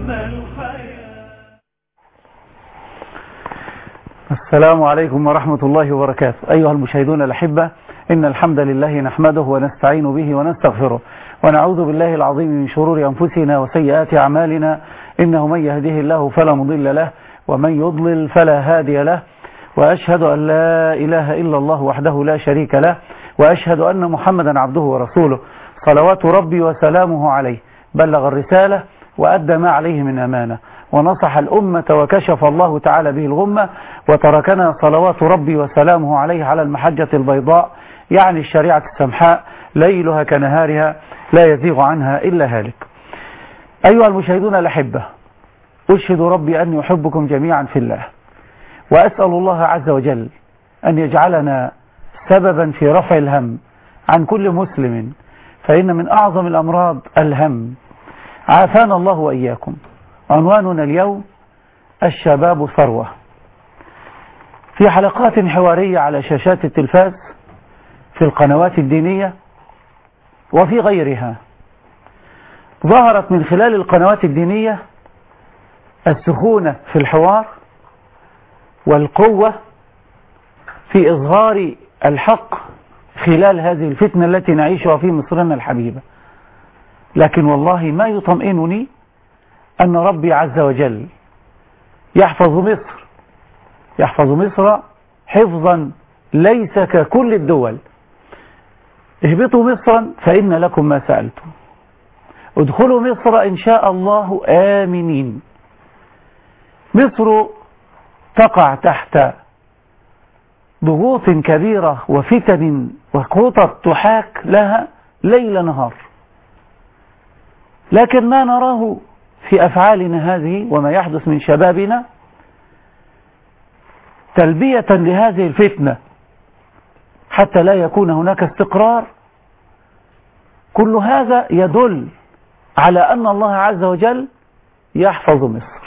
الحياة السلام عليكم ورحمة الله وبركاته أيها المشاهدون الأحبة إن الحمد لله نحمده ونستعين به ونستغفره ونعوذ بالله العظيم من شرور أنفسنا وسيئات أعمالنا إنه من يهده الله فلا مضل له ومن يضلل فلا هادي له وأشهد أن لا إله إلا الله وحده لا شريك له وأشهد أن محمدا عبده ورسوله صلوات ربي وسلامه عليه بلغ الرسالة وأدى ما عليه من أمانة ونصح الأمة وكشف الله تعالى به الغمة وتركنا صلوات ربي وسلامه عليه على المحجة البيضاء يعني الشريعة السمحاء ليلها كنهارها لا يزيغ عنها إلا هالك أيها المشاهدون الأحبة أشهد ربي أن يحبكم جميعا في الله وأسأل الله عز وجل أن يجعلنا سببا في رفع الهم عن كل مسلم فإن من أعظم الأمراض الهم عافانا الله وإياكم عنواننا اليوم الشباب ثروة في حلقات حوارية على شاشات التلفاز في القنوات الدينية وفي غيرها ظهرت من خلال القنوات الدينية السخونة في الحوار والقوة في إظهار الحق خلال هذه الفتنة التي نعيشها في مصرنا الحبيبة لكن والله ما يطمئنني أن ربي عز وجل يحفظ مصر يحفظ مصر حفظا ليس ككل الدول اهبطوا مصرا فإن لكم ما سألتم ادخلوا مصر إن شاء الله آمنين مصر تقع تحت ضغوط كبيرة وفتن وخطط تحاك لها ليل نهار لكن ما نراه في أفعالنا هذه وما يحدث من شبابنا تلبية لهذه الفتنة حتى لا يكون هناك استقرار كل هذا يدل على أن الله عز وجل يحفظ مصر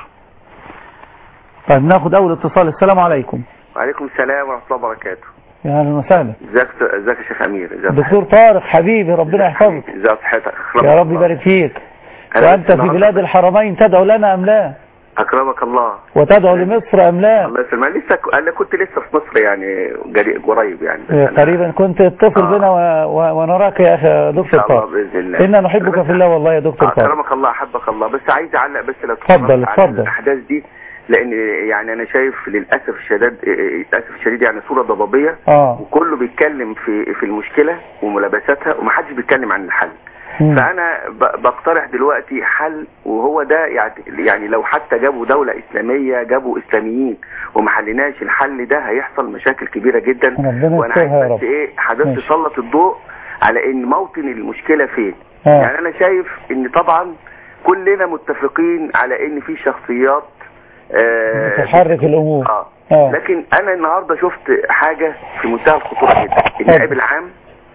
طيب ناخد أول اتصال السلام عليكم وعليكم السلام ورحمة الله وبركاته يا أهلا وسهلا ازيك ازيك يا شيخ امير ازيك دكتور طارق حبيبي ربنا يحفظك ازيك صحتك يا رب يبارك فيك وأنت في بلاد الحرمين تدعو لنا أم لا اكرمك الله وتدعو لمصر أم لا الله يسلمك لسه ك- انا كنت لسه في مصر يعني جري- قريب يعني بس أنا- قريبا كنت اتصل آه. بنا و... و... ونراك يا أخي ان دكتور شاء الله طارق باذن الله إنا نحبك في الله والله يا دكتور طارق اكرمك الله احبك الله بس عايز اعلق بس لو اتفضل، تفضلت على اتفضل. الاحداث دي لان يعني انا شايف للاسف الشديد للاسف الشديد يعني صوره ضبابيه آه وكله بيتكلم في في المشكله وملابساتها ومحدش بيتكلم عن الحل مم. فانا ب- بقترح دلوقتي حل وهو ده يعني يعني لو حتى جابوا دولة اسلامية جابوا اسلاميين وما حليناش الحل ده هيحصل مشاكل كبيرة جدا ربنا وانا عايز يسترها يا بس رب ايه حضرتك ماشي. تسلط الضوء على ان موطن المشكلة فين آه. يعني انا شايف ان طبعا كلنا متفقين على ان في شخصيات آه تحرك الأمور اه آه. لكن انا النهارده شفت حاجه في منتهى الخطوره جدا النائب العام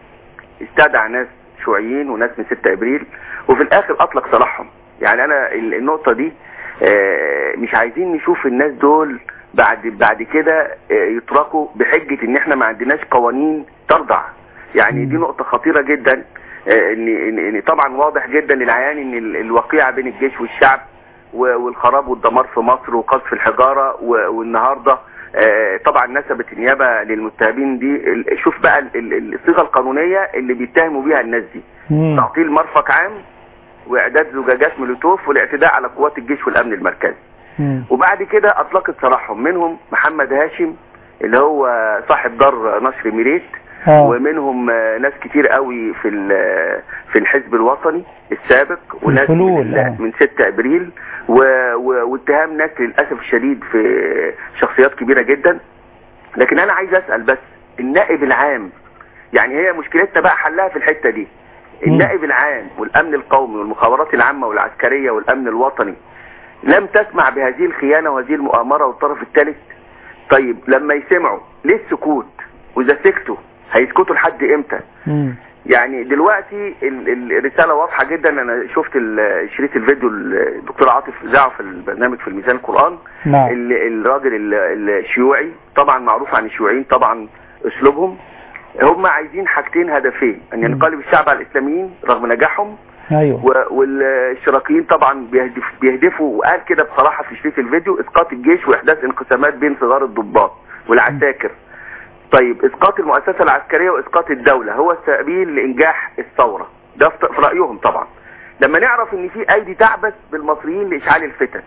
استدعى ناس شيوعيين وناس من 6 ابريل وفي الاخر اطلق سراحهم يعني انا ال- النقطه دي آه، مش عايزين نشوف الناس دول بعد بعد كده آه، يتركوا بحجه ان احنا ما عندناش قوانين ترضع يعني دي نقطه خطيره جدا آه، ان ان إن طبعا واضح جدا للعيان ان ال- الوقيعه بين الجيش والشعب و- والخراب والدمار في مصر وقذف الحجاره و- والنهارده آه، طبعا نسبت النيابه للمتهمين دي ال- شوف بقى ال- ال- الصيغه القانونيه اللي بيتهموا بيها الناس دي مم. تعطيل مرفق عام واعداد زجاجات مولوتوف والاعتداء على قوات الجيش والامن المركزي مم. وبعد كده اطلقت سراحهم منهم محمد هاشم اللي هو صاحب دار نشر ميريت آه. ومنهم آه، ناس كتير قوي في ال- في الحزب الوطني السابق وناس الفلول، من, آه. من 6 ابريل و- و- واتهام ناس للاسف الشديد في شخصيات كبيره جدا لكن انا عايز اسال بس النائب العام يعني هي مشكلتنا بقى حلها في الحته دي النائب العام والامن القومي والمخابرات العامه والعسكريه والامن الوطني لم تسمع بهذه الخيانه وهذه المؤامره والطرف الثالث طيب لما يسمعوا ليه السكوت واذا سكتوا هيسكتوا لحد امتى مم. يعني دلوقتي ال- ال- الرساله واضحه جدا انا شفت ال- شريط الفيديو الدكتور عاطف ذاعه في البرنامج في الميزان القران نعم ال- الراجل ال- الشيوعي طبعا معروف عن الشيوعيين طبعا اسلوبهم هم عايزين حاجتين هدفين ان ينقلب الشعب على الاسلاميين رغم نجاحهم ايوه و- والاشتراكيين طبعا بيهدف بيهدفوا وقال كده بصراحه في شريط الفيديو اسقاط الجيش واحداث انقسامات بين صغار الضباط والعساكر طيب اسقاط المؤسسه العسكريه واسقاط الدوله هو السبيل لانجاح الثوره ده في في رايهم طبعا لما نعرف ان في ايدي تعبث بالمصريين لاشعال الفتن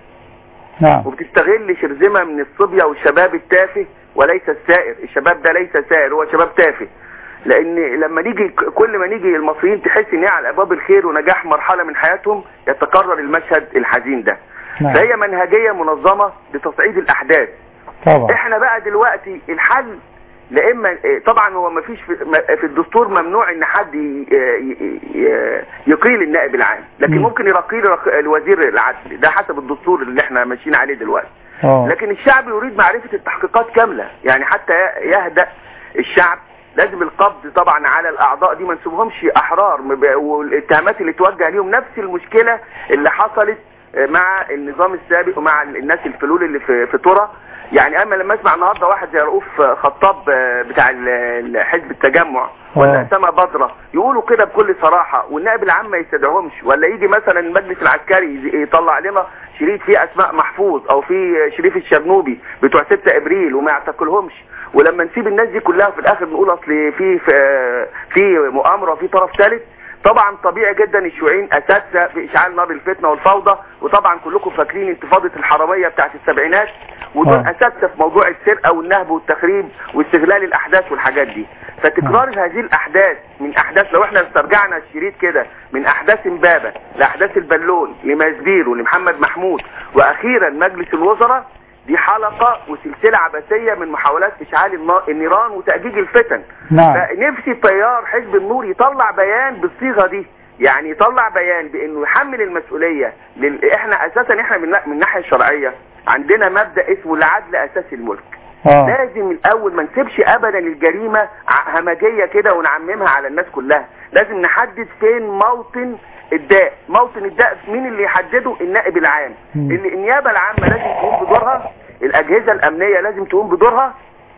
نعم وبتستغل شرذمه من الصبيه والشباب التافه وليس السائر الشباب ده ليس سائر هو شباب تافه لان لما نيجي كل ما نيجي المصريين تحس ان هي على ابواب الخير ونجاح مرحله من حياتهم يتكرر المشهد الحزين ده نعم فهي منهجيه منظمه لتصعيد الاحداث طبعا احنا بقى دلوقتي الحل لا اما طبعا هو ما فيش في م- في الدستور ممنوع ان حد ي- ي- ي- يقيل النائب العام لكن مم. ممكن يقيل رق- الوزير العدل ده حسب الدستور اللي احنا ماشيين عليه دلوقتي اه لكن الشعب يريد معرفة التحقيقات كاملة يعني حتى ي- يهدأ الشعب لازم القبض طبعا على الاعضاء دي ما نسيبهمش احرار مب- والاتهامات اللي توجه ليهم نفس المشكلة اللي حصلت مع النظام السابق ومع الناس الفلول اللي في في ترى يعني اما لما اسمع النهارده واحد زي رؤوف خطاب بتاع ال- ال- حزب التجمع ولا آه. اسامه بدره يقولوا كده بكل صراحه والنائب العام ما يستدعوهمش ولا يجي مثلا المجلس العسكري يز- يطلع لنا شريط فيه اسماء محفوظ او فيه شريف الشرنوبي بتوع 6 ابريل وما يعتقلهمش ولما نسيب الناس دي كلها في الاخر نقول اصل في في, في مؤامره وفي طرف ثالث طبعا طبيعي جدا الشيوعيين اساتذه في اشعال نار الفتنه والفوضى وطبعا كلكم فاكرين انتفاضه الحراميه بتاعت السبعينات ودول آه. اساتذه في موضوع السرقه والنهب والتخريب واستغلال الاحداث والحاجات دي فتكرار هذه الاحداث من احداث لو احنا استرجعنا الشريط كده من احداث امبابه لاحداث البالون لمازبير ولمحمد محمود واخيرا مجلس الوزراء دي حلقه وسلسله عبثيه من محاولات اشعال النا- النيران وتاجيج الفتن نعم فنفسي تيار حزب النور يطلع بيان بالصيغه دي يعني يطلع بيان بانه يحمل المسؤوليه لل... احنا اساسا احنا من من الناحيه الشرعيه عندنا مبدا اسمه العدل اساس الملك اه لازم الاول ما نسيبش ابدا الجريمه ع- همجيه كده ونعممها على الناس كلها لازم نحدد فين موطن الداء موطن الداء مين اللي يحدده النائب العام مم. اللي النيابه العامه لازم تقوم بدورها الاجهزه الامنيه لازم تقوم بدورها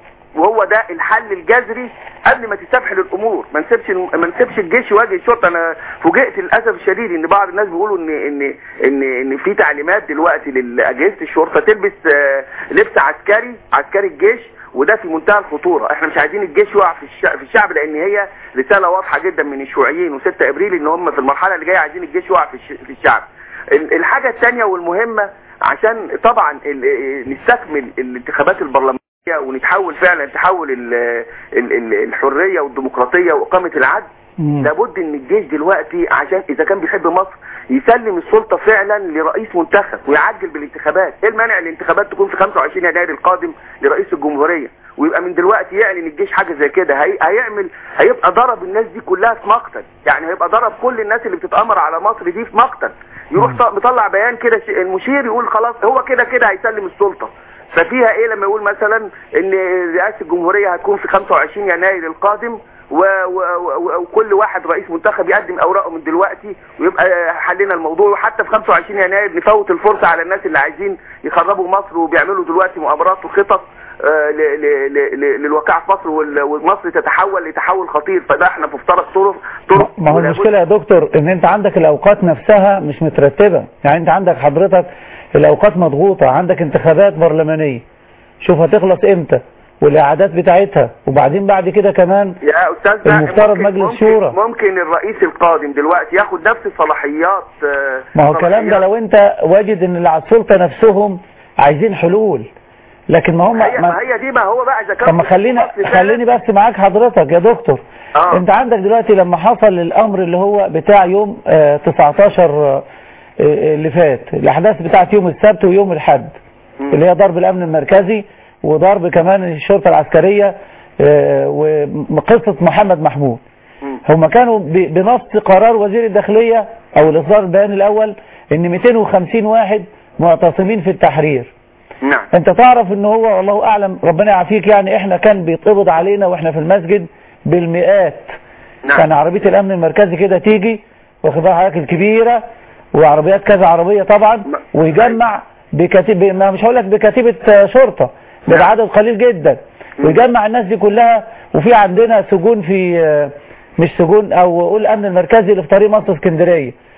وهو ده الحل الجذري قبل ما تستبحل الامور ما نسيبش ما نسيبش الجيش يواجه الشرطه انا فوجئت للاسف الشديد ان بعض الناس بيقولوا ان ان ان ان في تعليمات دلوقتي لاجهزه الشرطه تلبس آه، لبس عسكري عسكري الجيش وده في منتهى الخطوره احنا مش عايزين الجيش يقع في الشعب, في الشعب لان هي رساله واضحه جدا من الشيوعيين و6 ابريل ان هم في المرحله اللي جايه عايزين الجيش يقع في الش- في الشعب ال- الحاجه الثانيه والمهمه عشان طبعا ال- نستكمل الانتخابات البرلمانيه ونتحول فعلا تحول ال- ال- ال- الحريه والديمقراطيه واقامه العدل مم. لابد ان الجيش دلوقتي عشان اذا كان بيحب مصر يسلم السلطه فعلا لرئيس منتخب ويعجل بالانتخابات ايه المانع الانتخابات تكون في 25 يناير القادم لرئيس الجمهوريه ويبقى من دلوقتي يعلن الجيش حاجه زي كده هي... هيعمل هيبقى ضرب الناس دي كلها في مقتل يعني هيبقى ضرب كل الناس اللي بتتامر على مصر دي في مقتل يروح ط- مطلع بيان كده ش- المشير يقول خلاص هو كده كده هيسلم السلطه ففيها ايه لما يقول مثلا ان رئاسه الجمهوريه هتكون في 25 يناير القادم و و و وكل واحد رئيس منتخب يقدم اوراقه من دلوقتي ويبقى حلينا الموضوع وحتى في 25 يناير نفوت الفرصه على الناس اللي عايزين يخربوا مصر وبيعملوا دلوقتي مؤامرات وخطط آه، ل- ل- ل- ل- للواقع في مصر وال- ومصر تتحول لتحول خطير فده احنا في افترق طرق طرق ما هو ولابد- المشكلة يا دكتور ان انت عندك الاوقات نفسها مش مترتبة يعني انت عندك حضرتك الاوقات مضغوطة عندك انتخابات برلمانية شوف هتخلص امتى والاعادات بتاعتها وبعدين بعد كده كمان يا استاذ المفترض مجلس شورى. ممكن الرئيس القادم دلوقتي ياخد نفس صلاحيات آه، ما هو الكلام ده صلاحيات- لو انت واجد ان اللي على السلطة نفسهم عايزين حلول لكن ما هم هي ما ما هي دي ما هو بقى اذا كان طب ما خلينا مصر فعلا- خليني بس معاك حضرتك يا دكتور آه. انت عندك دلوقتي لما حصل الامر اللي هو بتاع يوم آه 19 آه، آه، اللي فات الاحداث بتاعت يوم السبت ويوم الاحد مم. اللي هي ضرب الامن المركزي وضرب كمان الشرطه العسكريه آه، وقصه محمد محمود مم. هم كانوا ب- بنص قرار وزير الداخليه او الاصدار البيان الاول ان 250 واحد معتصمين في التحرير نعم انت تعرف ان هو والله اعلم ربنا يعافيك يعني احنا كان بيتقبض علينا واحنا في المسجد بالمئات نعم كان عربية الامن المركزي كده تيجي واخد بالك حضرتك الكبيرة وعربيات كذا عربية طبعا ما- ويجمع بكتيب ما مش هقول لك بكتيبة آه، شرطة ده نعم. بعدد قليل جدا مم. ويجمع الناس دي كلها وفي عندنا سجون في آه، مش سجون او قول الامن المركزي اللي في طريق مصر اسكندرية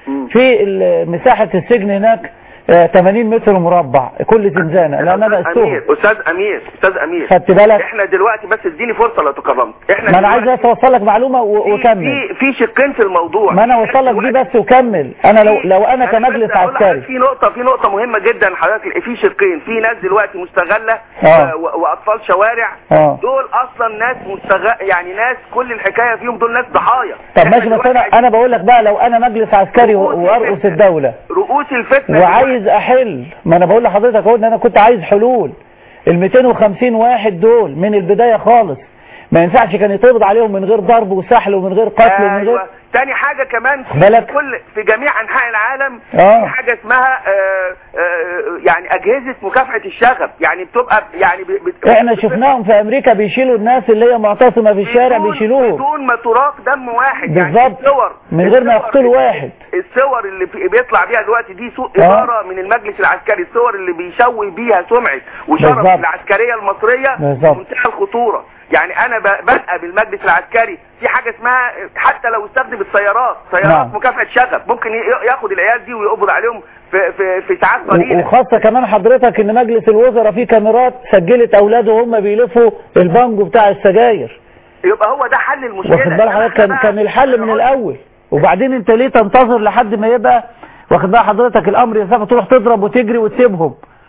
مم. في ال- مساحة السجن هناك آه، 80 متر مربع كل زنزانة لان انا أستاذ قستهم امير استاذ امير استاذ امير خدت بالك احنا دلوقتي بس اديني فرصه لو تكرمت احنا ما انا عايز دلوقتي اوصل لك معلومة و- في- وكمل في في شقين في الموضوع ما انا اوصل لك دي بس وكمل انا لو لو انا بس كمجلس هقول لحضرتك عسكري في نقطة في نقطة مهمة جدا حضرتك في شقين في ناس دلوقتي مستغلة آه. و- واطفال شوارع آه. دول اصلا ناس مستغل يعني ناس كل الحكاية فيهم دول ناس ضحايا طب إحنا ماشي بس دلوقتي انا عايزين انا بقول لك بقى لو انا مجلس عسكري و- رؤوس وارقص الفتنة. الدولة رؤوس الفتنة وعايز احل ما انا بقول لحضرتك اهو ان انا كنت عايز حلول ال 250 واحد دول من البداية خالص ما ينفعش كان يتقبض عليهم من غير ضرب وسحل ومن غير قتل ومن غير ايوه تاني حاجة كمان في بالك. كل في جميع انحاء العالم آه. في حاجة اسمها آه، آه، يعني اجهزة مكافحة الشغب يعني بتبقى يعني ب- بت- احنا شفناهم في امريكا بيشيلوا الناس اللي هي معتصمة في الشارع بدون- بيشيلوهم بدون ما تراق دم واحد بالظبط. يعني الصور من غير ما الصور- يقتلوا واحد. الصور اللي في بيطلع بيها دلوقتي دي سوء آه. اداره من المجلس العسكري الصور اللي بيشوه بيها سمعه وشرف بالظبط. العسكريه المصريه بالظبط. منتهى الخطوره يعني انا ب- بلقى بالمجلس العسكري في حاجه اسمها حتى لو استخدم السيارات سيارات نعم. مكافحه شغب ممكن ي- ياخد العيال دي ويقبض عليهم في في في ساعات و- قليله وخاصة كمان حضرتك ان مجلس الوزراء فيه كاميرات سجلت اولاده وهم بيلفوا البانجو بتاع السجاير يبقى هو ده حل المشكله واخد بال حضرتك كان إحنا كان بقى- الحل من الاول وبعدين انت ليه تنتظر لحد ما يبقى واخد بال حضرتك الامر يسافر تروح تضرب وتجري وتسيبهم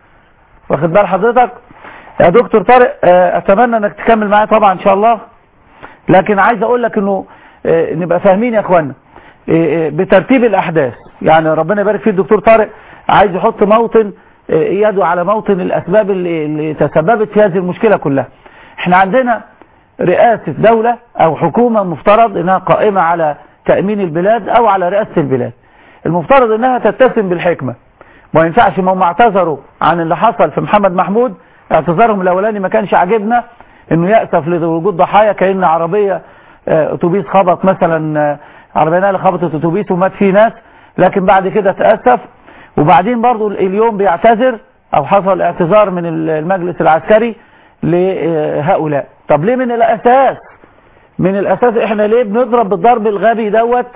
واخد بال حضرتك يا دكتور طارق آه، اتمنى انك تكمل معايا طبعا ان شاء الله لكن عايز اقول لك انه آه، نبقى فاهمين يا اخوانا آه، آه، بترتيب الاحداث يعني ربنا يبارك فيه الدكتور طارق عايز يحط موطن آه، يده على موطن الاسباب اللي, اللي تسببت في هذه المشكلة كلها احنا عندنا رئاسة دولة او حكومة مفترض انها قائمة على تأمين البلاد او على رئاسة البلاد المفترض انها تتسم بالحكمة ما ينفعش ما هم اعتذروا عن اللي حصل في محمد محمود اعتذارهم الاولاني ما كانش عاجبنا انه يأسف لوجود ضحايا كأن عربية آه، اتوبيس خبط مثلا آه، عربية نقل خبطت اتوبيس ومات فيه ناس لكن بعد كده تأسف وبعدين برضو اليوم بيعتذر او حصل اعتذار من المجلس العسكري لهؤلاء طب ليه من الاساس من الاساس احنا ليه بنضرب بالضرب الغبي دوت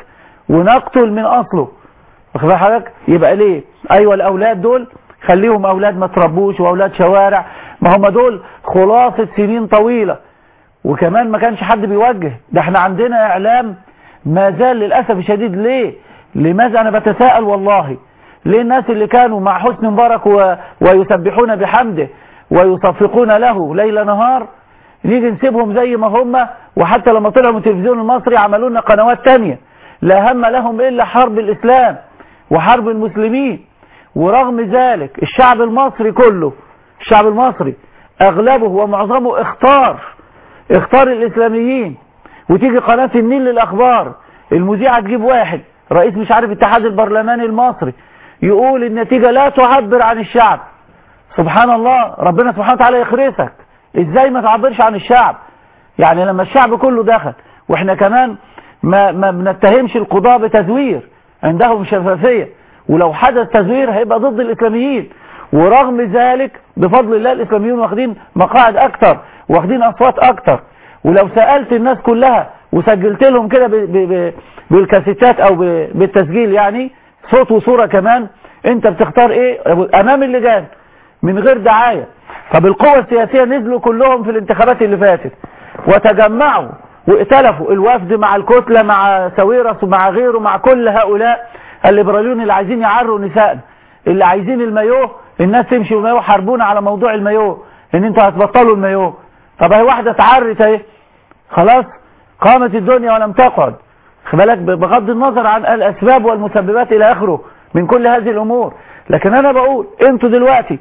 ونقتل من اصله واخد بال حضرتك يبقى ليه ايوه الاولاد دول خليهم اولاد ما تربوش واولاد شوارع ما هم دول خلاصة سنين طويلة وكمان ما كانش حد بيوجه ده احنا عندنا اعلام ما زال للأسف الشديد ليه لماذا انا بتساءل والله ليه الناس اللي كانوا مع حسن مبارك و... ويسبحون بحمده ويصفقون له ليل نهار نيجي نسيبهم زي ما هم وحتى لما طلعوا من التلفزيون المصري عملوا لنا قنوات تانية لا هم لهم الا حرب الاسلام وحرب المسلمين ورغم ذلك الشعب المصري كله الشعب المصري اغلبه ومعظمه اختار اختار الاسلاميين وتيجي قناة النيل للاخبار المذيعة تجيب واحد رئيس مش عارف الاتحاد البرلماني المصري يقول النتيجة لا تعبر عن الشعب سبحان الله ربنا سبحانه وتعالى يخرسك ازاي ما تعبرش عن الشعب يعني لما الشعب كله دخل واحنا كمان ما, ما بنتهمش القضاء بتزوير عندهم شفافية ولو حدث تزوير هيبقى ضد الاسلاميين ورغم ذلك بفضل الله الاسلاميون واخدين مقاعد اكتر واخدين اصوات اكتر ولو سألت الناس كلها وسجلت لهم كده ب- ب- ب- بالكاسيتات او ب- بالتسجيل يعني صوت وصورة كمان انت بتختار ايه امام اللجان من غير دعاية طب القوة السياسية نزلوا كلهم في الانتخابات اللي فاتت وتجمعوا وائتلفوا الوفد مع الكتلة مع سويرس ومع غيره مع كل هؤلاء الليبراليون اللي عايزين يعروا نسائنا اللي عايزين المايوه الناس تمشي بالمايوه حاربونا على موضوع المايوه ان انتوا هتبطلوا المايوه طب اهي واحدة اتعرت اهي خلاص قامت الدنيا ولم تقعد خد بالك بغض النظر عن الاسباب والمسببات الى اخره من كل هذه الامور لكن انا بقول انتوا دلوقتي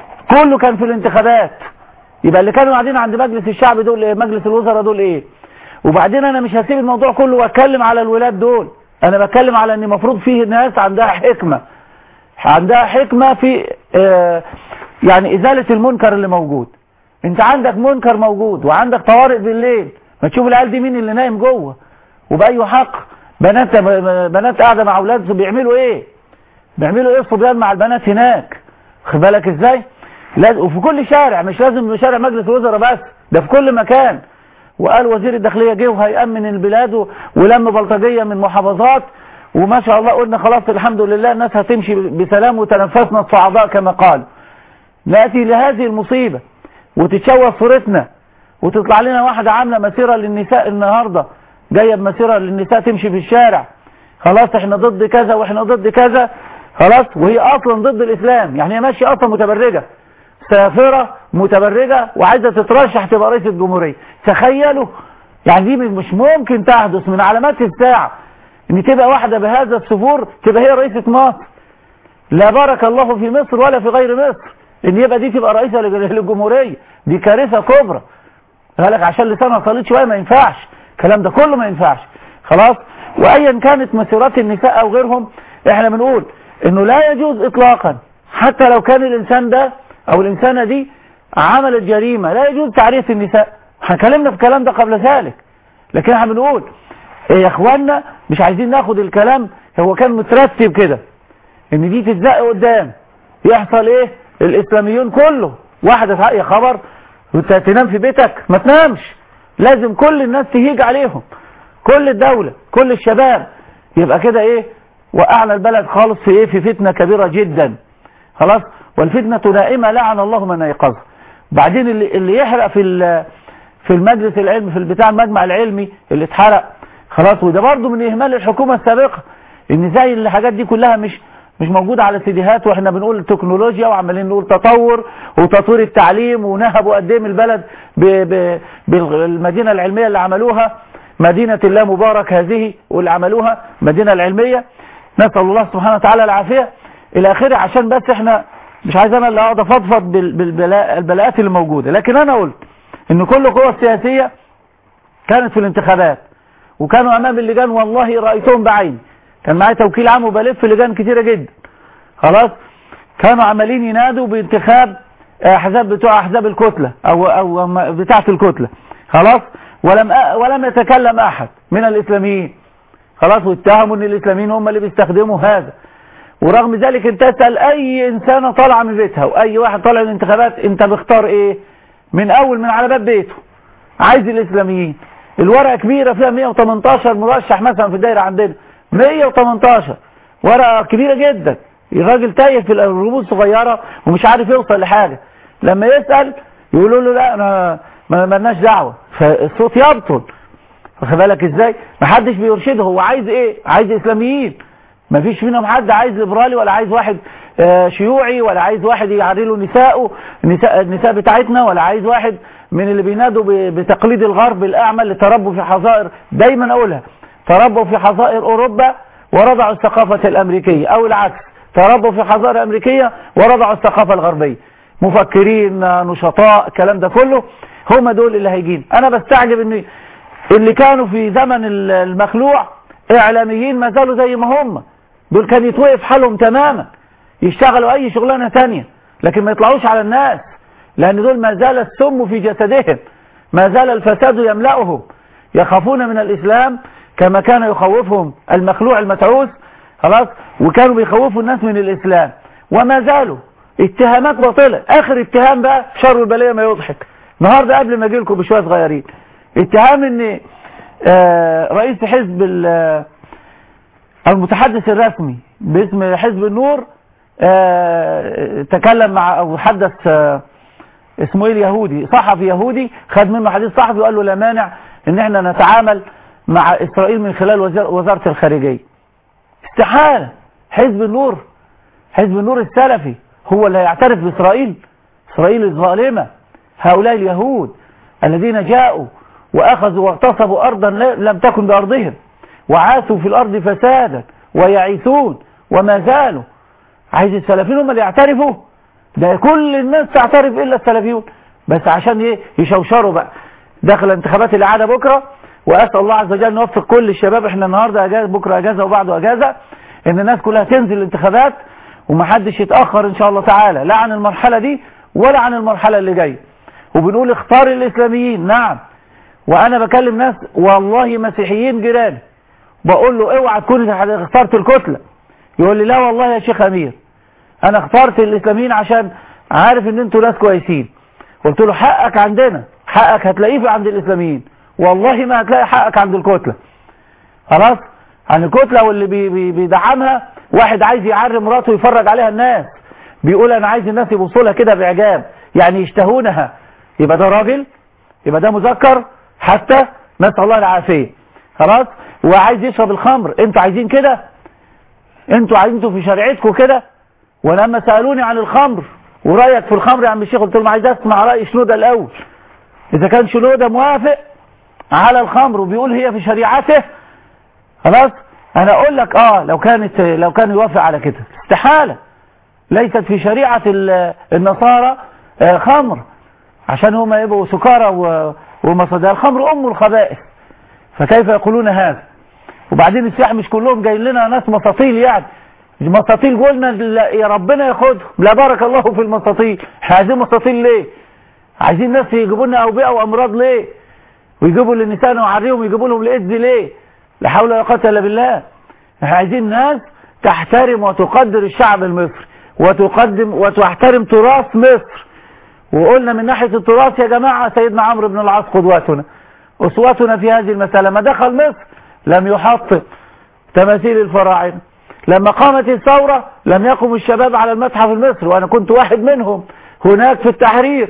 كله كان في الانتخابات يبقى اللي كانوا قاعدين عند مجلس الشعب دول ايه مجلس الوزراء دول ايه وبعدين انا مش هسيب الموضوع كله واتكلم على الولاد دول انا بتكلم على ان المفروض فيه ناس عندها حكمة عندها حكمة في آه يعني ازالة المنكر اللي موجود انت عندك منكر موجود وعندك طوارئ بالليل ما تشوف العيال دي مين اللي نايم جوه وبأي حق بنات بنات قاعدة مع اولاد بيعملوا ايه بيعملوا ايه الصبيان مع البنات هناك خد بالك ازاي لازم وفي كل شارع مش لازم في شارع مجلس الوزراء بس ده في كل مكان وقال وزير الداخلية جه وهيأمن البلاد و- ولم بلطجية من محافظات وما شاء الله قلنا خلاص الحمد لله الناس هتمشي بسلام وتنفسنا الصعداء كما قال نأتي لهذه المصيبة وتتشوه صورتنا وتطلع لنا واحدة عاملة مسيرة للنساء النهاردة جاية بمسيرة للنساء تمشي في الشارع خلاص احنا ضد كذا واحنا ضد كذا خلاص وهي اصلا ضد الاسلام يعني هي ماشية اصلا متبرجة سافرة متبرجة وعايزة تترشح تبقى رئيسة جمهورية تخيلوا يعني دي مش ممكن تحدث من علامات الساعة ان تبقى واحدة بهذا السفور تبقى هي رئيسة مصر لا بارك الله في مصر ولا في غير مصر ان يبقى دي تبقى رئيسة للجمهورية دي كارثة كبرى قالك عشان لسانها صليت شوية ما ينفعش الكلام ده كله ما ينفعش خلاص وايا كانت مسيرات النساء او غيرهم احنا بنقول انه لا يجوز اطلاقا حتى لو كان الانسان ده او الانسانة دي عملت جريمة لا يجوز تعريف النساء هنكلمنا في الكلام ده قبل ذلك لكن احنا بنقول إيه يا اخوانا مش عايزين ناخد الكلام هو كان مترتب كده ان دي تتزق قدام يحصل ايه الاسلاميون كله واحدة يا خبر وانت تنام في بيتك ما تنامش لازم كل الناس تهيج عليهم كل الدولة كل الشباب يبقى كده ايه وقعنا البلد خالص في ايه في فتنة كبيرة جدا خلاص والفتنة نائمة لعن الله من ايقظها بعدين اللي, اللي يحرق في في المجلس العلمي في البتاع المجمع العلمي اللي اتحرق خلاص وده برضه من اهمال الحكومة السابقة ان زي الحاجات دي كلها مش مش موجودة على السيديهات واحنا بنقول تكنولوجيا وعمالين نقول تطور وتطوير التعليم ونهبوا قد ايه من البلد بالمدينة العلمية اللي عملوها مدينة الله مبارك هذه واللي عملوها مدينة العلمية نسأل الله سبحانه وتعالى العافية الى اخره عشان بس احنا مش عايز انا اللي اقعد افضفض بالبلاءات اللي موجودة لكن انا قلت ان كل قوى السياسية كانت في الانتخابات وكانوا امام اللجان والله رأيتهم بعيني كان معايا توكيل عام وبلف في لجان كتيرة جدا خلاص كانوا عمالين ينادوا بانتخاب احزاب بتوع احزاب الكتلة او او بتاعة الكتلة خلاص ولم أ... ولم يتكلم احد من الاسلاميين خلاص واتهموا ان الاسلاميين هم اللي بيستخدموا هذا ورغم ذلك انت تسأل اي انسانة طالعة من بيتها واي واحد طالع من الانتخابات انت بيختار ايه من اول من على باب بيته عايز الاسلاميين الورقة كبيرة فيها 118 مرشح مثلا في الدايرة عندنا 118 ورقة كبيرة جدا الراجل تايه في الرموز صغيرة ومش عارف يوصل لحاجة لما يسأل يقولوا له لا انا ما مالناش دعوة فالصوت يبطل واخد بالك ازاي ما حدش بيرشده هو عايز ايه عايز اسلاميين ما فيش فينا حد عايز ليبرالي ولا عايز واحد آه شيوعي ولا عايز واحد يعري له نساءه نساء النساء بتاعتنا ولا عايز واحد من اللي بينادوا بتقليد الغرب الاعمى اللي تربوا في حظائر دايما اقولها تربوا في حظائر اوروبا ورضعوا الثقافة الامريكية او العكس تربوا في حظائر امريكية ورضعوا الثقافة الغربية مفكرين نشطاء الكلام ده كله هم دول اللي هيجين انا بستعجب ان اللي كانوا في زمن المخلوع اعلاميين ما زالوا زي ما هم دول كان يتوقف حالهم تماما يشتغلوا اي شغلانة تانية لكن ما يطلعوش على الناس لان دول ما زال السم في جسدهم ما زال الفساد يملأهم يخافون من الاسلام كما كان يخوفهم المخلوع المتعوس خلاص وكانوا بيخوفوا الناس من الاسلام وما زالوا اتهامات باطلة اخر اتهام بقى شر البلية ما يضحك النهاردة قبل ما اجي لكم بشوية صغيرين اتهام ان آه رئيس حزب المتحدث الرسمي باسم حزب النور آه تكلم مع او حدث آه اسمه ايه اليهودي صحفي يهودي خد منه حديث صحفي وقال له لا مانع ان احنا نتعامل مع اسرائيل من خلال وزارة الخارجية استحالة حزب النور حزب النور السلفي هو اللي هيعترف باسرائيل اسرائيل الظالمة هؤلاء اليهود الذين جاءوا واخذوا واغتصبوا ارضا لم تكن بارضهم وعاثوا في الارض فسادا ويعيثون وما زالوا عايز السلفيين هم اللي يعترفوا ده كل الناس تعترف الا السلفيون بس عشان ايه يشوشروا بقى داخل انتخابات الاعاده بكره واسال الله عز وجل ان يوفق كل الشباب احنا النهارده اجازه بكره اجازه وبعده اجازه ان الناس كلها تنزل الانتخابات ومحدش يتاخر ان شاء الله تعالى لا عن المرحله دي ولا عن المرحله اللي جايه وبنقول اختار الاسلاميين نعم وانا بكلم ناس والله مسيحيين جيران بقول له اوعى تكون اخترت الكتله يقول لي لا والله يا شيخ امير انا اخترت الاسلاميين عشان عارف ان انتوا ناس كويسين قلت له حقك عندنا حقك هتلاقيه في عند الاسلاميين والله ما هتلاقي حقك عند الكتله خلاص عن الكتلة واللي بي بي بيدعمها واحد عايز يعري مراته ويفرج عليها الناس بيقول انا عايز الناس يبصوا لها كده باعجاب يعني يشتهونها يبقى ده راجل يبقى ده مذكر حتى نسال الله العافيه خلاص وعايز يشرب الخمر انتوا عايزين كده انتوا عايزين في شريعتكم كده ولما سالوني عن الخمر ورايك في الخمر يا عم الشيخ قلت لهم عايز اسمع راي شنوده الاول اذا كان شنوده موافق على الخمر وبيقول هي في شريعته خلاص انا اقول لك اه لو كانت لو كان يوافق على كده استحاله ليست في شريعه ال- النصارى آه، خمر عشان هم يبقوا سكارى و- ومصادر الخمر ام الخبائث فكيف يقولون هذا وبعدين السياح مش كلهم جايين لنا ناس مساطيل يعني مساطيل قلنا لا- يا ربنا ياخدهم لا بارك الله في المساطيل احنا عايزين مساطيل ليه عايزين ناس يجيبوا لنا اوبئه وامراض ليه ويجيبوا للنساء ويعريهم ويجيبوا لهم الايدز ليه لا حول ولا قوه الا بالله احنا عايزين ناس تحترم وتقدر الشعب المصري وتقدم وتحترم تراث مصر وقلنا من ناحيه التراث يا جماعه سيدنا عمرو بن العاص قدوتنا اسوتنا في هذه المساله ما دخل مصر لم يحطم تماثيل الفراعنه لما قامت الثوره لم يقم الشباب على المتحف المصري وانا كنت واحد منهم هناك في التحرير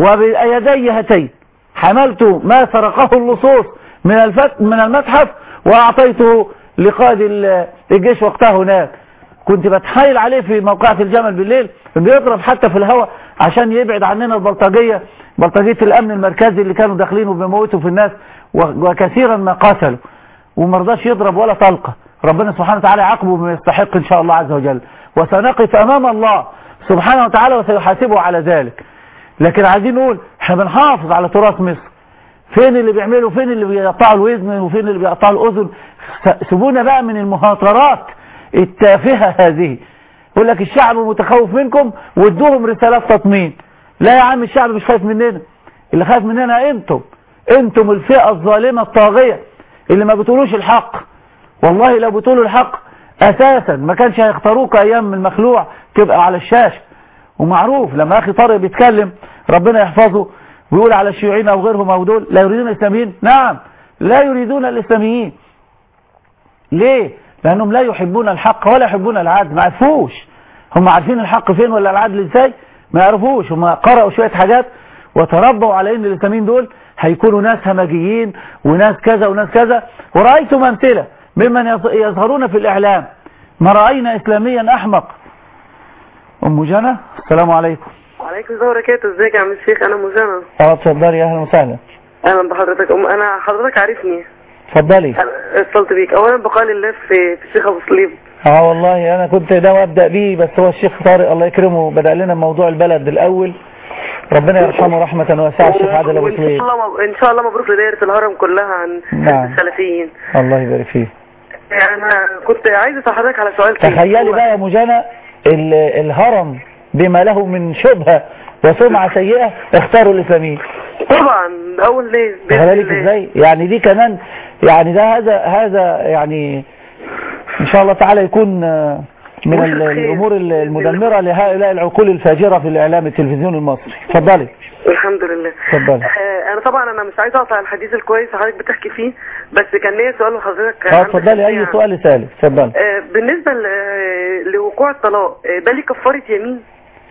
وبيدي هاتين حملت ما سرقه اللصوص من الفت من المتحف واعطيته لقائد ال- الجيش وقتها هناك كنت بتحايل عليه في موقعة الجمل بالليل بيضرب حتى في الهواء عشان يبعد عننا البلطجية بلطجية الامن المركزي اللي كانوا داخلين وبيموتوا في الناس و- وكثيرا ما قتلوا ومرضاش يضرب ولا طلقة ربنا سبحانه وتعالى يعاقبه بما يستحق ان شاء الله عز وجل وسنقف امام الله سبحانه وتعالى وسيحاسبه على ذلك لكن عايزين نقول احنا بنحافظ على تراث مصر فين اللي بيعملوا فين اللي بيقطعوا الوزن وفين اللي بيقطعوا الاذن س- سيبونا بقى من المهاترات التافهه هذه يقول لك الشعب متخوف منكم وادوهم رسالات تطمين لا يا عم الشعب مش خايف مننا اللي خايف مننا انتم انتم الفئه الظالمه الطاغيه اللي ما بتقولوش الحق والله لو بتقولوا الحق اساسا ما كانش هيختاروك ايام المخلوع تبقى على الشاشه ومعروف لما اخي طارق بيتكلم ربنا يحفظه ويقول على الشيوعيين او غيرهم او دول لا يريدون الاسلاميين نعم لا يريدون الاسلاميين ليه لانهم لا يحبون الحق ولا يحبون العدل ما عرفوش هم عارفين الحق فين ولا العدل ازاي ما يعرفوش هم قرأوا شوية حاجات وتربوا على ان الاسلاميين دول هيكونوا ناس همجيين وناس كذا وناس كذا ورأيتم امثلة ممن يظ- يظهرون في الاعلام ما رأينا اسلاميا احمق ام جنى السلام عليكم وعليكم السلام وبركاته ازيك يا عم الشيخ انا مجانا اه اتفضلي اهلا وسهلا اهلا بحضرتك أم انا حضرتك عارفني اتفضلي أنا اتصلت بيك اولا بقال الله في في الشيخ ابو صليب اه والله انا كنت ناوي ابدا بيه بس هو الشيخ طارق الله يكرمه بدا لنا موضوع البلد الاول ربنا يرحمه رحمه واسعه الشيخ عادل ابو وان شاء سليم الله مب- ان شاء الله مبروك لدائره الهرم كلها عن نعم. السلفيين الله يبارك فيه يعني انا كنت عايز اسال حضرتك على سؤال تاني. تخيلي هو- بقى يا مجانا ال- الهرم بما له من شبهه وسمعه سيئه اختاروا الاسلاميين طبعا ده اول ليه بإذن بالك الله. ازاي يعني دي كمان يعني ده هذا هذا يعني ان شاء الله تعالى يكون آه، من ال- خير. الامور ال- المدمره لهؤلاء العقول الفاجره في الاعلام التلفزيوني المصري اتفضلي الحمد لله اتفضلي. آه، انا طبعا انا مش عايز اقطع الحديث الكويس اللي حضرتك بتحكي فيه بس كان ليا سؤال لحضرتك اه عندك اتفضلي اي يعني. سؤال سالك اتفضلي آه، بالنسبة ل- آه، لوقوع الطلاق آه، ده ليه كفارة يمين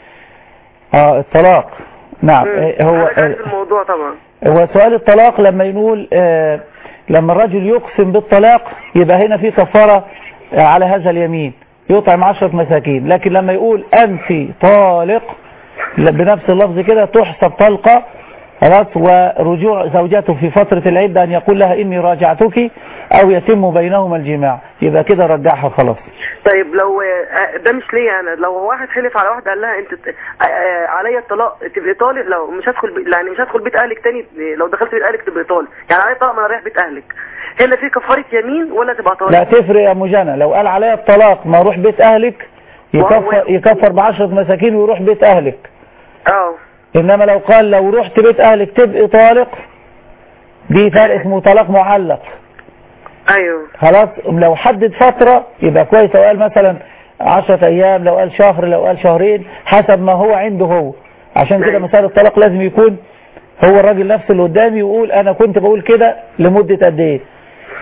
اه الطلاق نعم مم. آه، هو حضرتك عارف الموضوع طبعا هو سؤال الطلاق لما يقول آه لما الرجل يقسم بالطلاق يبقى هنا في كفارة آه على هذا اليمين يطعم عشرة مساكين لكن لما يقول أنت طالق ل- بنفس اللفظ كده تحسب طلقة خلاص ورجوع زوجته في فترة العدة أن يقول لها إني راجعتك أو يتم بينهما الجماع يبقى كده رجعها خلاص طيب لو آه، ده مش ليا انا لو واحد حلف على واحد قال لها انت ت- آه، آه، عليا الطلاق تبقى طالق لو مش هدخل بي- يعني مش هدخل بيت اهلك تاني آه، لو دخلت بيت اهلك تبقى طالق يعني عليا الطلاق ما انا رايح بيت اهلك هنا في كفارة يمين ولا تبقى طالق لا تفرق يا مجانا لو قال عليها الطلاق ما اروح بيت أهلك يكفر, يكفر بعشرة مساكين ويروح بيت أهلك اه انما لو قال لو رحت بيت اهلك تبقي طالق دي فرق اسمه طلاق معلق ايوه خلاص لو حدد فترة يبقى كويس لو قال مثلا عشرة ايام لو قال شهر لو قال شهرين حسب ما هو عنده هو عشان كده مسألة الطلاق لازم يكون هو الراجل نفسه اللي قدامي يقول انا كنت بقول كده لمدة قد ايه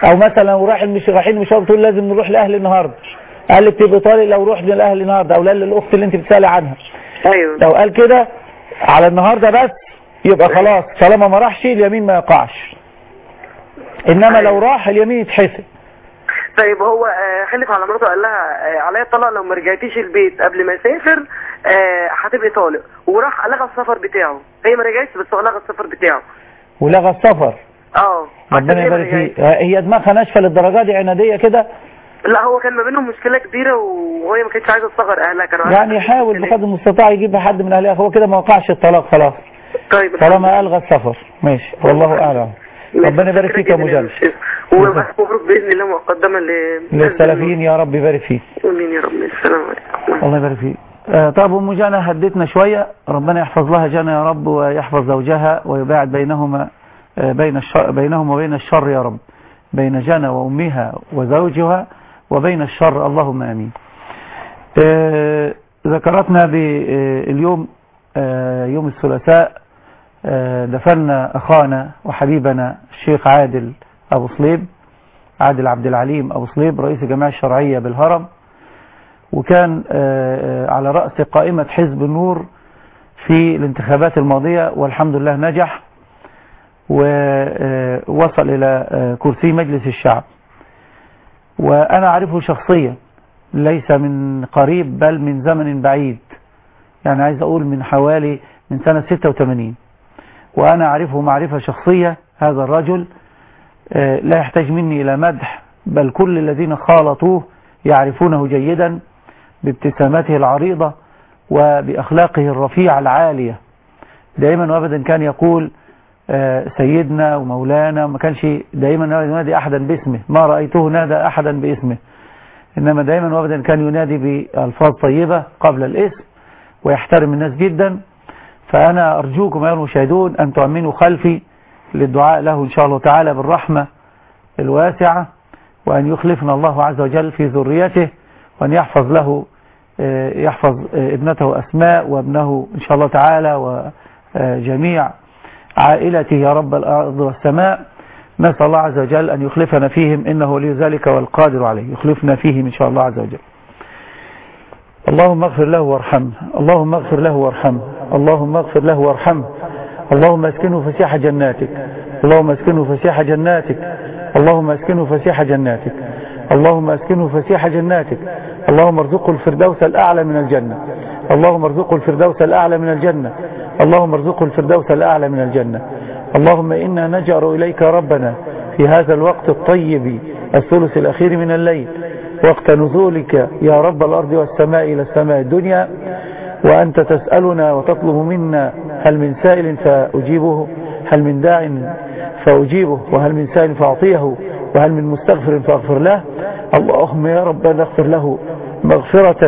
او مثلا لو رايح مش رايحين مشوار تقول لازم نروح لاهل النهارده قال لك تبقى طالق لو رحنا لاهل النهارده او لا للاخت اللي انت بتسالي عنها ايوه لو قال كده على النهارده بس يبقى خلاص طالما ما راحش اليمين ما يقعش انما لو راح اليمين يتحسب طيب هو آه، حلف على مراته قال لها آه، عليا الطلاق لو ما رجعتيش البيت قبل ما يسافر آه، هتبقي طالق وراح لغى السفر بتاعه هي ما رجعتش بس هو لغى السفر بتاعه ولغى السفر اه ربنا عشان هي ما يبارك رجعتش. فيه هي دماغها ناشفه للدرجه دي عناديه كده لا هو كان ما بينهم مشكله كبيره وهي ما كانتش عايزه تصغر اهلها كانوا عايزة يعني يحاول تشيل بقدر المستطاع يجيب حد من اهلها هو كده ما وقعش الطلاق خلاص طيب طالما الغى السفر ماشي والله اعلم ربنا يبارك فيك يا مجلد ومبروك باذن الله مقدما ل للسلفيين يا رب يبارك فيك امين يا رب السلام عليكم الله يبارك فيك آه طب ام جنى هدتنا شويه ربنا يحفظ لها جنى يا رب ويحفظ زوجها ويباعد بينهما آه بين الشر بينهما وبين الشر يا رب بين جنى وامها وزوجها وبين الشر اللهم امين آه ذكرتنا باليوم آه يوم الثلاثاء آه دفنا اخانا وحبيبنا الشيخ عادل ابو صليب عادل عبد العليم ابو صليب رئيس الجمعيه الشرعيه بالهرم وكان آه، آه، على رأس قائمة حزب النور في الانتخابات الماضية والحمد لله نجح ووصل إلى آه، كرسي مجلس الشعب وأنا أعرفه شخصيا ليس من قريب بل من زمن بعيد يعني عايز أقول من حوالي من سنة 86 وأنا أعرفه معرفة شخصية هذا الرجل آه، لا يحتاج مني إلى مدح بل كل الذين خالطوه يعرفونه جيدا بابتساماته العريضة وبأخلاقه الرفيعة العالية دائما وابدا كان يقول آه، سيدنا ومولانا ما كانش دائما ينادي أحدا باسمه ما رأيته نادى أحدا باسمه إنما دائما وابدا كان ينادي بألفاظ طيبة قبل الاسم ويحترم الناس جدا فأنا أرجوكم أيها المشاهدون أن تؤمنوا خلفي للدعاء له إن شاء الله تعالى بالرحمة الواسعة وأن يخلفنا الله عز وجل في ذريته وأن يحفظ له آه، يحفظ آه، ابنته أسماء وابنه إن شاء الله تعالى وجميع عائلته يا رب الأرض والسماء نسأل الله عز وجل أن يخلفنا فيهم إنه ولي ذلك والقادر عليه يخلفنا فيهم إن شاء الله عز وجل اللهم اغفر له وارحمه اللهم اغفر له وارحمه اللهم اغفر له وارحمه اللهم اسكنه فسيح جناتك اللهم اسكنه فسيح جناتك اللهم اسكنه فسيح جناتك اللهم اسكنه فسيح جناتك اللهم ارزقه الفردوس الأعلى من الجنة اللهم ارزقه الفردوس الأعلى من الجنة اللهم ارزقه الفردوس الأعلى من الجنة اللهم إنا نجأر إليك ربنا في هذا الوقت الطيب الثلث الأخير من الليل وقت نزولك يا رب الأرض والسماء إلى السماء الدنيا وأنت تسألنا وتطلب منا هل من سائل فأجيبه هل من داع فأجيبه وهل من سائل فأعطيه وهل من مستغفر فأغفر له اللهم يا رب اغفر له مغفرة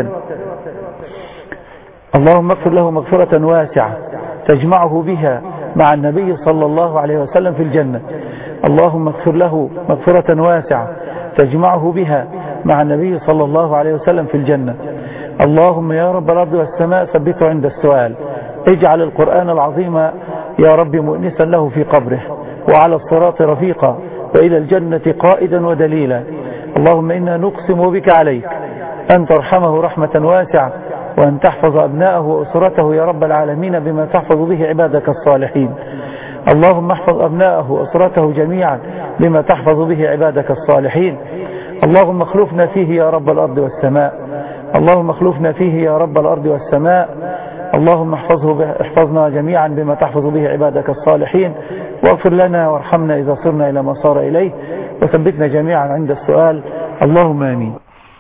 اللهم اغفر له مغفرة واسعة تجمعه بها مع النبي صلى الله عليه وسلم في الجنة اللهم اغفر له مغفرة واسعة تجمعه بها مع النبي صلى الله عليه وسلم في الجنة اللهم يا رب الأرض والسماء ثبته عند السؤال اجعل القرآن العظيم يا رب مؤنسا له في قبره وعلى الصراط رفيقا وإلى الجنة قائدا ودليلا اللهم إنا نقسم بك عليك أن ترحمه رحمة واسعة وأن تحفظ أبناءه وأسرته يا رب العالمين بما تحفظ به عبادك الصالحين اللهم احفظ أبناءه وأسرته جميعا بما تحفظ به عبادك الصالحين اللهم اخلفنا فيه يا رب الأرض والسماء اللهم اخلفنا فيه يا رب الأرض والسماء اللهم احفظه به احفظنا جميعا بما تحفظ به عبادك الصالحين واغفر لنا وارحمنا إذا صرنا إلى ما صار إليه وثبتنا جميعا عند السؤال اللهم آمين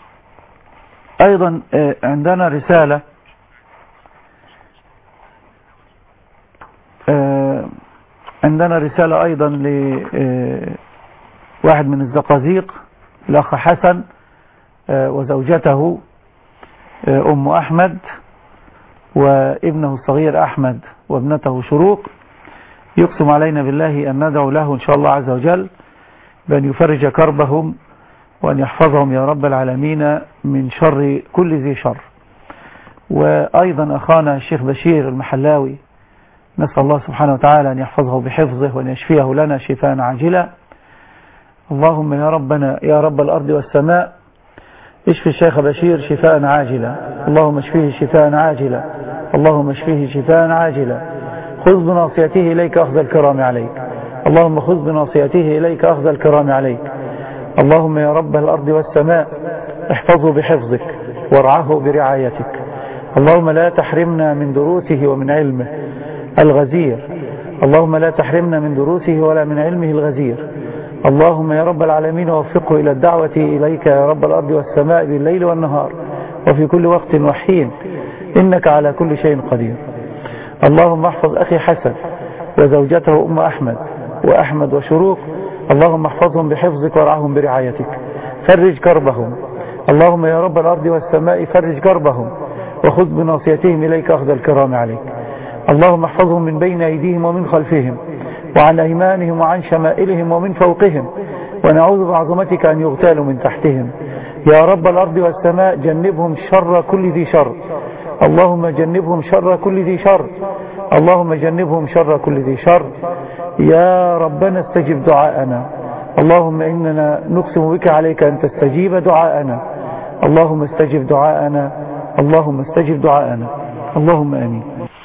أيضا آه، عندنا رسالة آه، عندنا رسالة أيضا لواحد من الزقازيق الأخ حسن آه، وزوجته آه، أم أحمد وابنه الصغير أحمد وابنته شروق يقسم علينا بالله أن ندعو له إن شاء الله عز وجل بأن يفرج كربهم وأن يحفظهم يا رب العالمين من شر كل ذي شر وأيضا أخانا الشيخ بشير المحلاوي نسأل الله سبحانه وتعالى أن يحفظه بحفظه وأن يشفيه لنا شفاء عاجلا اللهم يا ربنا يا رب الأرض والسماء اشف الشيخ بشير شفاء عاجلا اللهم اشفيه شفاء عاجلا اللهم اشفيه شفاء عاجلا خذ بناصيته إليك أخذ الكرام عليك اللهم خذ بناصيته إليك أخذ الكرام عليك اللهم يا رب الأرض والسماء احفظه بحفظك وارعاه برعايتك اللهم لا تحرمنا من دروسه ومن علمه الغزير اللهم لا تحرمنا من دروسه ولا من علمه الغزير اللهم يا رب العالمين وفقه إلى الدعوة إليك يا رب الأرض والسماء بالليل والنهار وفي كل وقت وحين إنك على كل شيء قدير اللهم احفظ أخي حسن وزوجته أم أحمد وأحمد وشروق اللهم احفظهم بحفظك وارعاهم برعايتك فرج كربهم اللهم يا رب الأرض والسماء فرج كربهم وخذ بناصيتهم إليك أخذ الكرام عليك اللهم احفظهم من بين أيديهم ومن خلفهم وعن أيمانهم وعن شمائلهم ومن فوقهم ونعوذ بعظمتك أن يغتالوا من تحتهم يا رب الأرض والسماء جنبهم شر كل ذي شر اللهم جنبهم شر كل ذي شر اللهم جنبهم شر كل ذي شر يا ربنا استجب دعاءنا اللهم إننا نقسم بك عليك أن تستجيب دعاءنا اللهم استجب دعاءنا اللهم استجب دعاءنا اللهم آمين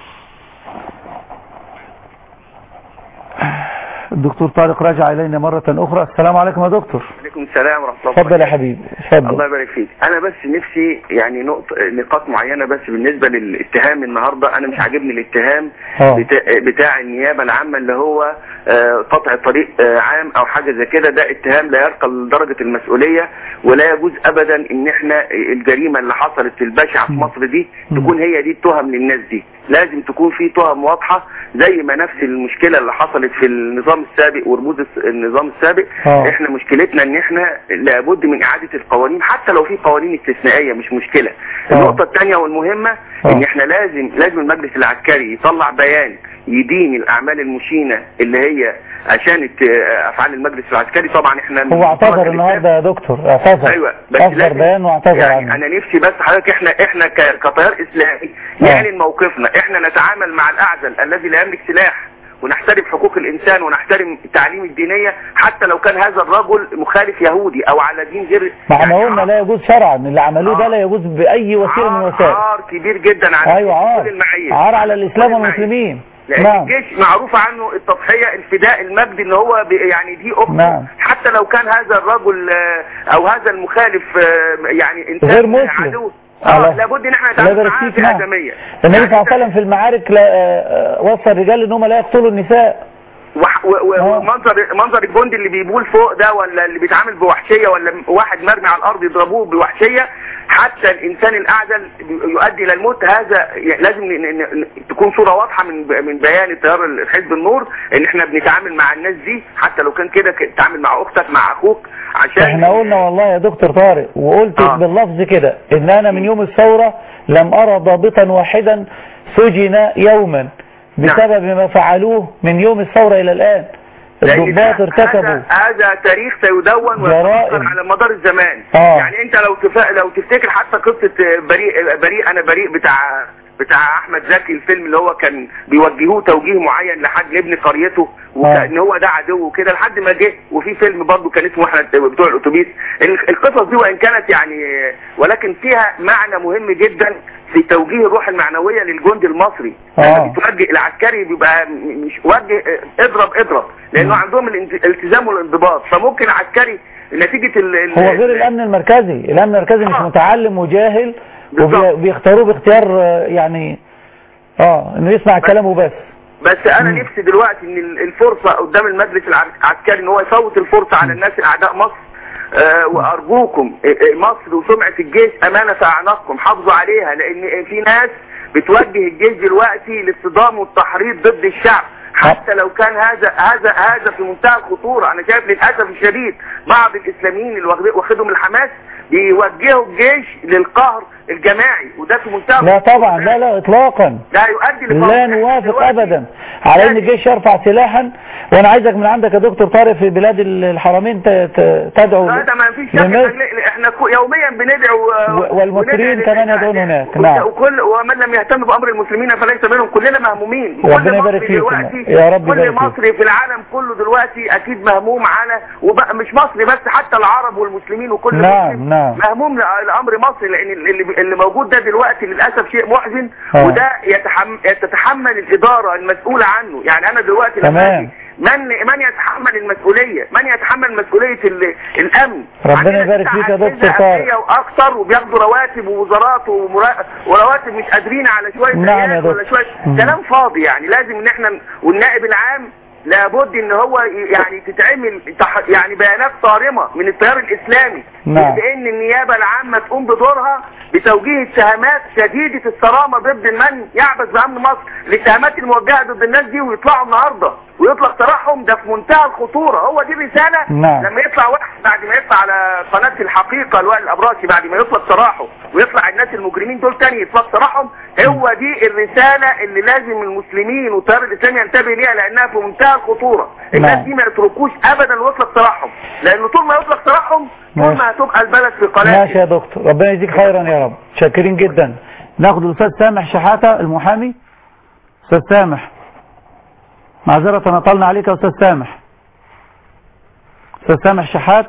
الدكتور طارق راجع إلينا مرة أخرى السلام عليكم يا دكتور عليكم السلام ورحمه الله اتفضل يا حبيبي الله اتفضل يبارك فيك انا بس نفسي يعني نقط نقاط معينه بس بالنسبه للاتهام النهارده انا مش عاجبني الاتهام اه بتاع, بتاع النيابه العامه اللي هو آه، قطع طريق آه، عام او حاجه زي كده ده اتهام لا يرقى لدرجه المسؤوليه ولا يجوز ابدا ان احنا الجريمه اللي حصلت البشعه في مم. مصر دي مم. تكون هي دي التهم للناس دي لازم تكون في تهم واضحه زي ما نفس المشكله اللي حصلت في النظام السابق ورموز الس- النظام السابق اه احنا مشكلتنا ان احنا لابد من اعاده القوانين حتى لو في قوانين استثنائيه مش مشكله آه. النقطه الثانيه والمهمه آه. ان احنا لازم لازم المجلس العسكري يطلع بيان يدين الاعمال المشينه اللي هي عشان افعال المجلس العسكري طبعا احنا هو اعتذر النهارده يا دكتور اعتذر ايوه بس اصدر لازم- بيان واعتذر يعني عنه انا نفسي بس حضرتك احنا احنا ك- كتيار اسلامي آه. نعلن موقفنا احنا نتعامل مع الاعزل الذي لا يملك سلاح ونحترم حقوق الانسان ونحترم التعليم الدينيه حتى لو كان هذا الرجل مخالف يهودي او على دين غير ما احنا يعني قلنا لا يجوز شرعا اللي عملوه ده آه. لا يجوز بأي وسيلة من عار- الوسائل عار كبير جدا على ايوه كل عار المعايير عار على الاسلام كل المعايير. والمسلمين لان نعم الجيش معروف عنه التضحيه الفداء المجد ان هو بي- يعني دي اخته نعم. حتى لو كان هذا الرجل آه، او هذا المخالف آه، يعني انسان غير مسلم. عدو على- اه لابد ان احنا لا نتعامل يبارك معاه فيك، نعم. بادميه النبي يعني صلى الله أنت- عليه وسلم في المعارك لا آه، آه، وصى الرجال ان هم لا يقتلوا النساء وح- و- و- آه. ومنظر منظر الجندي اللي بيبول فوق ده ولا اللي بيتعامل بوحشيه ولا واحد مرمي على الارض يضربوه بوحشيه حتى الانسان الاعزل يؤدي الى الموت هذا يعني لازم ن- ن- ن- تكون صوره واضحه من ب- من بيان التيار حزب النور ان احنا بنتعامل مع الناس دي حتى لو كان كده ك- تتعامل مع اختك مع اخوك عشان احنا قلنا والله يا دكتور طارق وقلت آه. باللفظ كده ان انا من يوم الثورة لم ارى ضابطا واحدا سجن يوما بسبب ما فعلوه من يوم الثورة الى الان لأن الضباط ده- ارتكبوا هذا, هذا تاريخ سيدون جرائم. ويتذكر على مدار الزمان آه. يعني انت لو تف... لو تفتكر حتى قصه بريء بريء انا بريء بتاع بتاع احمد زكي الفيلم اللي هو كان بيوجهوه توجيه معين لحد لابن قريته وكان هو ده عدو وكده لحد ما جه وفي فيلم برضه كان اسمه احنا بتوع الاتوبيس ال- القصص دي وان كانت يعني ولكن فيها معنى مهم جدا في توجيه الروح المعنويه للجندي المصري آه. لما بتوجه العسكري بيبقى م- مش وجه اه، اضرب اضرب لانه مم. عندهم الانت- الالتزام والانضباط فممكن عسكري نتيجه ال ال- هو غير الامن المركزي الامن المركزي مش آه. متعلم وجاهل بالظبط. وبيختاروه باختيار آه، يعني اه انه يسمع كلامه بس بس انا مم. نفسي دلوقتي ان ال- الفرصه قدام المجلس الع- العسكري ان هو يفوت الفرصه على الناس اعداء مصر آه وارجوكم آه، آه، مصر وسمعه الجيش امانه في اعناقكم حافظوا عليها لان في ناس بتوجه الجيش دلوقتي للصدام والتحريض ضد الشعب حتى لو كان هذا هذا هذا في منتهى الخطوره انا شايف للاسف الشديد بعض الاسلاميين اللي واخد- واخدهم الحماس بيوجهوا الجيش للقهر الجماعي وده في منتهى لا الخطورة. طبعا لا لا اطلاقا ده يؤدي لا لفوضى. نوافق دلوقتي ابدا على ان الجيش يرفع سلاحا وانا عايزك من عندك يا دكتور طارق في بلاد الحرمين ت- ت- تدعو لا ده ما فيش شك لمصر. احنا احنا كو- يوميا بندعو آه، و- والمصريين وندعي كمان ل- يدعون هناك، وكل- نعم. وكل ومن لم يهتم بامر المسلمين فليس منهم كلنا مهمومين ربنا كل يبارك مصري فيكم. دلوقتي يا رب كل يبارك فيك. مصري في العالم كله دلوقتي اكيد مهموم على وبقى مش مصري بس حتى العرب والمسلمين وكل نعم، مسلم نعم. مهموم ل- لامر مصر لان اللي, اللي موجود ده دلوقتي للاسف شيء محزن آه. وده يتحمل تتحمل الاداره المسؤوله عنه يعني انا دلوقتي لما تمام. أجي من من يتحمل المسؤوليه من يتحمل مسؤوليه ال- الامن ربنا عندنا يبارك فيك يا أجهزة دكتور طارق. أمنية واكثر وبياخدوا رواتب ووزارات ومرا- ورواتب مش قادرين على شويه نعم يا عيال ولا دكتور. شويه مم. كلام فاضي يعني لازم ان احنا والنائب العام لابد ان هو ي- يعني تتعمل تح- يعني بيانات صارمه من التيار الاسلامي نعم. بان النيابه العامه تقوم بدورها بتوجيه اتهامات شديده الصرامه ضد من يعبث بامن مصر الاتهامات الموجهه ضد الناس دي ويطلعوا النهارده ويطلق سراحهم ده في منتهى الخطوره هو دي الرساله نعم. لما يطلع واحد بعد ما يطلع على قناه الحقيقه الوائل الابراشي بعد ما يطلق سراحه ويطلع الناس المجرمين دول تاني يطلق سراحهم هو دي الرساله اللي لازم المسلمين والتيار الاسلامي ينتبه ليها لانها في منتهى الخطوره الناس نعم. دي ما يتركوش ابدا ويطلق سراحهم لانه طول ما يطلق سراحهم طول ماشي. ما هتبقى البلد في قناه ماشي يا دكتور ربنا يجزيك خيرا يا رب شاكرين جدا ناخد الاستاذ سامح شحاته المحامي استاذ سامح معذرة طلنا عليك يا استاذ سامح استاذ سامح شحات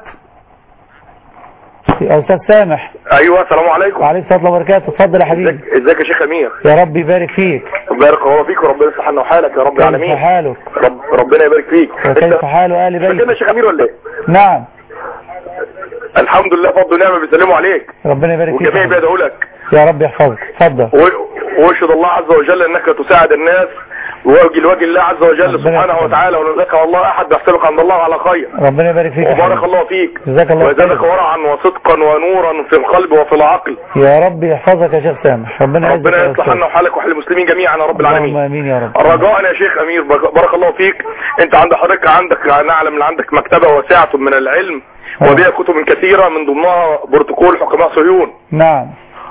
يا استاذ سامح ايوه السلام عليكم وعليكم السلام وبركاته اتفضل يا حبيبي ازيك ازيك يا شيخ امير يا رب يبارك فيك بارك الله فيك وربنا يصلح لنا وحالك يا رب كيف العالمين حالك رب ربنا يبارك فيك وكيف حال اهل فاكرنا يا بيتك شيخ امير ولا ايه نعم الحمد لله فضل ونعمه بيسلموا عليك ربنا يبارك فيك والجميع بيدعوا لك يا رب يحفظك اتفضل و- واشهد الله عز وجل انك تساعد الناس ووجه لوجه الله عز وجل ربنا سبحانه يحفظك. وتعالى ونذكر الله احد بيحسبك عند الله على خير ربنا يبارك فيك يا وبارك حبيبي. الله فيك جزاك الله ويزادك خير. ورعا وصدقا ونورا في القلب وفي العقل يا رب يحفظك يا شيخ سامح ربنا يعزك ربنا يا يصلح أستاذ. لنا وحالك وحال المسلمين جميعا يا رب اللهم العالمين امين يا رب رجاء يا شيخ امير بارك بارك الله فيك انت عند حضرتك عندك نعلم ان عندك مكتبه واسعه من العلم آه. وبها كتب كثيره من ضمنها بروتوكول حكماء صهيون نعم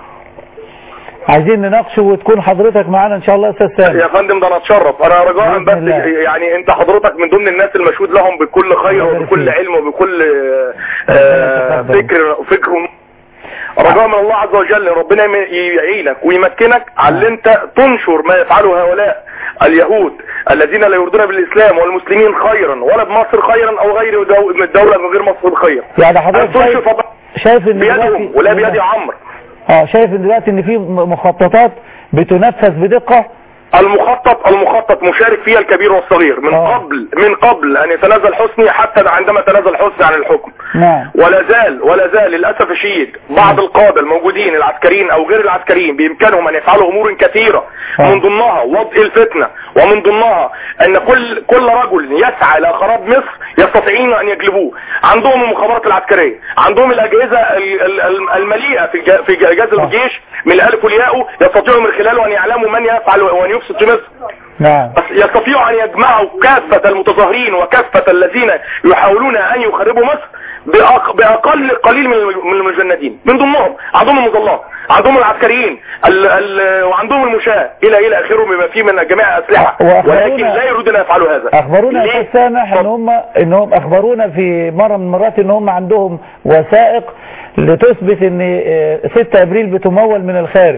عايزين نناقشه وتكون حضرتك معانا ان شاء الله يا استاذ سامح يا فندم ده انا اتشرف انا رجاء بإذن بس الله. يعني انت حضرتك من ضمن الناس المشهود لهم بكل خير الله يبارك وبكل فيك. علم وبكل ربنا آه، يتقبل. فكر فكر رجاء من الله عز وجل ان ربنا يم- يعينك ويمكنك على اللي انت تنشر ما يفعله هؤلاء اليهود الذين لا يريدون بالاسلام والمسلمين خيرا ولا بمصر خيرا او غير دو- من الدوله من غير مصر بخير يعني ان حضرتك تنشر شايف فضل شايف ان بيدهم دلوقتي ولا بيد عمرو اه شايف ان دلوقتي ان في م- مخططات بتنفذ بدقة المخطط المخطط مشارك فيها الكبير والصغير من آه. قبل من قبل ان يتنازل حسني حتى عندما تنازل حسني عن الحكم نعم ولا زال ولا زال للاسف الشديد بعض القاده الموجودين العسكريين او غير العسكريين بامكانهم ان يفعلوا امور كثيره آه. من ضمنها وضع الفتنه ومن ضمنها ان كل كل رجل يسعى الى خراب مصر يستطيعون ان يجلبوه عندهم المخابرات العسكريه عندهم الاجهزه ال- ال- ال- المليئه في الج- في جهاز آه. الجيش من الالف والياء يستطيعوا من خلاله ان يعلموا من يفعل وان يفسد في مصر نعم بس يستطيعوا ان يجمعوا كافة المتظاهرين وكافة الذين يحاولون ان يخربوا مصر بأق... باقل قليل من الم- من المجندين من ضمنهم عندهم المظلات عندهم العسكريين ال... ال... وعندهم المشاة الى الى اخره بما فيه من جميع اسلحة وأخبرونا- ولكن لا يريدون ان يفعلوا هذا اخبرونا يا ليه؟ استاذ سامح ان هم انهم اخبرونا في مرة من المرات ان هم عندهم وثائق لتثبت ان آه، 6 ابريل بتمول من الخارج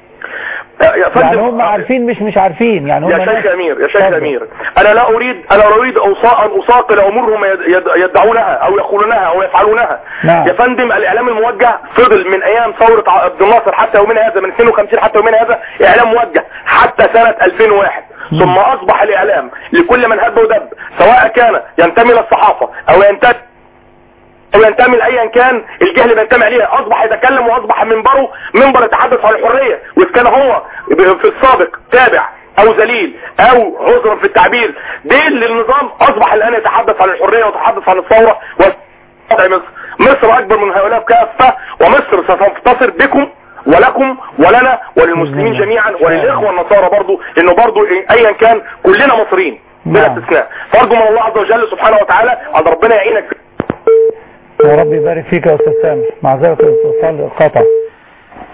يا فندم يعني هم عارفين مش مش عارفين يعني هم يا شيخ ناس- امير يا شيخ اتفضل. امير انا لا اريد انا لا اريد أوصا- ان اصاقل امورهم يد- يد- يدعونها او يقولونها او يفعلونها نعم. يا فندم الاعلام الموجه فضل من ايام ثوره ع- عبد الناصر حتى يومنا هذا من 52 حتى يومنا هذا اعلام موجه حتى سنه 2001 ثم اصبح الاعلام لكل من هب ودب سواء كان ينتمي للصحافه او ينتمي او ينتمي لايا كان الجهه اللي بينتمي عليها اصبح يتكلم واصبح منبره منبر يتحدث عن الحريه واذا كان هو في السابق تابع او ذليل او عذرا في التعبير دين للنظام اصبح الان يتحدث عن الحريه ويتحدث عن الثوره ووضع مصر مصر اكبر من هؤلاء كافه ومصر ستنتصر بكم ولكم ولنا وللمسلمين جميعا وللاخوه النصارى برضو لانه برضو ايا كان كلنا مصريين بلا نعم. استثناء فارجو من الله عز وجل سبحانه وتعالى ان ربنا يعينك في يا رب يبارك فيك يا استاذ سامح معذره الاتصال قطع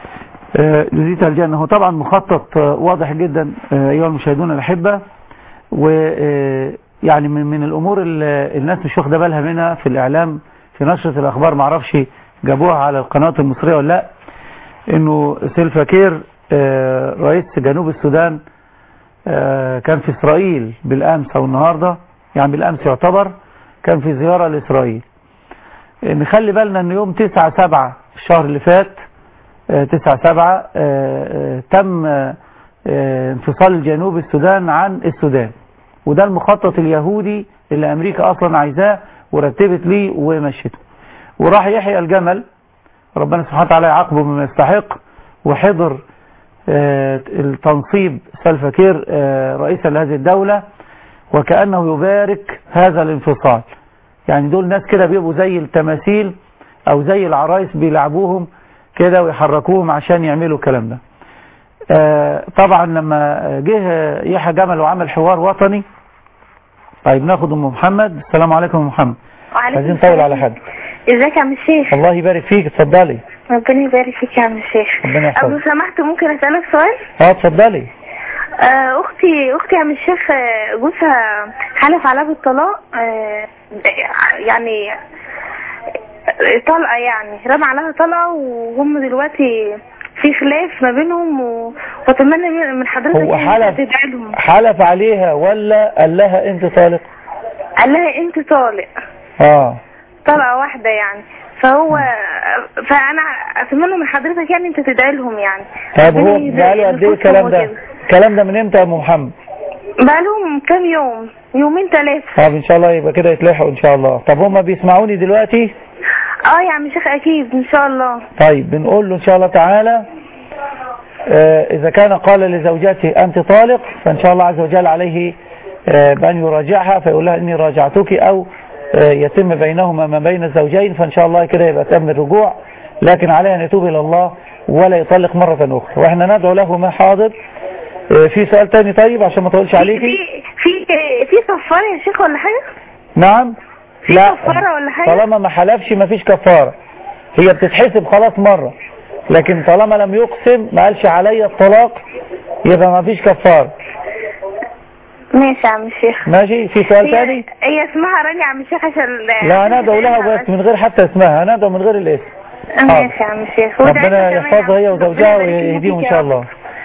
آه، نزيد الجنة هو طبعا مخطط آه، واضح جدا آه، ايها المشاهدون الاحبه ويعني من من الامور اللي الناس مش واخده بالها منها في الاعلام في نشره الاخبار ما اعرفش جابوها على القنوات المصريه ولا لا انه سيلفا كير آه، رئيس جنوب السودان آه، كان في اسرائيل بالامس او النهارده يعني بالامس يعتبر كان في زياره لاسرائيل نخلي بالنا ان يوم 9 7 الشهر اللي فات 9 7 تم آه، آه، انفصال جنوب السودان عن السودان وده المخطط اليهودي اللي امريكا اصلا عايزاه ورتبت ليه ومشيته وراح يحيى الجمل ربنا سبحانه وتعالى يعاقبه بما يستحق وحضر آه، التنصيب سلفاكير آه، رئيسا لهذه الدولة وكأنه يبارك هذا الانفصال يعني دول ناس كده بيبقوا زي التماثيل او زي العرايس بيلعبوهم كده ويحركوهم عشان يعملوا الكلام ده آه، طبعا لما جه يحيى جمل وعمل حوار وطني طيب ناخد ام محمد السلام عليكم ام محمد وعليكم عايزين نطول السلام. على حد ازيك يا عم الشيخ الله يبارك فيك اتفضلي ربنا يبارك فيك يا عم الشيخ ربنا يحفظك. لو سمحت ممكن اسالك سؤال اه اتفضلي آه، اختي اختي يا عم الشيخ آه، جوزها حلف عليها بالطلاق آه، يعني آه، طلقه يعني رمى عليها طلقه وهم دلوقتي في خلاف ما بينهم و... واتمنى من- من حضرتك هو إن حلف أنت تدعي لهم حلف عليها ولا قال لها انت طالق قال لها انت طالق اه طلقه واحده يعني فهو فانا اتمنى من حضرتك يعني انت تدعي لهم يعني طيب هو ربنا بقاله قد ايه يزكيهم الكلام ده وكده. الكلام ده من امتى يا ام محمد بقالهم كام يوم يومين ثلاثة طب ان شاء الله يبقى كده يتلحقوا ان شاء الله طب هم بيسمعوني دلوقتي اه يا عم شيخ اكيد ان شاء الله طيب بنقول له ان شاء الله تعالى آه، اذا كان قال لزوجته انت طالق فان شاء الله عز وجل عليه آه، بان يراجعها فيقول لها اني راجعتك او آه، يتم بينهما ما بين الزوجين فان شاء الله كده يبقى تم الرجوع لكن عليه ان يتوب الى الله ولا يطلق مرة اخرى واحنا ندعو له ما حاضر آه، في سؤال تاني طيب عشان ما اطولش عليكي في في في كفاره يا شيخ ولا حاجه نعم في لا كفارة ولا حاجة؟ طالما ما حلفش ما فيش كفارة هي بتتحسب خلاص مرة لكن طالما لم يقسم ما قالش علي الطلاق يبقى ما فيش كفارة ماشي يا عم الشيخ ماشي في سؤال هي, تاني هي اسمها رانيا يا عم الشيخ عشان لا ندعو لها بس من غير حتى اسمها ندعو من غير الاسم ماشي يا عم الشيخ ربنا يحفظها هي وزوجها ويهديهم ان شاء الله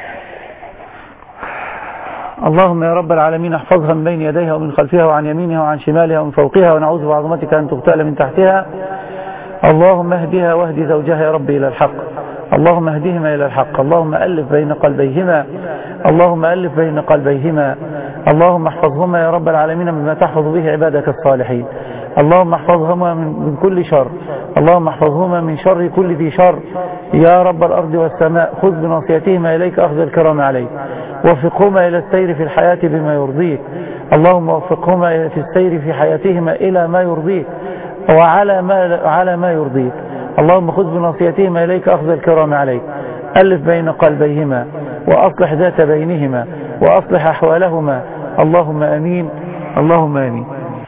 اللهم يا رب العالمين احفظها من بين يديها ومن خلفها وعن يمينها وعن شمالها ومن فوقها ونعوذ بعظمتك أن تغتال من تحتها اللهم اهدها واهد زوجها يا رب إلى الحق اللهم اهدهما إلى الحق اللهم ألف بين قلبيهما اللهم ألف بين قلبيهما اللهم احفظهما يا رب العالمين مما تحفظ به عبادك الصالحين اللهم احفظهما من, من كل شر اللهم احفظهما من شر كل ذي شر يا رب الأرض والسماء خذ بناصيتهما إليك أخذ الكرام عليك وفقهما إلى السير في الحياة بما يرضيك اللهم وفقهما في السير في حياتهما إلى ما يرضيك وعلى ما, على ما يرضيك اللهم خذ بناصيتهما إليك أخذ الكرام عليك ألف بين قلبيهما وأصلح ذات بينهما وأصلح أحوالهما اللهم أمين اللهم أمين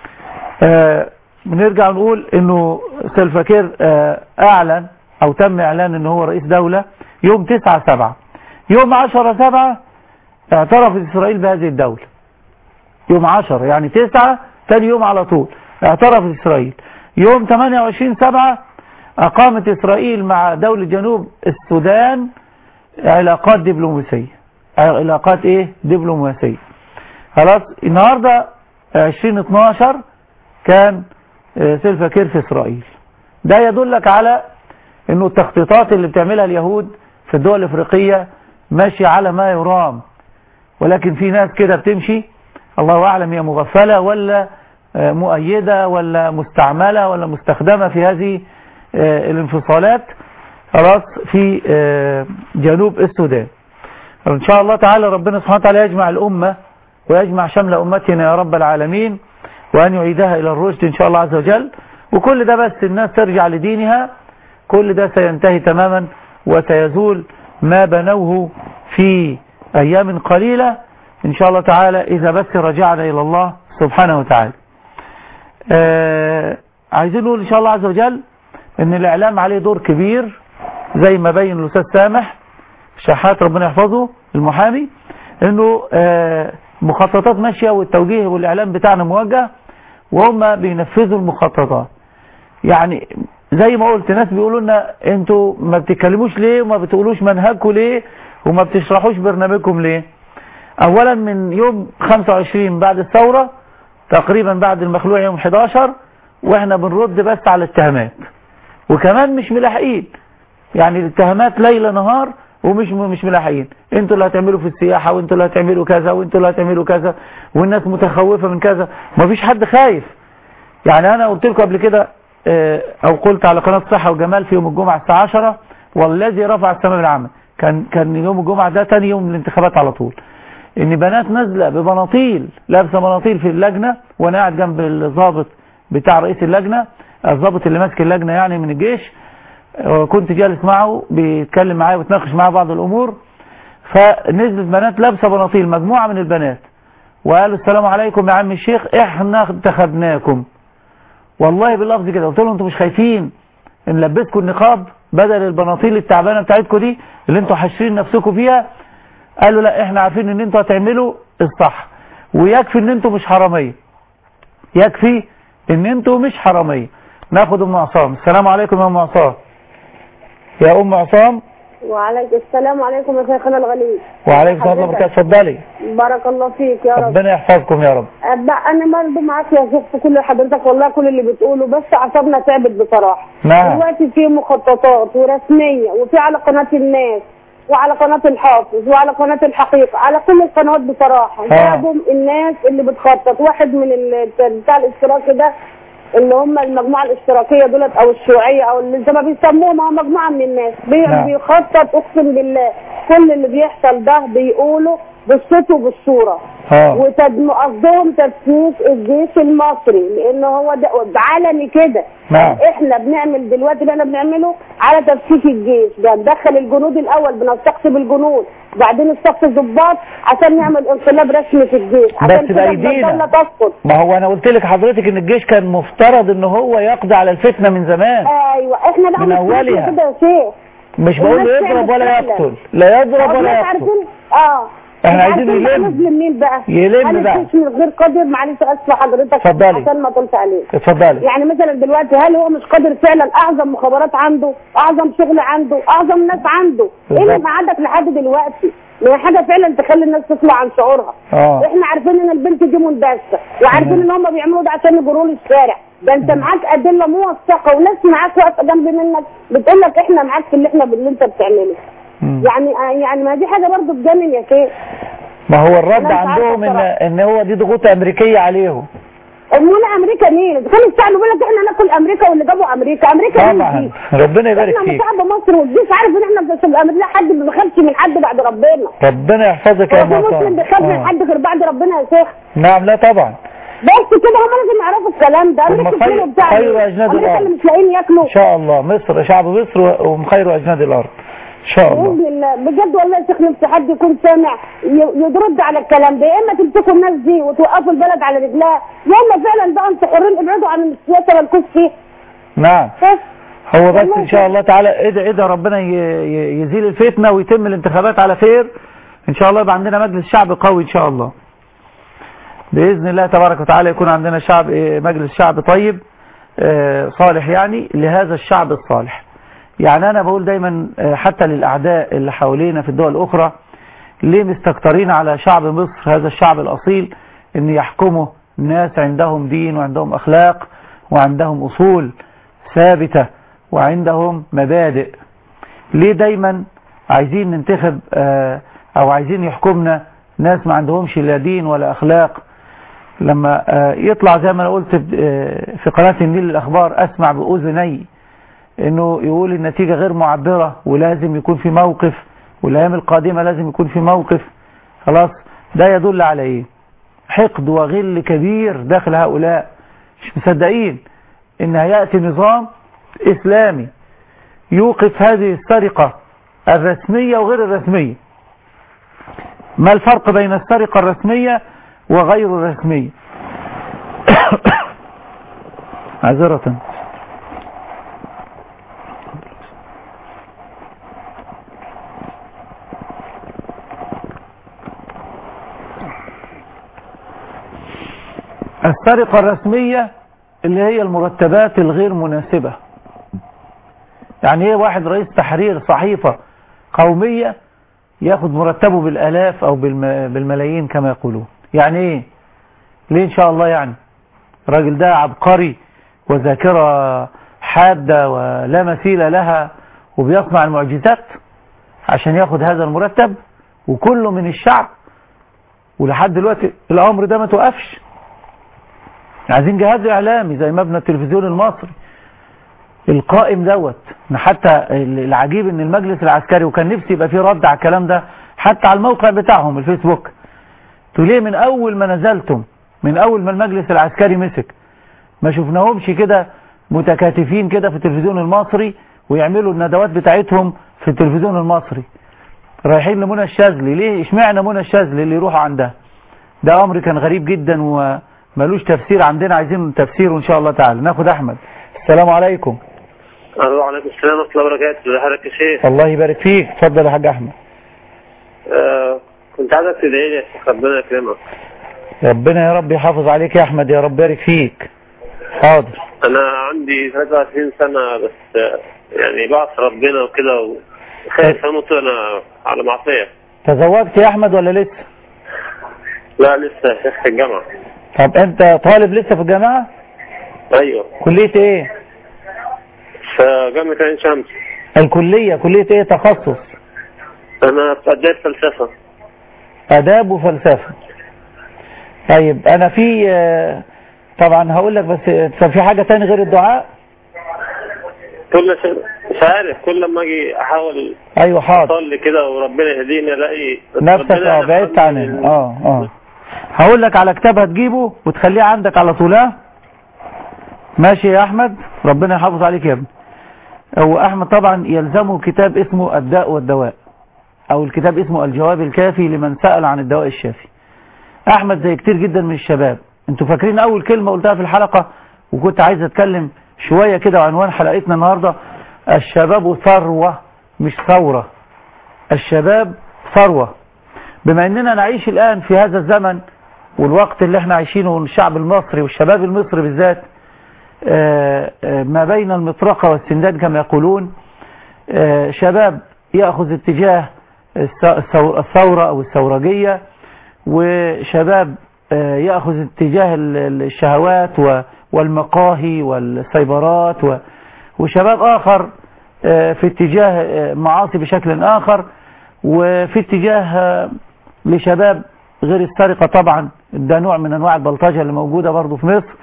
آه بنرجع نقول انه سلفاكير آه اعلن او تم اعلان انه هو رئيس دولة يوم 9 7 يوم 10 7 اعترفت اسرائيل بهذه الدولة يوم 10 يعني 9 تاني يوم على طول اعترفت اسرائيل يوم 28 7 اقامت اسرائيل مع دولة جنوب السودان علاقات دبلوماسية علاقات ايه دبلوماسية خلاص النهاردة 2012 كان سيلفا كير في اسرائيل ده يدلك على انه التخطيطات اللي بتعملها اليهود في الدول الافريقية ماشية على ما يرام ولكن في ناس كده بتمشي الله اعلم هي مغفلة ولا مؤيدة ولا مستعملة ولا مستخدمة في هذه الانفصالات خلاص في جنوب السودان ان شاء الله تعالى ربنا سبحانه وتعالى يجمع الامة ويجمع شمل امتنا يا رب العالمين وأن يعيدها إلى الرشد إن شاء الله عز وجل وكل ده بس الناس ترجع لدينها كل ده سينتهي تماما وسيزول ما بنوه في أيام قليلة إن شاء الله تعالى إذا بس رجعنا إلى الله سبحانه وتعالى آه عايزين نقول إن شاء الله عز وجل إن الإعلام عليه دور كبير زي ما بين الأستاذ سامح شحات ربنا يحفظه المحامي إنه آه مخططات ماشية والتوجيه والإعلام بتاعنا موجه وهم بينفذوا المخططات يعني زي ما قلت ناس بيقولوا لنا انتوا ما بتتكلموش ليه وما بتقولوش منهجكم ليه وما بتشرحوش برنامجكم ليه اولا من يوم 25 بعد الثورة تقريبا بعد المخلوع يوم 11 واحنا بنرد بس على الاتهامات وكمان مش ملاحقين يعني الاتهامات ليل نهار ومش مش ملاحقين انتوا اللي هتعملوا في السياحة وانتوا اللي هتعملوا كذا وانتوا اللي هتعملوا كذا والناس متخوفة من كذا مفيش حد خايف يعني انا قلت لكم قبل كده اه، او قلت على قناة صحة وجمال في يوم الجمعة الساعة 10 والذي رفع السماء بالعمل كان كان يوم الجمعة ده تاني يوم الانتخابات على طول ان بنات نازلة ببناطيل لابسة بناطيل في اللجنة وانا قاعد جنب الضابط بتاع رئيس اللجنة الضابط اللي ماسك اللجنة يعني من الجيش اه، كنت جالس معه بيتكلم معايا وبتناقش معاه بعض الامور فنزلت بنات لابسة بناطيل مجموعة من البنات وقالوا السلام عليكم يا عم الشيخ احنا انتخبناكم والله باللفظ كده قلت لهم انتوا مش خايفين ان لبسكم النقاب بدل البناطيل التعبانه بتاعتكم دي اللي انتوا حاشرين نفسكم فيها قالوا لا احنا عارفين ان انتوا هتعملوا الصح ويكفي ان انتوا مش حراميه يكفي ان انتوا مش حراميه ناخد ام عصام السلام عليكم يا ام عصام يا ام عصام وعليكم السلام عليكم يا شيخنا الغليل وعليكم السلام ورحمه الله وبركاته اتفضلي بارك الله فيك يا رب ربنا يحفظكم يا رب أبقى انا برضه معاك يا شيخ في كل حضرتك والله كل اللي بتقوله بس اعصابنا تعبت بصراحه نعم دلوقتي في مخططات ورسميه وفي على قناه الناس وعلى قناه الحافظ وعلى قناه الحقيقه على كل القنوات بصراحه جابوا الناس اللي بتخطط واحد من ال- بتاع الاشتراك ده اللي هم المجموعه الاشتراكيه دولت او الشيوعيه او اللي زي ما بيسموهم هم مجموعه من الناس بي- نعم. بيخطط اقسم بالله كل اللي بيحصل ده بيقولوا بالصوت وبالصوره اه وتدم قصدهم تفكيك الجيش المصري لان هو ده علني كده نعم. احنا بنعمل دلوقتي اللي احنا بنعمله على تفكيك الجيش ده ندخل الجنود الاول بنستقطب الجنود بعدين نستقطب الضباط عشان نعمل انقلاب رسمي في الجيش بس عشان كده بأيدينا. الدوله تسقط ما هو انا قلت لك حضرتك ان الجيش كان مفترض ان هو يقضي على الفتنه من زمان ايوه احنا بقى من مش أولها. عارفين كده يا شيخ مش بقول له الناس يضرب تعمل ولا فعلا. يقتل لا يضرب ولا الناس يقتل عارفين اه احنا مش عايزين عارفين بقى يلم. نظلم مين بقى يلم هل بقى. الجيش من غير قادر معلش اسف حضرتك اتفضلي. عشان ما طلت عليك اتفضلي يعني مثلا دلوقتي هل هو مش قادر فعلا اعظم مخابرات عنده اعظم شغل عنده اعظم ناس عنده ايه اللي بالظبط. قعدك لحد دلوقتي ما هي حاجه فعلا تخلي الناس تطلع عن شعورها اه احنا عارفين ان البنت دي مندسه وعارفين ان هم بيعملوا ده عشان يجروا لي الشارع ده انت معاك ادله موثقه وناس معاك واقفه جنب منك بتقول لك احنا معاك في اللي احنا اللي انت بتعمله مم. يعني يعني ما دي حاجه برضه تجنن يا شيخ ما هو الرد أنا مش عارفة عندهم ان بصراحة. ان هو دي ضغوط امريكيه عليهم امال امريكا مين؟ إذا كان الشعب بيقول لك احنا ناكل امريكا واللي جابوا امريكا امريكا مين طبعا دي؟ ربنا يبارك احنا من فيك شعب مصر والجيش عارف ان احنا في امريكا حد ما بيخافش من حد بعد ربنا ربنا يحفظك يا هو في ام مسلم عصام بيخاف من آه. حد غير بعد ربنا يا شيخ نعم لا طبعا بس كده هم لازم يعرفوا الكلام ده هم امريكا خير- كله بتاع خير إيه؟ أجناد امريكا الأرض. اللي مش لاقيين ياكلوا ان شاء الله مصر شعب مصر و- وهم خير اجناد الارض ان شاء الله باذن الله بجد والله يا شيخ نفسي حد يكون سامع ي- يرد على الكلام ده يا اما تمسكوا الناس دي وتوقفوا البلد على رجلها يا اما فعلا بقى انتوا حرين ابعدوا عن السياسه والكوس فيه نعم بس هو بس والله ان شاء الله تعالى ادعي ادعي ربنا ي- ي- يزيل الفتنه ويتم الانتخابات على خير ان شاء الله يبقى عندنا مجلس شعب قوي ان شاء الله باذن الله تبارك وتعالى يكون عندنا شعب إيه، مجلس شعب طيب آه، صالح يعني لهذا الشعب الصالح يعني انا بقول دايما آه، حتى للاعداء اللي حوالينا في الدول الاخرى ليه مستكترين على شعب مصر هذا الشعب الاصيل ان يحكمه ناس عندهم دين وعندهم اخلاق وعندهم اصول ثابته وعندهم مبادئ ليه دايما عايزين ننتخب آه، او عايزين يحكمنا ناس ما عندهمش لا دين ولا اخلاق لما آه، يطلع زي ما انا قلت آه، في قناة النيل الاخبار اسمع باذني انه يقول النتيجة غير معبرة ولازم يكون في موقف والايام القادمة لازم يكون في موقف خلاص ده يدل على ايه حقد وغل كبير داخل هؤلاء مش مصدقين ان هيأتي نظام اسلامي يوقف هذه السرقة الرسمية وغير الرسمية ما الفرق بين السرقة الرسمية وغير الرسمية عذرة السرقة الرسمية اللي هي المرتبات الغير مناسبة يعني ايه واحد رئيس تحرير صحيفة قومية ياخد مرتبه بالالاف او بالم- بالملايين كما يقولون يعني ايه ليه ان شاء الله يعني الراجل ده عبقري وذاكرة حادة ولا مثيل لها وبيصنع المعجزات عشان ياخد هذا المرتب وكله من الشعب ولحد دلوقتي الامر ده ما توقفش عايزين جهاز اعلامي زي مبنى التلفزيون المصري القائم دوت إن حتى العجيب ان المجلس العسكري وكان نفسي يبقى فيه رد على الكلام ده حتى على الموقع بتاعهم الفيسبوك انتوا ليه من اول ما نزلتم من اول ما المجلس العسكري مسك ما شفناهمش كده متكاتفين كده في التلفزيون المصري ويعملوا الندوات بتاعتهم في التلفزيون المصري رايحين لمنى الشاذلي ليه اشمعنى منى الشاذلي اللي يروحوا عندها ده امر كان غريب جدا وملوش تفسير عندنا عايزين تفسيره ان شاء الله تعالى ناخد احمد السلام عليكم الو عليكم السلام ورحمه الله وبركاته ازي حضرتك يا شيخ الله يبارك فيك اتفضل يا حاج احمد آه كنت عايزك تدعي لي يا شيخ ربنا يكرمك ربنا يا رب يحافظ عليك يا احمد يا رب يبارك فيك حاضر انا عندي 23 سنه بس آه، يعني بعصي ربنا وكده وخايف اموت وانا على معصيه تزوجت يا احمد ولا لسه لا لسه يا شيخ في الجامعه طب انت طالب لسه في الجامعة ايوه كلية ايه في جامعه عين شمس الكلية كلية ايه تخصص انا في اداب فلسفه اداب وفلسفة طيب انا في آه، طبعا هقول لك بس طب في حاجة تاني غير الدعاء كل شيء مش عارف كل لما اجي احاول ايوه حاضر اصلي كده وربنا يهديني الاقي نفسك ربنا اه بعدت يرحمني. عنها اه اه هقول لك على كتاب هتجيبه وتخليه عندك على طول ها؟ ماشي يا احمد ربنا يحافظ عليك يا ابني هو احمد طبعا يلزمه كتاب اسمه الداء والدواء او الكتاب اسمه الجواب الكافي لمن سأل عن الدواء الشافي احمد زي كتير جدا من الشباب انتوا فاكرين اول كلمة قلتها في الحلقة وكنت عايز اتكلم شوية كده وعنوان حلقتنا النهاردة الشباب ثروة مش ثورة الشباب ثروة بما اننا نعيش الان في هذا الزمن والوقت اللي احنا عايشينه والشعب المصري والشباب المصري بالذات آه، آه، ما بين المطرقة والسندان كما يقولون آه، شباب يأخذ اتجاه الث- الثو- الثورة أو الثورجية وشباب آه، يأخذ اتجاه ال- ال- الشهوات و- والمقاهي والسيبرات و- وشباب آخر آه، في اتجاه آه، معاصي بشكل آخر وفي اتجاه آه، لشباب غير السرقة طبعا ده نوع من أنواع البلطجة اللي موجودة برضو في مصر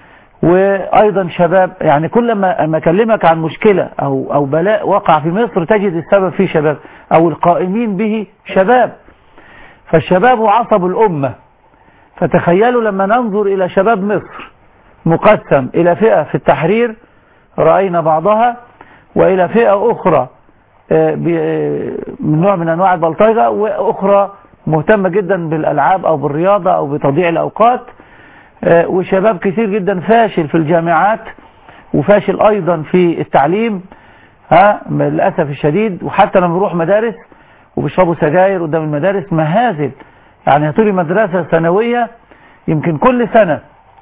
وايضا شباب يعني كل ما ما اكلمك عن مشكلة او او بلاء وقع في مصر تجد السبب فيه شباب او القائمين به شباب فالشباب هو عصب الامة فتخيلوا لما ننظر الى شباب مصر مقسم الى فئة في التحرير رأينا بعضها والى فئة اخرى آه، ب- آه، من نوع من انواع البلطجة واخرى مهتمة جدا بالالعاب او بالرياضة او بتضييع الاوقات آه، وشباب كثير جدا فاشل في الجامعات وفاشل ايضا في التعليم ها للاسف الشديد وحتى لما بيروح مدارس وبيشربوا سجاير قدام المدارس مهازل يعني هتقولي مدرسة ثانوية يمكن كل سنة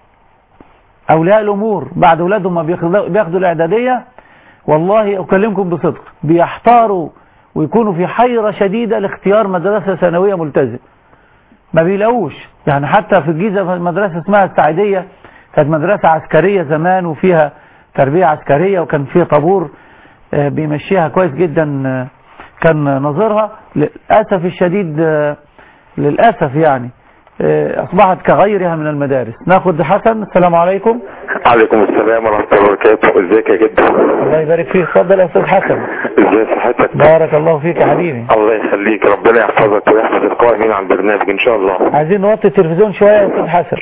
اولياء الامور بعد اولادهم ما بياخدوا بياخدوا الاعدادية والله اكلمكم بصدق بيحتاروا ويكونوا في حيرة شديدة لاختيار مدرسة ثانوية ملتزم ما بيلاقوش يعني حتى في الجيزة مدرسة اسمها السعيدية كانت مدرسة عسكرية زمان وفيها تربية عسكرية وكان فيه طابور آه، بيمشيها كويس جدا آه، كان نظيرها للأسف الشديد آه، للأسف يعني آه، أصبحت كغيرها من المدارس ناخد حسن السلام عليكم عليكم السلام ورحمة الله وبركاته ازيك يا جدو الله يبارك فيك اتفضل يا أستاذ حسن ازي صحتك بارك الله فيك يا حبيبي الله يخليك ربنا يحفظك ويحفظ القائمين على البرنامج ان شاء الله عايزين نوطي التلفزيون شوية يا أستاذ حسن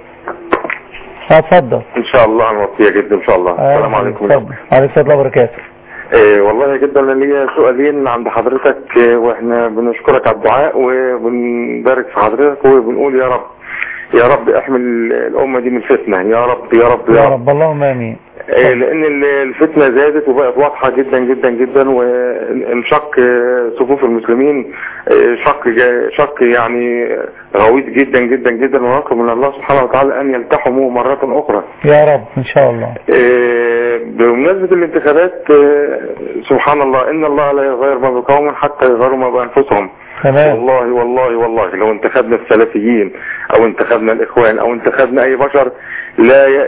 اه، اتفضل ان شاء الله هنوصي يا جدو ان شاء الله السلام عليكم اتفضل عليكم السلام وبركاته إيه والله يا جدو انا ليا سؤالين عند حضرتك إيه، واحنا بنشكرك على الدعاء وبنبارك في حضرتك وبنقول يا رب يا رب احمل الامه دي من الفتنه يا رب يا رب يا رب اللهم امين آه، لان ال- الفتنه زادت وبقت واضحه جدا جدا جدا وانشق آه، صفوف المسلمين آه، شق جا- شق يعني غويط جدا جدا جدا ونطلب من الله سبحانه وتعالى ان يلتحموا مره اخرى يا رب ان شاء الله آه، بمناسبة الانتخابات آه، سبحان الله إن الله لا يغير ما بقوم حتى يغيروا ما بأنفسهم تمام والله والله والله لو انتخبنا السلفيين أو انتخبنا الإخوان أو انتخبنا أي بشر لا ي...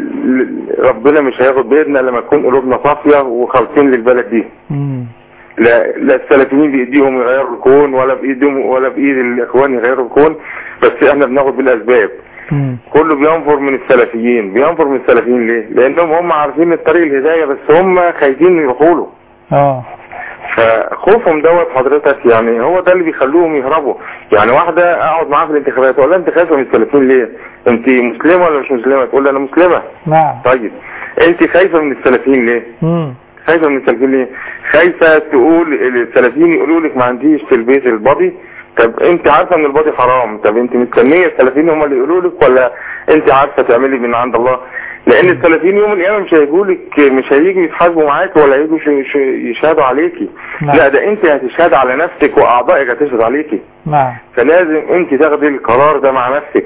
ل- ربنا مش هياخد بإيدنا لما تكون قلوبنا صافية وخالصين للبلد دي مم. لا لا السلفيين بايديهم يغيروا الكون ولا بايدهم ولا بايد الاخوان يغيروا الكون بس احنا بناخد بالاسباب مم. كله بينفر من السلفيين بينفر من السلفيين ليه لانهم هم عارفين الطريق الهداية بس هم خايفين يروحوا له اه فخوفهم دوت حضرتك يعني هو ده اللي بيخلوهم يهربوا يعني واحدة اقعد معاها في الانتخابات ولا انت خايفة من السلفيين ليه انت مسلمة ولا مش مسلمة تقول لي انا مسلمة نعم طيب انت خايفة من السلفيين ليه مم. خايفة من السلفيين ليه خايفة تقول السلفيين يقولوا لك ما عنديش تلبيس البادي طب انت عارفة ان البادي حرام طب انت مستنية السلفيين هم اللي يقولوا لك ولا انت عارفة تعملي من عند الله لان السلفيين يوم القيامة مش هيجوا لك مش هيجوا يتحاسبوا معاك ولا هيجوا ش- ش- يشهدوا عليكي نعم. لا ده انت هتشهد على نفسك واعضائك هتشهد عليكي نعم فلازم انت تاخدي القرار ده مع نفسك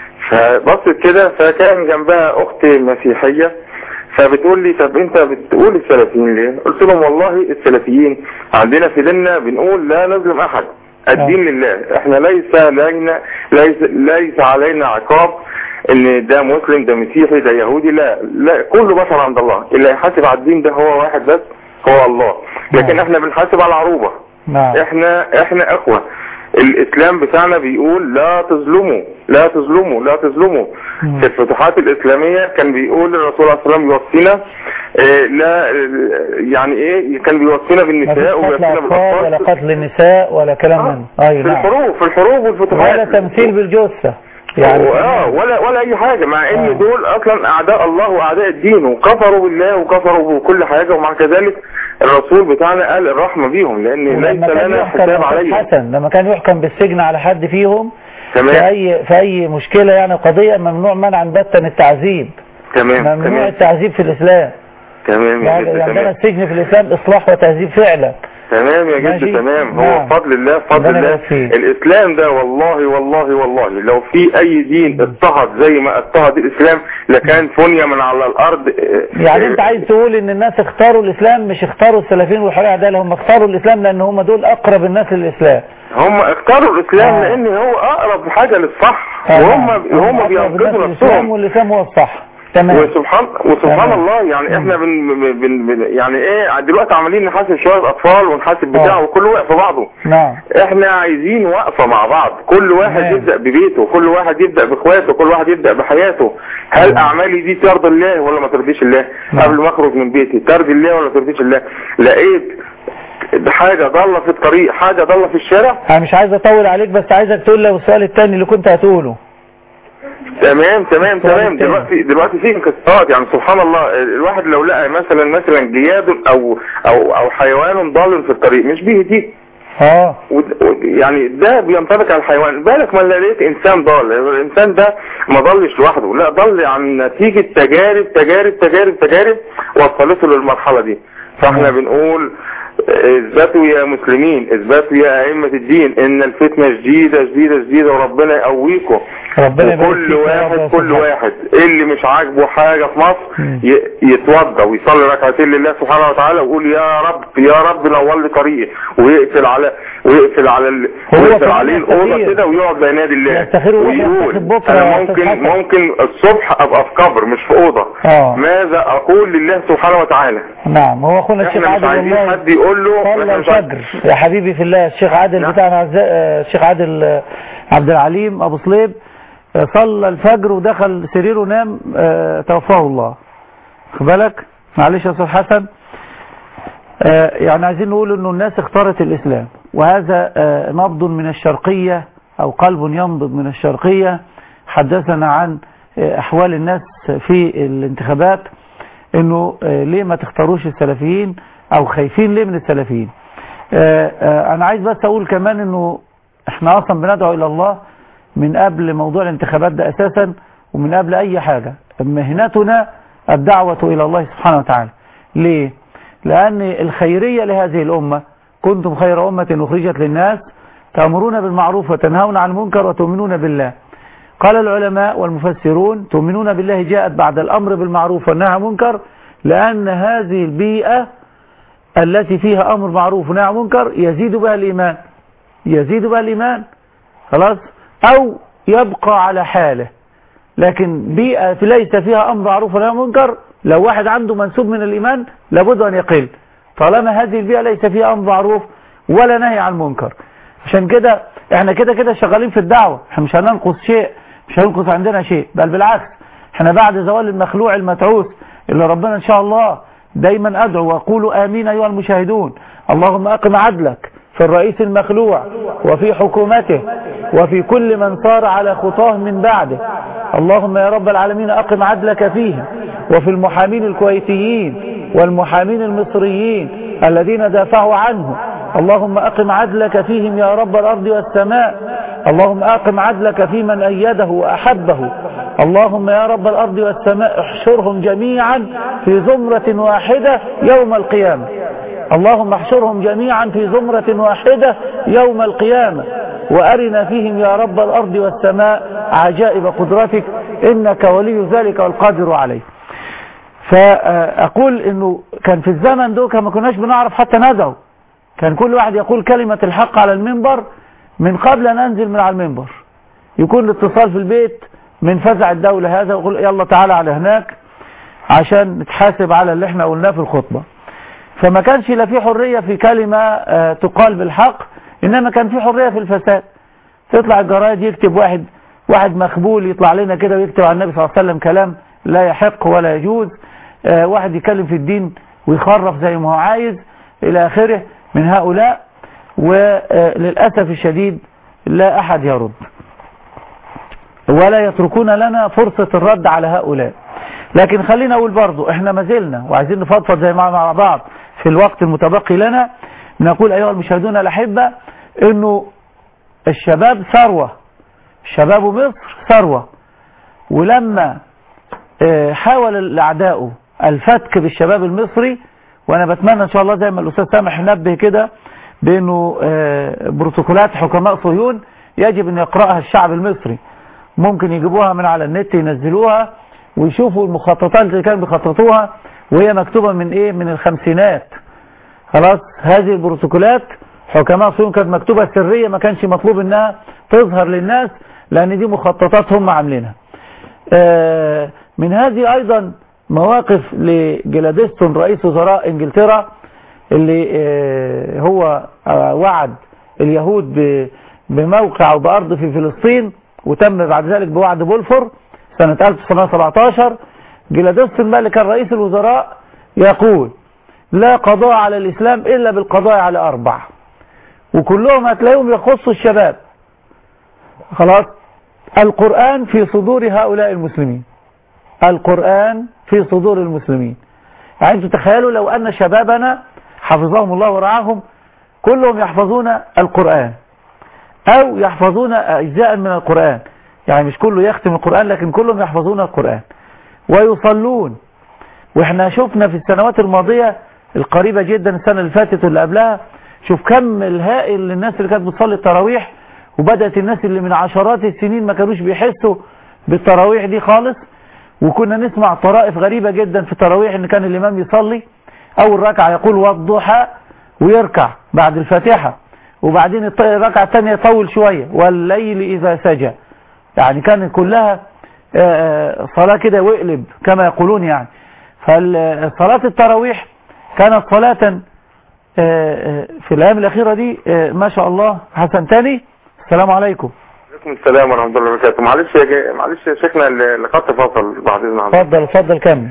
فبصت كده فكان جنبها اخت مسيحية فبتقول لي طب انت بتقول السلفيين ليه قلت لهم والله السلفيين عندنا في ديننا بنقول لا نظلم احد الدين لله احنا ليس علينا ليس ليس علينا عقاب ان ده مسلم ده مسيحي ده يهودي لا لا كله بشر عند الله اللي هيحاسب على الدين ده هو واحد بس هو الله لكن احنا بنحاسب على العروبة نعم احنا احنا اخوة الاسلام بتاعنا بيقول لا تظلموا لا تظلموا لا تظلموا مم. في الفتوحات الاسلامية كان بيقول الرسول عليه الصلاة والسلام يوصينا اه لا اه يعني ايه كان بيوصينا ما فيش بالنساء قتل ويوصينا اطفال ولا بالاطفال قتل النساء ولا كلام آه، من اي في نعم الحروب في الحروب والفتوحات ولا تمثيل بالجثة يعني اه يعني ولا ولا اي حاجة مع ان آه. دول اصلا اعداء الله واعداء الدين وكفروا بالله وكفروا بكل حاجة ومع كذلك الرسول بتاعنا قال الرحمة بيهم لان ليس ولما كان لنا يحكم حساب يا أستاذ عليهم حسن لما كان يحكم بالسجن على حد فيهم في تمام اي في اي مشكلة يعني قضية ممنوع منعا باتا التعذيب تمام ممنوع تمام التعذيب في الاسلام تمام يا يعني جد عندنا تمام السجن في الاسلام اصلاح وتهذيب فعلا تمام يا ماشي. جد تمام هو نعم. بفضل الله بفضل ربنا الله يبارك فيك. الاسلام ده والله والله والله لو في اي دين اضطهد زي ما اضطهد الاسلام لكان فنية من على الارض يعني انت عايز تقول ان الناس اختاروا الاسلام مش اختاروا السلفيين والحاجة ده هم اختاروا الاسلام لان هم دول اقرب الناس للاسلام هم اختاروا الاسلام آه. لان هو اقرب حاجة للصح آه، وهم نعم. هم أقرب بينقذوا الناس للإسلام نفسهم والاسلام هو الصح تمام وسبحان وسبحان تمام. الله يعني احنا بن بن بن يعني ايه دلوقتي عمالين نحاسب شويه اطفال ونحاسب بتاع آه. وكل واقف في بعضه نعم احنا عايزين وقفة مع بعض كل واحد تمام. يبدأ ببيته كل واحد يبدأ باخواته كل واحد يبدأ بحياته هل تمام. اعمالي دي ترضي الله ولا ما ترضيش الله نعم. قبل ما اخرج من بيتي ترضي الله ولا ترضيش الله لقيت حاجة ضالة في الطريق حاجة ضالة في الشارع انا مش عايز اطول عليك بس عايزك تقول لي السؤال الثاني اللي كنت هتقوله تمام تمام السؤال تمام التاني. دلوقتي دلوقتي في انكسارات يعني سبحان الله الواحد لو لقى مثلا مثلا جياد او او او حيوان ضال في الطريق مش بيهديه اه ود- ود- يعني ده بينطبق على الحيوان بالك ما لقيت انسان ضال الانسان ده ما ضلش لوحده لا ضل عن نتيجة تجارب تجارب تجارب تجارب وصلته للمرحلة دي فاحنا بنقول اثبتوا يا مسلمين اثبتوا يا ائمة الدين ان الفتنة جديدة جديدة جديدة وربنا يقويكم ربنا يبارك وكل فيك يا رب واحد يا كل أستاذ واحد اللي مش عاجبه حاجة في مصر مم. ي- يتوضى ويصلي ركعتين لله سبحانه وتعالى ويقول يا رب يا رب نور لي طريقي ويقفل على ويقفل على ال... هو ويقفل كمان عليه الأوضة يستخير. كده ويقعد بينادي الله يستخير ويروح ويقول يستخير بكرة انا يا أستاذ ممكن حسن. ممكن الصبح ابقى في قبر مش في أوضة اه ماذا اقول لله سبحانه وتعالى نعم هو اخونا الشيخ احنا مش عادل عايزين والله حد يقول له صلى احنا مش عايز- الفجر يا حبيبي في الله الشيخ عادل نعم. بتاعنا عز- آه، الشيخ عادل آه، عبد العليم ابو صليب آه، صلى الفجر ودخل سريره نام آه، توفاه الله خد بالك معلش يا استاذ حسن آه، يعني عايزين نقول انه الناس اختارت الاسلام وهذا آه، نبض من الشرقية او قلب ينبض من الشرقية حدثنا عن آه، احوال الناس في الانتخابات انه آه، ليه ما تختاروش السلفيين او خايفين ليه من السلفيين آه، آه، انا عايز بس اقول كمان انه احنا اصلا بندعو الى الله من قبل موضوع الانتخابات ده أساسا ومن قبل أي حاجة مهنتنا الدعوة إلى الله سبحانه وتعالى ليه؟ لأن الخيرية لهذه الأمة كنتم خير أمة أخرجت للناس تأمرون بالمعروف وتنهون عن المنكر وتؤمنون بالله قال العلماء والمفسرون تؤمنون بالله جاءت بعد الأمر بالمعروف والنهي عن المنكر لأن هذه البيئة التي فيها أمر معروف ونهي عن منكر يزيد بها الإيمان يزيد بها الإيمان خلاص أو يبقى على حاله لكن بيئة ليس فيها أمر معروف ونهي عن منكر لو واحد عنده منسوب من الإيمان لابد أن يقل طالما هذه البيئة ليس فيها أمر معروف ولا نهي عن منكر عشان كده احنا كده كده شغالين في الدعوة احنا مش هننقص شيء مش هننقص عندنا شيء بل بالعكس احنا بعد زوال المخلوع المتعوس اللي ربنا ان شاء الله دايما ادعو واقولوا امين ايها المشاهدون اللهم اقم عدلك في الرئيس المخلوع وفي حكومته وفي كل من صار على خطاه من بعده اللهم يا رب العالمين اقم عدلك فيهم وفي المحامين الكويتيين والمحامين المصريين الذين دافعوا عنه اللهم أقم عدلك فيهم يا رب الأرض والسماء اللهم أقم عدلك في من أيده وأحبه اللهم يا رب الأرض والسماء احشرهم جميعا في زمرة واحدة يوم القيامة اللهم احشرهم جميعا في زمرة واحدة يوم القيامة وأرنا فيهم يا رب الأرض والسماء عجائب قدرتك إنك ولي ذلك والقادر عليه فأقول إنه كان في الزمن دوك ما كناش بنعرف حتى ندعو كان كل واحد يقول كلمة الحق على المنبر من قبل أن أنزل من على المنبر يكون الاتصال في البيت من فزع الدولة هذا ويقول يلا تعالى على هناك عشان نتحاسب على اللي احنا قلناه في الخطبة فما كانش لا في حرية في كلمة آه تقال بالحق إنما كان في حرية في الفساد تطلع الجرايد يكتب واحد واحد مخبول يطلع لنا كده ويكتب على النبي صلى الله عليه وسلم كلام لا يحق ولا يجوز آه واحد يتكلم في الدين ويخرف زي ما هو عايز إلى آخره من هؤلاء وللأسف الشديد لا أحد يرد ولا يتركون لنا فرصة الرد على هؤلاء لكن خلينا أقول برضو احنا ما زلنا وعايزين نفضفض زي ما مع بعض في الوقت المتبقي لنا نقول أيها المشاهدون الأحبة انه الشباب ثروة شباب مصر ثروة ولما حاول الأعداء الفتك بالشباب المصري وانا بتمنى ان شاء الله زي ما الاستاذ سامح نبه كده بانه بروتوكولات حكماء صهيون يجب ان يقرأها الشعب المصري ممكن يجيبوها من على النت ينزلوها ويشوفوا المخططات اللي كانوا بيخططوها وهي مكتوبة من ايه من الخمسينات خلاص هذه البروتوكولات حكماء صهيون كانت مكتوبة سرية ما كانش مطلوب انها تظهر للناس لان دي مخططات هم عاملينها من هذه ايضا مواقف لجلادستون رئيس وزراء انجلترا اللي هو وعد اليهود بموقع او بارض في فلسطين وتم بعد ذلك بوعد بولفور سنة 1917 جلادستون بقى اللي كان رئيس الوزراء يقول لا قضاء على الاسلام الا بالقضاء على اربع وكلهم هتلاقيهم يخصوا الشباب خلاص القرآن في صدور هؤلاء المسلمين القرآن في صدور المسلمين يعني انتوا تخيلوا لو أن شبابنا حفظهم الله ورعاهم كلهم يحفظون القرآن أو يحفظون أجزاء من القرآن يعني مش كله يختم القرآن لكن كلهم يحفظون القرآن ويصلون واحنا شفنا في السنوات الماضية القريبة جدا السنة اللي فاتت واللي قبلها شوف كم الهائل للناس اللي كانت بتصلي التراويح وبدأت الناس اللي من عشرات السنين ما كانوش بيحسوا بالتراويح دي خالص وكنا نسمع طرائف غريبة جدا في التراويح ان كان الامام يصلي اول ركعة يقول والضحى ويركع بعد الفاتحة وبعدين الركعة الثانية يطول شوية والليل اذا سجى يعني كانت كلها صلاة كده وقلب كما يقولون يعني فصلاة التراويح كانت صلاة في الايام الاخيرة دي ما شاء الله حسن تاني السلام عليكم عليكم السلام ورحمة الله وبركاته معلش يا جي... معلش يا شيخنا الخط فصل بعد اذن الله اتفضل اتفضل كمل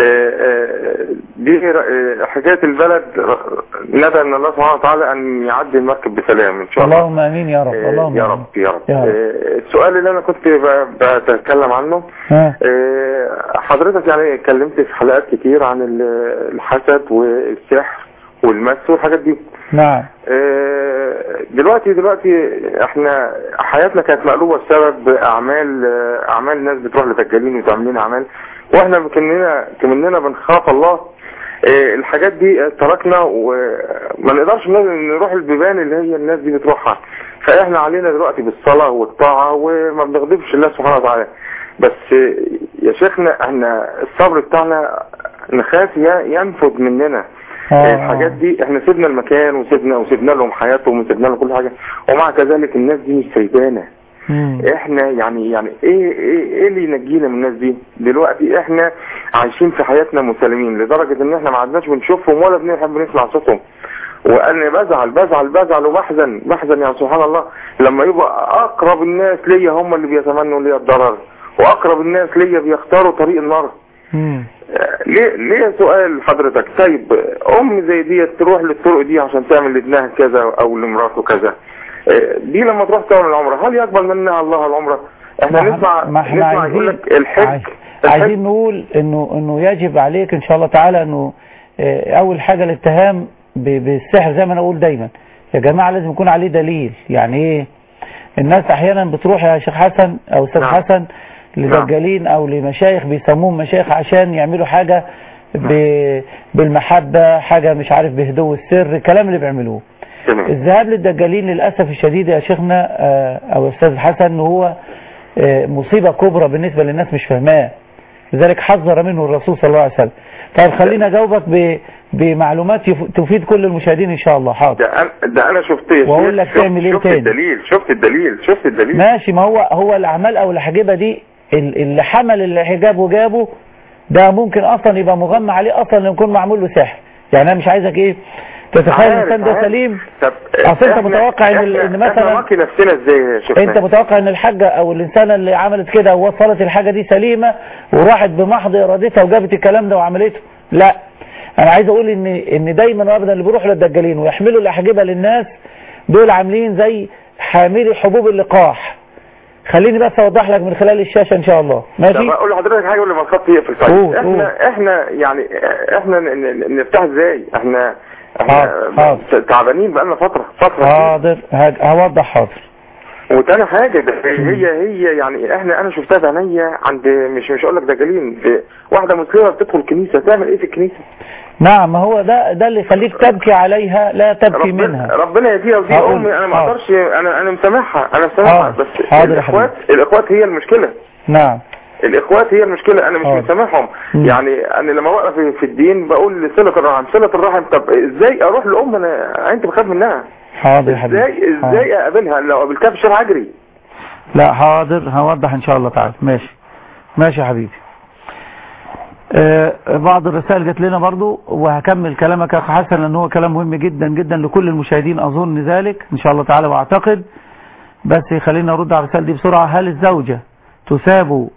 دي حكاية البلد ندى ان الله سبحانه وتعالى ان يعدي المركب بسلام ان شاء الله اللهم امين يا رب اللهم يا رب يا رب, يا رب. السؤال اللي انا كنت بتكلم عنه ها. حضرتك يعني اتكلمت في حلقات كتير عن الحسد والسحر والمس والحاجات دي نعم آه، دلوقتي دلوقتي احنا حياتنا كانت مقلوبة بسبب اعمال آه، اعمال ناس بتروح لدجالين وتعملين اعمال واحنا كمننا كمننا بنخاف الله آه، الحاجات دي تركنا وما نقدرش ن- نروح البيبان اللي هي الناس دي بتروحها فاحنا علينا دلوقتي بالصلاة والطاعة وما بنغضبش الله سبحانه وتعالى بس آه، يا شيخنا احنا الصبر بتاعنا نخاف ي- ينفذ مننا آه. الحاجات دي احنا سيبنا المكان وسيبنا وسيبنا لهم حياتهم وسيبنا لهم كل حاجة ومع كذلك الناس دي مش سايبانا مم. احنا يعني يعني ايه ايه ايه اللي ينجينا من الناس دي دلوقتي احنا عايشين في حياتنا مسالمين لدرجة ان احنا ما عدناش بنشوفهم ولا بنحب نسمع صوتهم وانا بزعل بزعل بزعل وبحزن بحزن يعني سبحان الله لما يبقى اقرب الناس ليا هم اللي بيتمنوا ليا الضرر واقرب الناس ليا بيختاروا طريق النار مم. ليه ليه سؤال حضرتك طيب ام زي دي تروح للطرق دي عشان تعمل لابنها كذا او لمراته كذا آه، دي لما تروح تعمل العمره هل يقبل منها الله العمره احنا ما نسمع احنا- ما احنا نسمع عايزين يقول لك الحج عايز- الحج عايزين نقول انه انه يجب عليك ان شاء الله تعالى انه آه، اول حاجة الاتهام ب- بالسحر زي ما انا اقول دايما يا جماعة لازم يكون عليه دليل يعني ايه الناس احيانا بتروح يا شيخ حسن او استاذ نعم. حسن لدجالين او لمشايخ بيسموهم مشايخ عشان يعملوا حاجة ب- بالمحبة حاجة مش عارف بهدوء السر الكلام اللي بيعملوه تمام الذهاب للدجالين للأسف الشديد يا شيخنا آه، أو أستاذ حسن إن هو آه، مصيبة كبرى بالنسبة للناس مش فاهماه لذلك حذر منه الرسول صلى الله عليه وسلم طيب خلينا أجاوبك ب- بمعلومات يف- تفيد كل المشاهدين إن شاء الله حاضر ده انا ده انا شفت يا وأقول شيخ، لك شفت- تعمل إيه شفت تاني. الدليل شفت الدليل شفت الدليل ماشي ما هو هو الأعمال أو الحجابة دي ال- اللي حمل الحجاب وجابه ده ممكن أصلا يبقى مغمى عليه أصلا إنه يكون معمول له سحر يعني أنا مش عايزك إيه تتخيل عارف- الإنسان ده عارف. سليم طب أصل أنت إحنا- متوقع إن ال- إحنا- إن احنا مثلا نقي نفسنا ازاي يا شيخ انت متوقع ان الحاجة او الانسانة اللي عملت كده ووصلت الحاجة دي سليمة وراحت بمحض ارادتها وجابت الكلام ده وعملته لا انا عايز اقول ان ان دايما وابدا اللي بيروحوا للدجالين ويحملوا الاحجبة للناس دول عاملين زي حاملي حبوب اللقاح خليني بس اوضح لك من خلال الشاشة ان شاء الله طب ماشي اقول لحضرتك حاجه قبل ما الخط يقفل طيب قول، احنا احنا يعني احنا ن- ن- نفتح ازاي احنا حاضر، احنا حاضر. تعبانين بقالنا فتره فتره حاضر هج- هوضح حاضر وتاني حاجة ده هي هي يعني احنا انا شفتها بعينيا عند مش مش اقول لك دجالين في واحدة مسلمة بتدخل كنيسة تعمل ايه في الكنيسة نعم ما هو ده ده اللي يخليك تبكي عليها لا تبكي ربنا منها ربنا يهديها ودي هقول- امي انا ما حاضر. اقدرش انا انا مسامحها انا مسامحها حاضر. بس حاضر يا الاخوات الاخوات هي المشكلة نعم الاخوات هي المشكلة انا مش حاضر. مسامحهم مم. يعني انا لما بقرا في, في الدين بقول صلة الرحم صلة الرحم طب ازاي اروح لام انا انت بخاف منها حاضر يا حبيبي ازاي حاضر. ازاي اقابلها لو قابلتها في الشارع اجري لا حاضر هوضح ان شاء الله تعالى ماشي ماشي يا حبيبي آه بعض الرسائل جات لنا برضو وهكمل كلامك يا اخ حسن لان هو كلام مهم جدا جدا لكل المشاهدين اظن ذلك ان شاء الله تعالى واعتقد بس خلينا نرد على الرسائل دي بسرعة هل الزوجة تثاب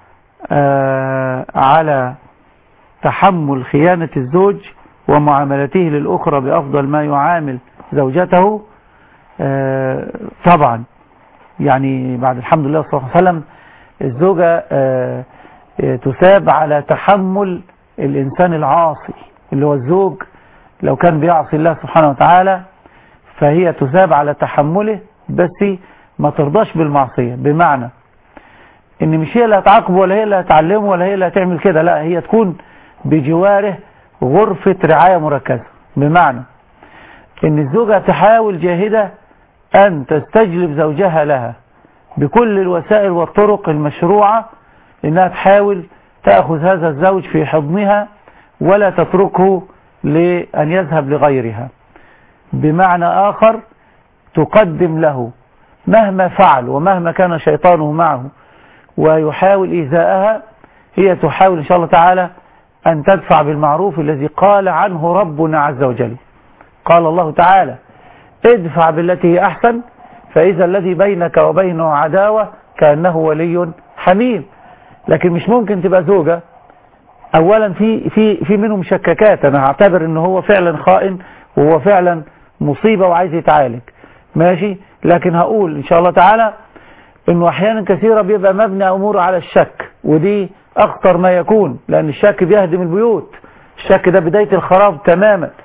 آه على تحمل خيانة الزوج ومعاملته للأخرى بأفضل ما يعامل زوجته آه طبعا يعني بعد الحمد لله صلى الله عليه وسلم الزوجة آه، آه، تثاب على تحمل الإنسان العاصي اللي هو الزوج لو كان بيعصي الله سبحانه وتعالى فهي تثاب على تحمله بس ما ترضاش بالمعصية بمعنى ان مش هي اللي هتعاقبه ولا هي اللي هتعلمه ولا هي اللي هتعمل كده لا هي تكون بجواره غرفة رعاية مركزة بمعنى ان الزوجة تحاول جاهدة ان تستجلب زوجها لها بكل الوسائل والطرق المشروعة انها تحاول تأخذ هذا الزوج في حضنها ولا تتركه لأن يذهب لغيرها بمعنى آخر تقدم له مهما فعل ومهما كان شيطانه معه ويحاول إيذاءها هي تحاول إن شاء الله تعالى أن تدفع بالمعروف الذي قال عنه ربنا عز وجل قال الله تعالى ادفع بالتي هي أحسن فإذا الذي بينك وبينه عداوة كأنه ولي حميم لكن مش ممكن تبقى زوجة أولا في في في منه مشككات أنا هعتبر إن هو فعلا خائن وهو فعلا مصيبة وعايز يتعالج ماشي لكن هقول إن شاء الله تعالى إنه أحيانا كثيرة بيبقى مبني أمور على الشك ودي أخطر ما يكون لأن الشك بيهدم البيوت الشك ده بداية الخراب تماما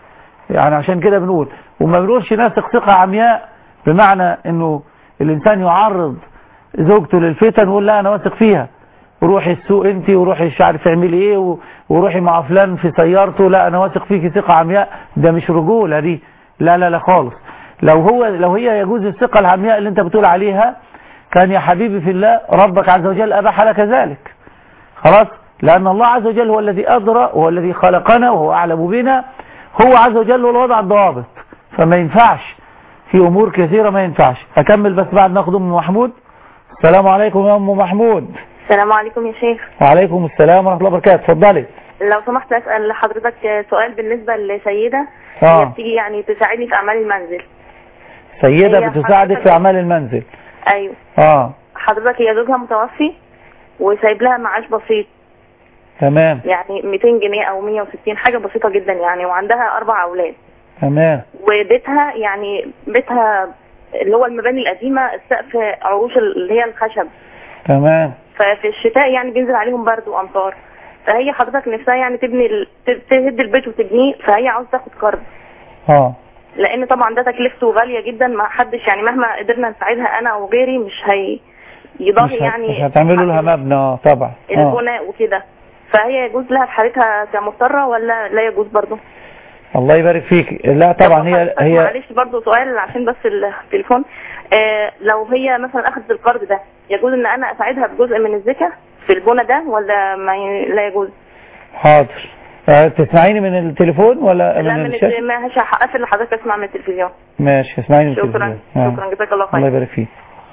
يعني عشان كده بنقول وما بنقولش نثق ثقة عمياء بمعنى انه الانسان يعرض زوجته للفتن ويقول لا انا واثق فيها وروحي السوق انت وروحي مش عارف اعملي ايه و- وروحي مع فلان في سيارته لا انا واثق فيكي ثقة عمياء ده مش رجولة دي لا لا لا خالص لو هو لو هي يجوز الثقة العمياء اللي انت بتقول عليها كان يا حبيبي في الله ربك عز وجل اباح لك ذلك خلاص لأن الله عز وجل هو الذي أدرى وهو الذي خلقنا وهو أعلم بنا هو عز وجل هو اللي وضع الضوابط فما ينفعش في أمور كثيرة ما ينفعش أكمل بس بعد ناخد أم محمود السلام عليكم يا أم محمود السلام عليكم يا شيخ وعليكم السلام ورحمة الله وبركاته اتفضلي لو سمحت اسال حضرتك سؤال بالنسبه لسيده آه. هي بتيجي يعني تساعدني في اعمال المنزل سيدة هي بتساعدك حضرتك- في أعمال المنزل ايوه اه حضرتك هي زوجها متوفي وسايب لها معاش بسيط تمام يعني 200 جنيه او 160 حاجه بسيطه جدا يعني وعندها اربع اولاد تمام وبيتها يعني بيتها اللي هو المباني القديمه السقف عروش اللي هي الخشب تمام ففي الشتاء يعني بينزل عليهم برد وامطار فهي حضرتك نفسها يعني تبني ال... ت- تهد البيت وتبنيه فهي عاوزه تاخد قرض اه لان طبعا ده تكلفته غاليه جدا ما حدش يعني مهما قدرنا نساعدها انا او غيري مش هي مش, يضاهي هت- يعني مش هتعملوا لها مبنى اه طبعا اه البناء وكده فهي يجوز لها في حالتها كمضطره ولا لا يجوز برضه الله يبارك فيك لا طبعا هي حضرتك هي معلش برضه سؤال عشان بس التليفون آه لو هي مثلا اخذت القرض ده يجوز ان انا اساعدها بجزء من الزكاه في البنى ده ولا ما ي... لا يجوز حاضر آه، تسمعيني من التليفون ولا لا من من الشاشة ما هش هقفل لحضرتك اسمع من التلفزيون ماشي اسمعيني من شكرا التلفزيون آه. شكرا جزاك الله الله خير يبارك فيك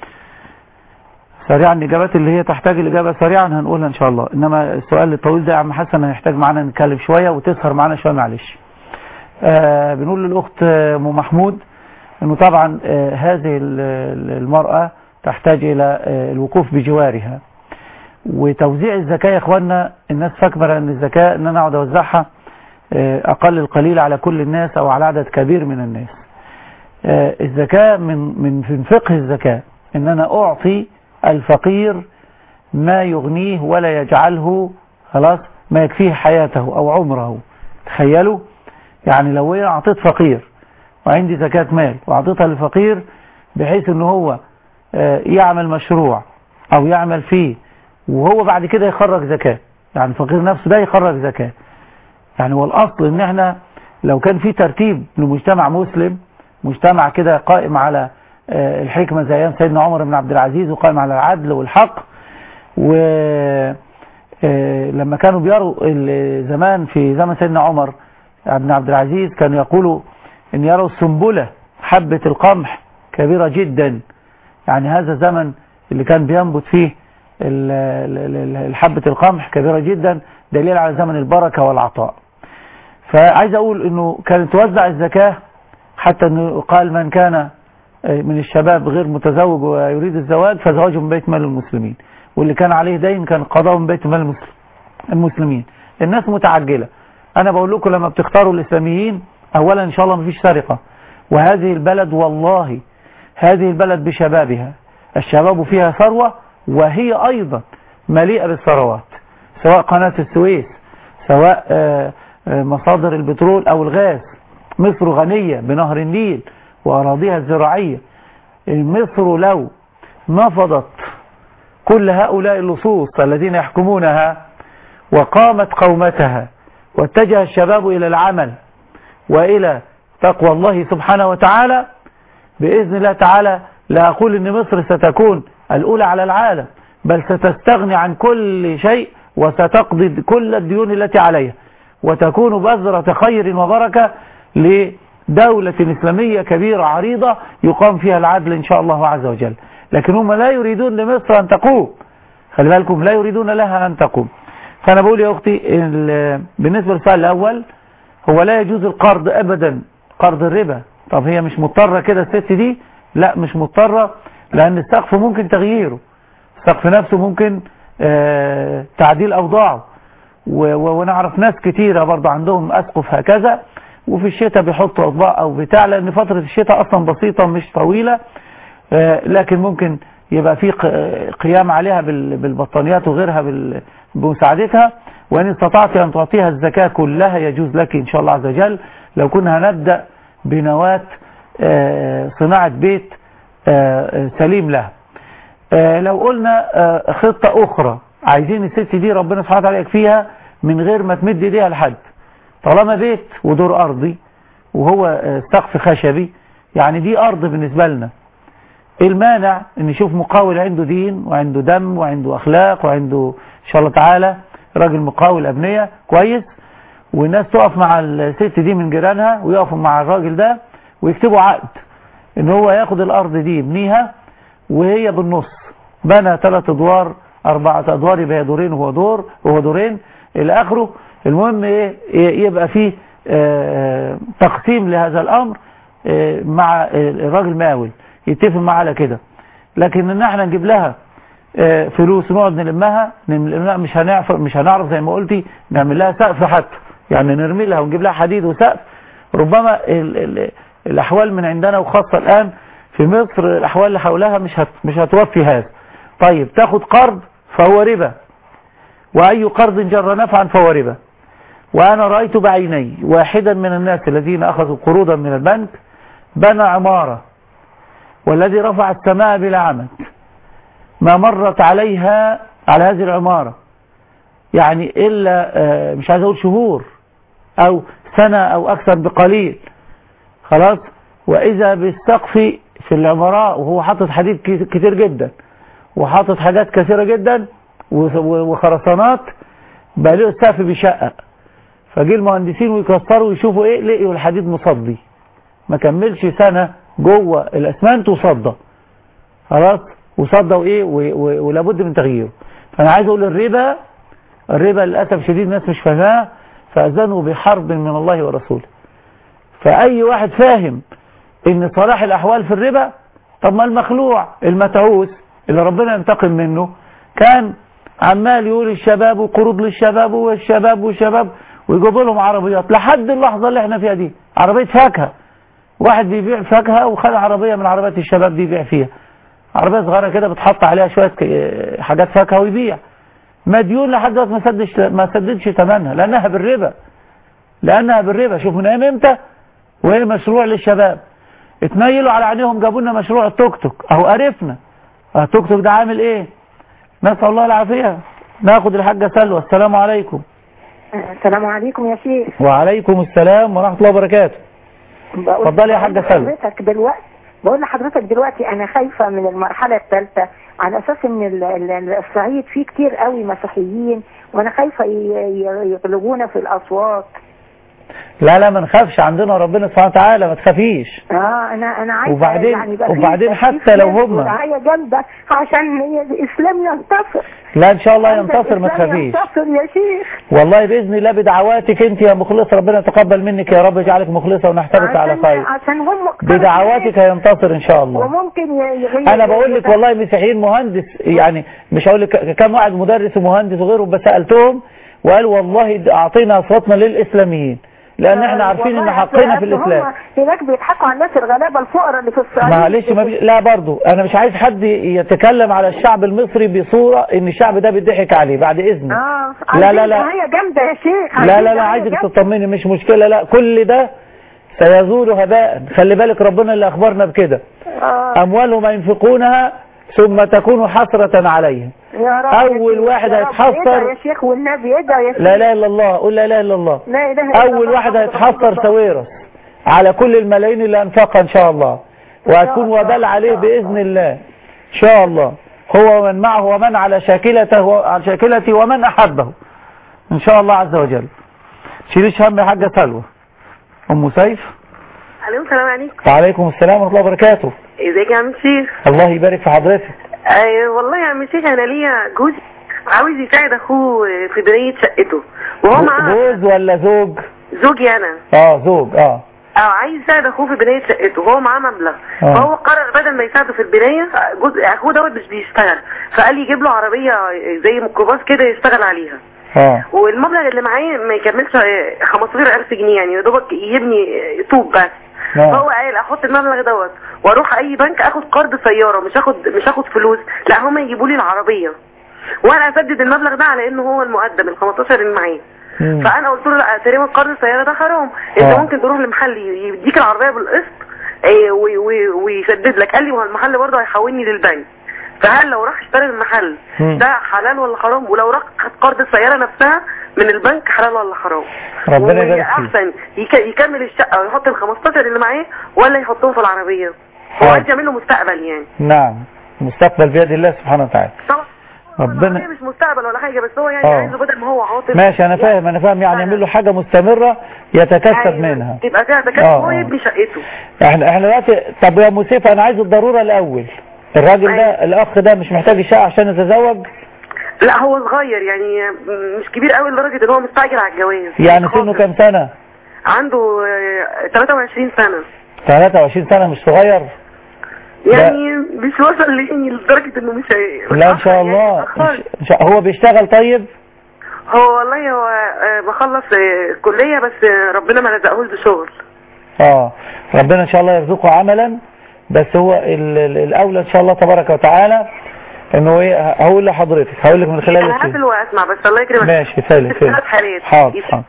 سريعا الإجابات اللي هي تحتاج الإجابة سريعا هنقولها إن شاء الله إنما السؤال الطويل ده يا عم حسن هيحتاج معانا نتكلم شوية وتسهر معانا شوية معلش آه بنقول للأخت آه، أم محمود إنه طبعا آه هذه ال- ال- المرأة تحتاج إلى آه الوقوف بجوارها وتوزيع الزكاة يا إخواننا الناس فاكرة إن الزكاة إن أنا أقعد أوزعها آه أقل القليل على كل الناس أو على عدد كبير من الناس آه، الزكاة من من من فقه الزكاة ان انا اعطي الفقير ما يغنيه ولا يجعله خلاص ما يكفيه حياته او عمره تخيلوا يعني لو انا اعطيت فقير وعندي زكاة مال واعطيتها للفقير بحيث ان هو آه، يعمل مشروع او يعمل فيه وهو بعد كده يخرج زكاة يعني الفقير نفسه ده يخرج زكاة يعني والاصل ان احنا لو كان في ترتيب لمجتمع مسلم مجتمع كده قائم على آه، الحكمة زي ايام سيدنا عمر بن عبد العزيز وقائم على العدل والحق ولما كانوا بيروا ال- زمان في زمن سيدنا عمر بن عبد العزيز كانوا يقولوا ان يروا السنبلة حبة القمح كبيرة جدا يعني هذا زمن اللي كان بينبت فيه ال- ال- ال- الحبة القمح كبيرة جدا دليل على زمن البركة والعطاء فعايز اقول انه كانت توزع الزكاة حتى انه قال من كان من الشباب غير متزوج ويريد الزواج فزواجه من بيت مال المسلمين واللي كان عليه دين كان قضاء من بيت مال المسلم المسلمين الناس متعجلة انا بقول لكم لما بتختاروا الاسلاميين اولا ان شاء الله مفيش سرقة وهذه البلد والله هذه البلد بشبابها الشباب فيها ثروة وهي ايضا مليئة بالثروات سواء قناة السويس سواء آه، آه، مصادر البترول او الغاز مصر غنية بنهر النيل وأراضيها الزراعية مصر لو نفضت كل هؤلاء اللصوص الذين يحكمونها وقامت قومتها واتجه الشباب إلى العمل وإلى تقوى الله سبحانه وتعالى بإذن الله تعالى لا أقول أن مصر ستكون الأولى على العالم بل ستستغني عن كل شيء وستقضي كل الديون التي عليها وتكون بذرة خير وبركة لدولة إسلامية كبيرة عريضة يقام فيها العدل إن شاء الله عز وجل لكن هم لا يريدون لمصر أن تقوم خلي بالكم لا يريدون لها أن تقوم فأنا بقول يا أختي ال- بالنسبة للسؤال الأول هو لا يجوز القرض أبدا قرض الربا طب هي مش مضطرة كده الست دي لا مش مضطرة لأن السقف ممكن تغييره السقف نفسه ممكن آه، تعديل أوضاعه و- و- ونعرف ناس كتيرة برضه عندهم أسقف هكذا وفي الشتاء بيحطوا أطباق أو بتاع لأن فترة الشتاء أصلا بسيطة مش طويلة آه، لكن ممكن يبقى في ق- قيام عليها بال- بالبطانيات وغيرها بال- بمساعدتها وإن استطعت أن تعطيها الزكاة كلها يجوز لك إن شاء الله عز وجل لو كنا هنبدأ بنواة آه، صناعة بيت آه، آه، سليم لها آه، لو قلنا آه، خطة أخرى عايزين الست دي ربنا سبحانه وتعالى يكفيها من غير ما تمد ايديها لحد طالما بيت ودور أرضي وهو آه، سقف خشبي يعني دي أرض بالنسبة لنا المانع ان نشوف مقاول عنده دين وعنده دم وعنده اخلاق وعنده ان شاء الله تعالى راجل مقاول ابنية كويس والناس تقف مع الست دي من جيرانها ويقفوا مع الراجل ده ويكتبوا عقد ان هو ياخد الارض دي يبنيها وهي بالنص بنى ثلاث ادوار اربعة ادوار يبقى هي دورين وهو دور وهو دورين الى اخره المهم ايه إيه يبقى فيه آه، تقسيم لهذا الامر آه، مع الراجل مقاول يتفق معاه على كده لكن ان احنا نجيب لها آه، فلوس نقعد نلمها نلم- لا مش هنعرف مش هنعرف زي ما قلتي نعمل لها سقف حتى يعني نرمي لها ونجيب لها حديد وسقف ربما ال ال الاحوال من عندنا وخاصة الان في مصر الاحوال اللي حولها مش هت مش هتوفي هذا طيب تاخد قرض فهو ربا واي قرض جر نفعا فهو ربا وانا رأيت بعيني واحدا من الناس الذين اخذوا قروضا من البنك بنى عمارة والذي رفع السماء بلا عمد ما مرت عليها على هذه العمارة يعني إلا آه، مش عايز أقول شهور أو سنة أو أكثر بقليل خلاص وإذا بالسقف في العمراء وهو حاطط حديد كي- كتير جدا وحاطط حاجات كثيرة جدا و- و- وخرسانات بقى له السقف بيشقق فجي المهندسين ويكسروا ويشوفوا ايه لقيوا الحديد مصدي ما كملش سنة جوه الاسمنت وصدى خلاص وصدى وايه و- و- ولابد من تغييره فانا عايز اقول الربا الربا للاسف شديد الناس مش فاهماه فاذنوا بحرب من الله ورسوله فاي واحد فاهم ان صلاح الاحوال في الربا طب ما المخلوع المتعوس اللي ربنا ينتقم منه كان عمال يقول الشباب وقروض للشباب والشباب والشباب ويجيبوا لهم عربيات لحد اللحظة اللي احنا فيها دي عربية فاكهة واحد بيبيع فاكهة وخد عربية من عربيات الشباب دي يبيع فيها عربية صغيرة كده بتحط عليها شوية ك- حاجات فاكهة ويبيع مديون لحد دلوقتي ما سدش ما سددش ثمنها لانها بالربا لانها بالربا شوف من ايام امتى وهي مشروع للشباب اتنيلوا على عينيهم جابوا لنا مشروع التوك توك اهو عرفنا اه التوك توك ده عامل ايه نسال الله العافيه ناخد الحاجه سلوى السلام عليكم السلام عليكم يا شيخ وعليكم السلام ورحمه الله وبركاته بقول- اتفضلي يا حاجة بقول سلوى. لحضرتك دلوقتي بقول لحضرتك دلوقتي انا خايفة من المرحلة الثالثة على اساس ان ال- ال- الصعيد فيه كتير قوي مسيحيين وانا خايفة ي- ي- يغلبونا في الاصوات لا لا ما نخافش عندنا ربنا سبحانه وتعالى ما تخافيش اه انا انا عايزة وبعدين- يعني يبقى فيه وبعدين تكثيف حتى لو ناس هم- ودعاية جامدة عشان الاسلام ينتصر لا ان شاء الله عايزة ينتصر ما الإسلام تخافيش ينتصر يا شيخ والله باذن الله بدعواتك انت يا مخلصه ربنا يتقبل منك يا رب يجعلك مخلصه ونحسبك على عشان خير عشان هم بدعواتك هينتصر ان شاء الله وممكن ي- يغير انا بقول لك والله مسيحيين مهندس يعني مش هقول لك كم واحد مدرس ومهندس وغيرهم بس سالتهم وقال والله اعطينا اصواتنا للاسلاميين لان احنا عارفين ان والله حقنا في أصل هم الاسلام هناك بيضحكوا على الناس الغلابه الفقراء اللي في الصعيد معلش ما بي... لا برضو انا مش عايز حد يتكلم على الشعب المصري بصورة ان الشعب ده بيضحك عليه بعد اذنك اه لا لا لا هي جامده يا شيخ لا لا عايزين لا دعاية عايزك جامدة. تطمني مش مشكلة لا كل ده سيزول هباء خلي بالك ربنا اللي اخبرنا بكده آه. اموالهم ينفقونها ثم تكون حسرة عليهم يا رب أول يا شيخ، واحد يا رب هيتحسر- ادعي يا شيخ والنبي ادعي يا شيخ لا اله الا الله قول لا اله الا الله لا اله الا اول الله واحد محمد هيتحسر رسول الله. سويرس على كل الملايين اللي انفقها ان شاء الله وهتكون الله، وبال إن عليه شاء الله. باذن الله ان شاء الله هو ومن معه ومن على شاكلته على شاكلته ومن احبه ان شاء الله عز وجل شيليش هم يا حاجه سلوى ام سيف الو السلام عليكم وعليكم السلام ورحمه الله وبركاته ازيك يا عم الشيخ الله يبارك في حضرتك أيوة والله يا عم الشيخ انا ليا جوزي عاوز يساعد اخوه في بنية شقته وهو معاه جوز ولا زوج زوجي انا اه زوج اه اه عايز يساعد اخوه في بناية شقته وهو معاه مبلغ آه. فهو قرر بدل ما يساعده في البناية جزء اخوه دوت مش بيشتغل فقال يجيب له عربية زي ميكروباص كده يشتغل عليها اه والمبلغ اللي معاه ما يكملش 15000 جنيه يعني يا دوبك يبني طوب بس نعم. فهو قال احط المبلغ دوت واروح اي بنك اخد قرض سياره مش اخد مش اخد فلوس لا هم يجيبوا لي العربيه وانا اسدد المبلغ ده على انه هو المقدم ال 15 اللي معايا مم. فانا قلت له لا تقريبا قرض السياره ده حرام انت آه. ممكن تروح لمحل يديك العربيه بالقسط إيه، وي- وي- ويسدد لك قال لي ما هو المحل برضه هيحولني للبنك فهل لو راح اشتري من المحل مم. ده حلال ولا حرام ولو راح خد قرض السياره نفسها من البنك حلال ولا حرام ربنا يبارك فيك احسن يك- يكمل الشقه ويحط ال 15 اللي معاه ولا يحطهم في العربيه هو حاضر. عايز يعمل له مستقبل يعني نعم المستقبل بيد الله سبحانه وتعالى طبعا ربنا هي مش مستقبل ولا حاجه بس هو يعني آه. عايزه بدل ما هو عاطل ماشي انا فاهم انا فاهم يعني يعمل له حاجه مستمره يتكسب أيوة، منها تبقى فيها تكسب آه، هو آه. يبني شقته احنا احنا دلوقتي طب يا مسيف انا عايز الضروره الاول الراجل ده أيوة. الاخ ده مش محتاج الشقه عشان يتزوج لا هو صغير يعني مش كبير قوي لدرجه ان هو مستعجل على الجواز يعني سنه خالص. كام سنه عنده آه، 23 سنه 23 سنه مش صغير يعني مش وصل لي لدرجه انه مش هي- لا ان مش شاء يعني الله متأخر. إن شاء- هو بيشتغل طيب هو والله هو آه، بخلص آه، كليه بس آه، ربنا ما رزقهوش بشغل اه ربنا ان شاء الله يرزقه عملا بس هو ال- ال- الاولى ان شاء الله تبارك وتعالى انه ايه هقول لحضرتك هقول لك من خلال انا الشيء. هقفل واسمع بس الله يكرمك ماشي فعلا في فعلا ثلاث حالات حاضر حاضر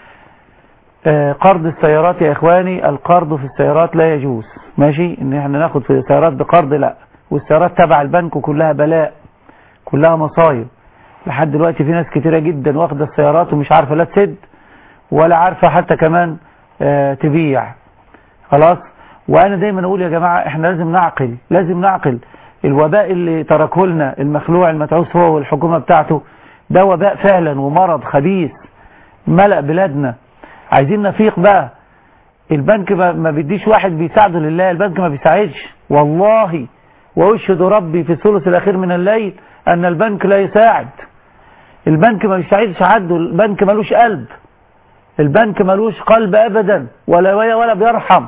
آه، قرض السيارات يا اخواني القرض في السيارات لا يجوز ماشي ان احنا ناخد في السيارات بقرض لا والسيارات تبع البنك وكلها بلاء كلها مصايب لحد دلوقتي في ناس كتيرة جدا واخدة السيارات ومش عارفة لا تسد ولا عارفة حتى كمان آه، تبيع خلاص وانا دايما اقول يا جماعة احنا لازم نعقل لازم نعقل الوباء اللي تركه لنا المخلوع المتعوس هو والحكومة بتاعته ده وباء فعلا ومرض خبيث ملأ بلادنا عايزين نفيق بقى البنك ما ما بيديش واحد بيساعده لله البنك ما بيساعدش والله واشهد ربي في الثلث الاخير من الليل ان البنك لا يساعد البنك ما بيساعدش حد البنك ملوش قلب البنك ملوش قلب ابدا ولا ولا بيرحم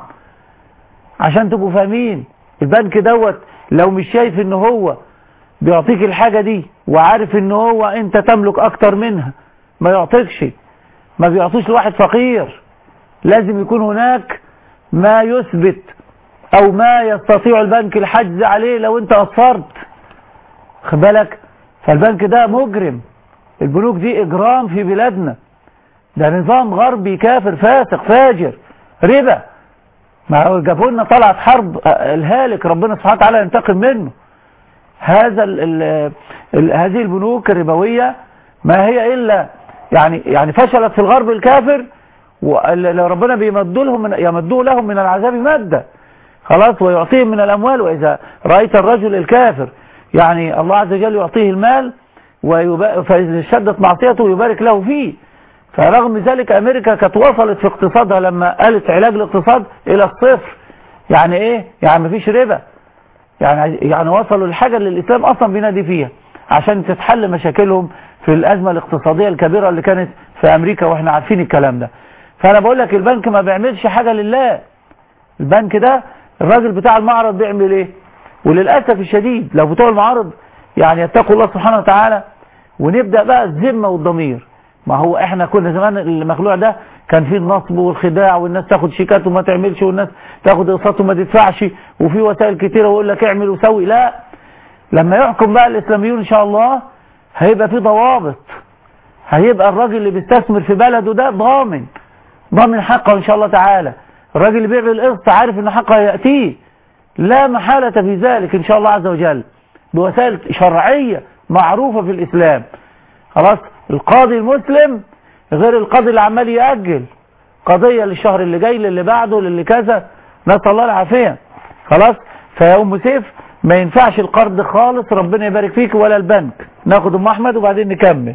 عشان تبقوا فاهمين البنك دوت لو مش شايف ان هو بيعطيك الحاجة دي وعارف ان هو انت تملك اكتر منها ما يعطيكش ما بيعطيش لواحد فقير لازم يكون هناك ما يثبت او ما يستطيع البنك الحجز عليه لو انت قصرت خد بالك فالبنك ده مجرم البنوك دي اجرام في بلادنا ده نظام غربي كافر فاسق فاجر ربا ما هو جابوا لنا طلعت حرب الهالك ربنا سبحانه وتعالى ينتقم منه هذا ال ال ال هذه البنوك الربوية ما هي إلا يعني يعني فشلت في الغرب الكافر ولو ربنا بيمدوا لهم من يمدوا لهم من العذاب مادة خلاص ويعطيهم من الأموال وإذا رأيت الرجل الكافر يعني الله عز وجل يعطيه المال ويبا- فإذا شدت معصيته يبارك له فيه فرغم ذلك أمريكا كانت وصلت في اقتصادها لما قالت علاج الاقتصاد إلى الصفر يعني إيه؟ يعني مفيش ربا يعني يعني وصلوا للحاجة اللي الإسلام أصلا بينادي فيها عشان تتحل مشاكلهم في الأزمة الاقتصادية الكبيرة اللي كانت في أمريكا وإحنا عارفين الكلام ده فأنا بقول لك البنك ما بيعملش حاجة لله البنك ده الراجل بتاع المعرض بيعمل إيه وللأسف الشديد لو بتوع المعارض يعني يتقوا الله سبحانه وتعالى ونبدأ بقى الذمة والضمير ما هو احنا كنا زمان المخلوع ده كان فيه النصب والخداع والناس تاخد شيكات وما تعملش والناس تاخد اقساط وما تدفعش وفي وسائل كتيرة ويقول لك اعمل وسوي لا لما يحكم بقى الاسلاميون ان شاء الله هيبقى في ضوابط هيبقى الراجل اللي بيستثمر في بلده ده ضامن ضامن حقه ان شاء الله تعالى الراجل اللي بيعمل القسط عارف ان حقه يأتيه لا محالة في ذلك ان شاء الله عز وجل بوسائل شرعية معروفة في الاسلام خلاص القاضي المسلم غير القاضي اللي عمال يأجل قضية للشهر اللي جاي للي بعده للي كذا نسأل الله العافية خلاص فيا أم سيف ما ينفعش القرض خالص ربنا يبارك فيك ولا البنك ناخد أم أحمد وبعدين نكمل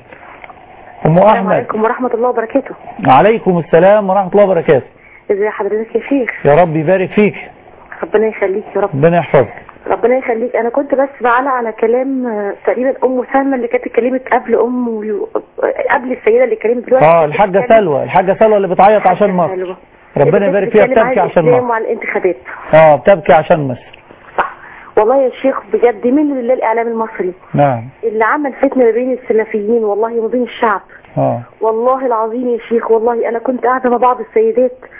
أم السلام أحمد عليكم ورحمة الله وبركاته عليكم السلام ورحمة الله وبركاته ازي حضرتك يا شيخ يا رب يبارك فيك ربنا يخليك يا رب ربنا يحفظك ربنا يخليك انا كنت بس بعلق على كلام آه، تقريبا ام سلمى اللي كانت اتكلمت قبل ام ويو- قبل السيده اللي اتكلمت دلوقتي اه الحاجة سلوى الحاجة سلوى اللي بتعيط عشان مصر سلوى. ربنا اللي يبارك فيها بتتكلم عن بتبكي عشان الإسلام مصر وعن الانتخابات اه بتبكي عشان مصر والله يا شيخ بجد من لله الاعلام المصري نعم اللي عمل فتنه ما بين السلفيين والله وما بين الشعب اه والله العظيم يا شيخ والله انا كنت قاعده مع بعض السيدات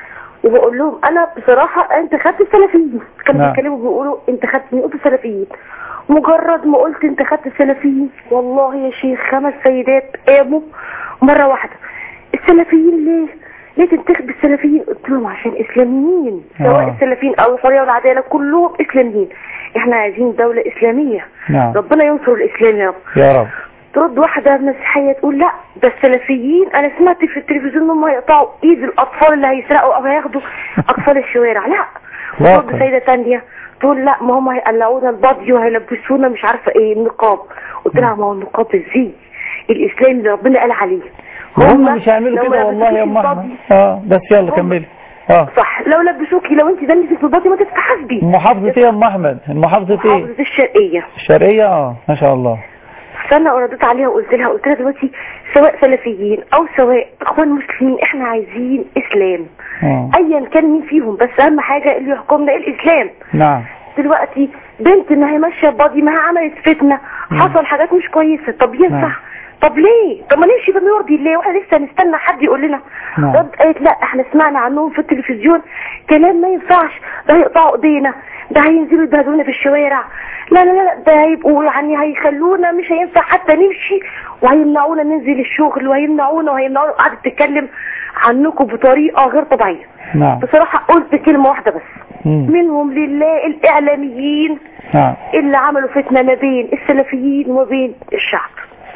وبقول لهم انا بصراحه انت خدت السلفيين كانوا نعم. بيتكلموا بيقولوا انت خدت مين قلت السلفيين مجرد ما قلت انت خدت السلفيين والله يا شيخ خمس سيدات قاموا مره واحده السلفيين ليه ليه تنتخب السلفيين قلت لهم عشان اسلاميين سواء آه. السلفيين او الحريه والعداله كلهم اسلاميين احنا عايزين دوله اسلاميه نعم ربنا ينصر الاسلام يا رب يا رب ترد واحدة مسيحية تقول لا ده السلفيين انا سمعت في التلفزيون ان هم هيقطعوا ايد الاطفال اللي هيسرقوا او هياخدوا اطفال الشوارع لا واقع. ترد سيدة تانية تقول لا ما هم هيقلعونا البادي وهيلبسونا مش عارفة ايه النقاب قلت لها ما هو النقاب ازاي الاسلام اللي ربنا قال عليه هم مش هيعملوا لو كده والله يا ام لبسوكي احمد اه بس يلا كملي اه صح لو لبسوكي لو انت دنسك في البادي ما تتحاسبي محافظة ايه يا ام احمد المحافظة ايه محافظة الشرقية الشرقية اه ما شاء الله فانا رديت عليها وقلت لها قلت لها دلوقتي سواء سلفيين او سواء اخوان مسلمين احنا عايزين اسلام اه ايا كان مين فيهم بس اهم حاجه اللي يحكمنا الاسلام نعم دلوقتي بنت ما هي ماشيه بادي ما هي عملت فتنه حصل حاجات مش كويسه طب ينفع نعم. طب ليه طب ما نمشي بما يرضي الله واحنا لسه نستنى حد يقول لنا نعم. رد قالت لا احنا سمعنا عنهم في التلفزيون كلام ما ينفعش ده هيقطعوا ايدينا ده هينزلوا يبهدلونا في الشوارع لا لا لا لا، ده هيبقوا يعني هيخلونا مش هينفع حتى نمشي وهيمنعونا ننزل الشغل وهيمنعونا وهيمنعونا قعدت تتكلم عنكم بطريقه غير طبيعيه نعم بصراحه قلت كلمه واحده بس مم. منهم لله الاعلاميين نعم اللي عملوا فتنه ما بين السلفيين وما بين الشعب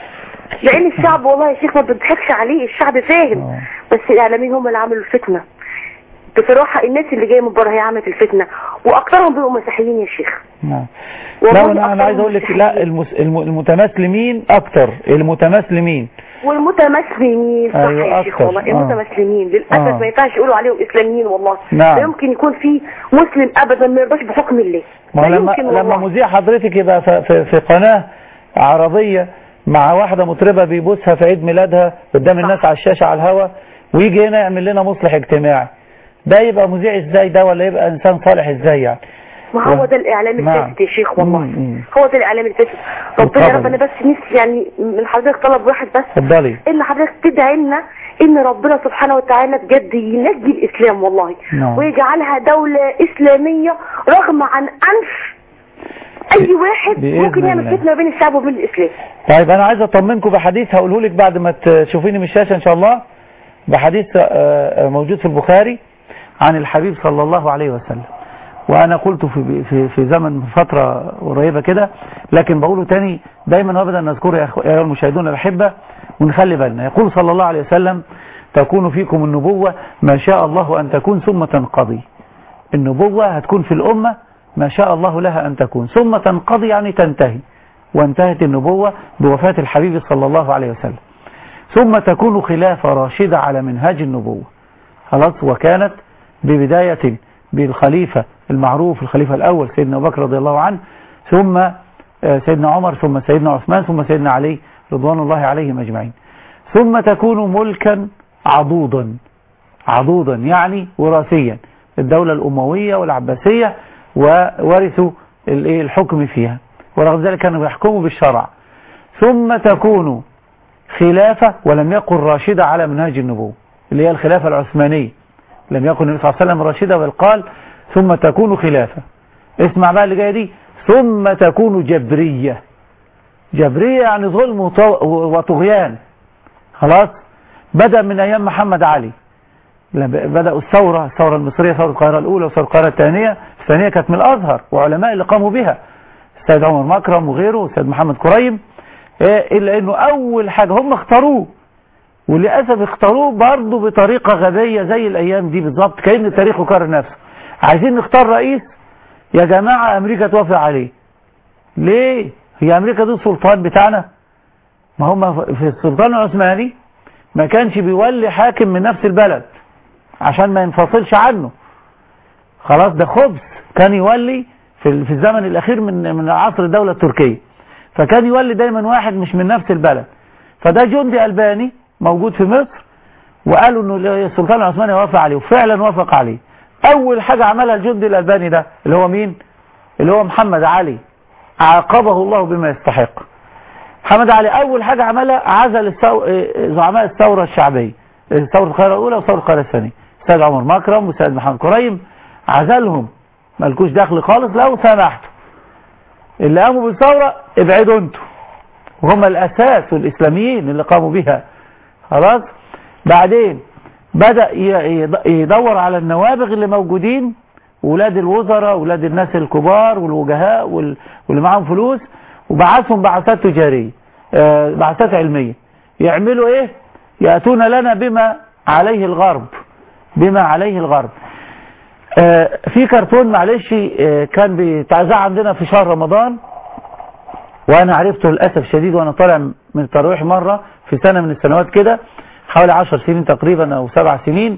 لان الشعب والله يا شيخ ما بنضحكش عليه الشعب فاهم آه. بس الاعلاميين هم اللي عملوا الفتنه بصراحه الناس اللي جايه من بره هي عملت الفتنه واكثرهم بيبقوا مسيحيين يا شيخ نعم والله لا انا انا عايز اقول لك لا المس... الم... المتمسلمين اكتر المتمسلمين والمتمسلمين صح أيوة يا شيخ أكتر. والله آه. المتمسلمين للاسف آه. ما ينفعش يقولوا عليهم اسلاميين والله نعم. لا يمكن يكون في مسلم ابدا ما يرضاش بحكم الله ما هو لا لما يمكن لما والله. مذيع حضرتك يبقى في, في, في قناة عربية مع واحدة مطربة بيبوسها في عيد ميلادها قدام الناس على الشاشة على الهوا ويجي هنا يعمل لنا مصلح اجتماعي ده يبقى مذيع ازاي ده ولا يبقى انسان صالح ازاي يعني ما هو ده الاعلام نعم. الفاسد يا شيخ والله مم، مم. هو ده الاعلام الفاسد ربنا يا رب بالطبع. انا بس نفسي يعني من حضرتك طلب واحد بس اتفضلي ان حضرتك تدعي لنا ان ربنا سبحانه وتعالى بجد ينجي الاسلام والله نعم. ويجعلها دولة اسلامية رغم عن انف اي واحد بإذن ممكن يعمل الله. فتنة بين الشعب وبين الاسلام طيب انا عايز اطمنكم بحديث هقوله لك بعد ما تشوفيني من الشاشة ان شاء الله بحديث آه، آه، موجود في البخاري عن الحبيب صلى الله عليه وسلم وانا قلت في في في زمن فترة قريبة كده لكن بقوله تاني دايما وابدا نذكره يا أخو- يا المشاهدون الاحبة ونخلي بالنا يقول صلى الله عليه وسلم تكون فيكم النبوة ما شاء الله ان تكون ثم تنقضي النبوة هتكون في الامة ما شاء الله لها ان تكون ثم تنقضي يعني تنتهي وانتهت النبوة بوفاة الحبيب صلى الله عليه وسلم ثم تكون خلافة راشدة على منهاج النبوة خلاص وكانت ببداية بالخليفة المعروف الخليفة الأول سيدنا أبو بكر رضي الله عنه ثم آه، سيدنا عمر ثم سيدنا عثمان ثم سيدنا علي رضوان الله عليهم أجمعين ثم تكون ملكا عضوضا عضوضا يعني وراثيا الدولة الأموية والعباسية وورثوا الإيه الحكم فيها ورغم ذلك كانوا يحكموا بالشرع ثم تكون خلافة ولم يكن راشدة على منهاج النبوة اللي هي الخلافة العثمانية لم يكن النبي صلى الله عليه وسلم راشدة بل قال ثم تكون خلافة اسمع بقى اللي جايه دي ثم تكون جبرية جبرية يعني ظلم وط- وطغيان خلاص بدأ من أيام محمد علي لما بدأوا الثورة الثورة المصرية ثورة القاهرة الأولى وثورة القاهرة الثانية الثانية كانت من الأزهر وعلماء اللي قاموا بها السيد عمر مكرم وغيره والسيد محمد كريم إيه إلا أنه أول حاجة هم اختاروه وللأسف اختاروه برضه بطريقة غبية زي الأيام دي بالظبط كأن التاريخ يكرر نفسه عايزين نختار رئيس يا جماعة أمريكا توافق عليه ليه هي أمريكا دي السلطان بتاعنا ما هم في السلطان العثماني ما كانش بيولي حاكم من نفس البلد عشان ما ينفصلش عنه خلاص ده خبز كان يولي في في الزمن الأخير من من عصر الدولة التركية فكان يولي دايما واحد مش من نفس البلد فده جندي ألباني موجود في مصر وقالوا انه السلطان العثماني وافق عليه وفعلا وافق عليه اول حاجة عملها الجندي الألباني ده اللي هو مين اللي هو محمد علي عاقبه الله بما يستحق محمد علي اول حاجة عملها عزل الثو... زعماء الثورة الشعبية ثورة القاهرة الاولى وثورة القاهرة الثانية السيد عمر مكرم والسيد محمد كريم عزلهم مالكوش دخل خالص لو سمحتوا اللي قاموا بالثورة ابعدوا انتوا وهم الأساس والإسلاميين اللي قاموا بها خلاص بعدين بدأ ي- يد- يدور على النوابغ اللي موجودين ولاد الوزراء ولاد الناس الكبار والوجهاء وال- واللي معاهم فلوس وبعثهم بعثات تجارية آه، بعثات علمية يعملوا ايه يأتون لنا بما عليه الغرب بما عليه الغرب آه، في كرتون معلش آه، كان بيتعزع عندنا في شهر رمضان وانا عرفته للاسف الشديد وانا طالع من التراويح مره في سنه من السنوات كده حوالي 10 سنين تقريبا او سبع سنين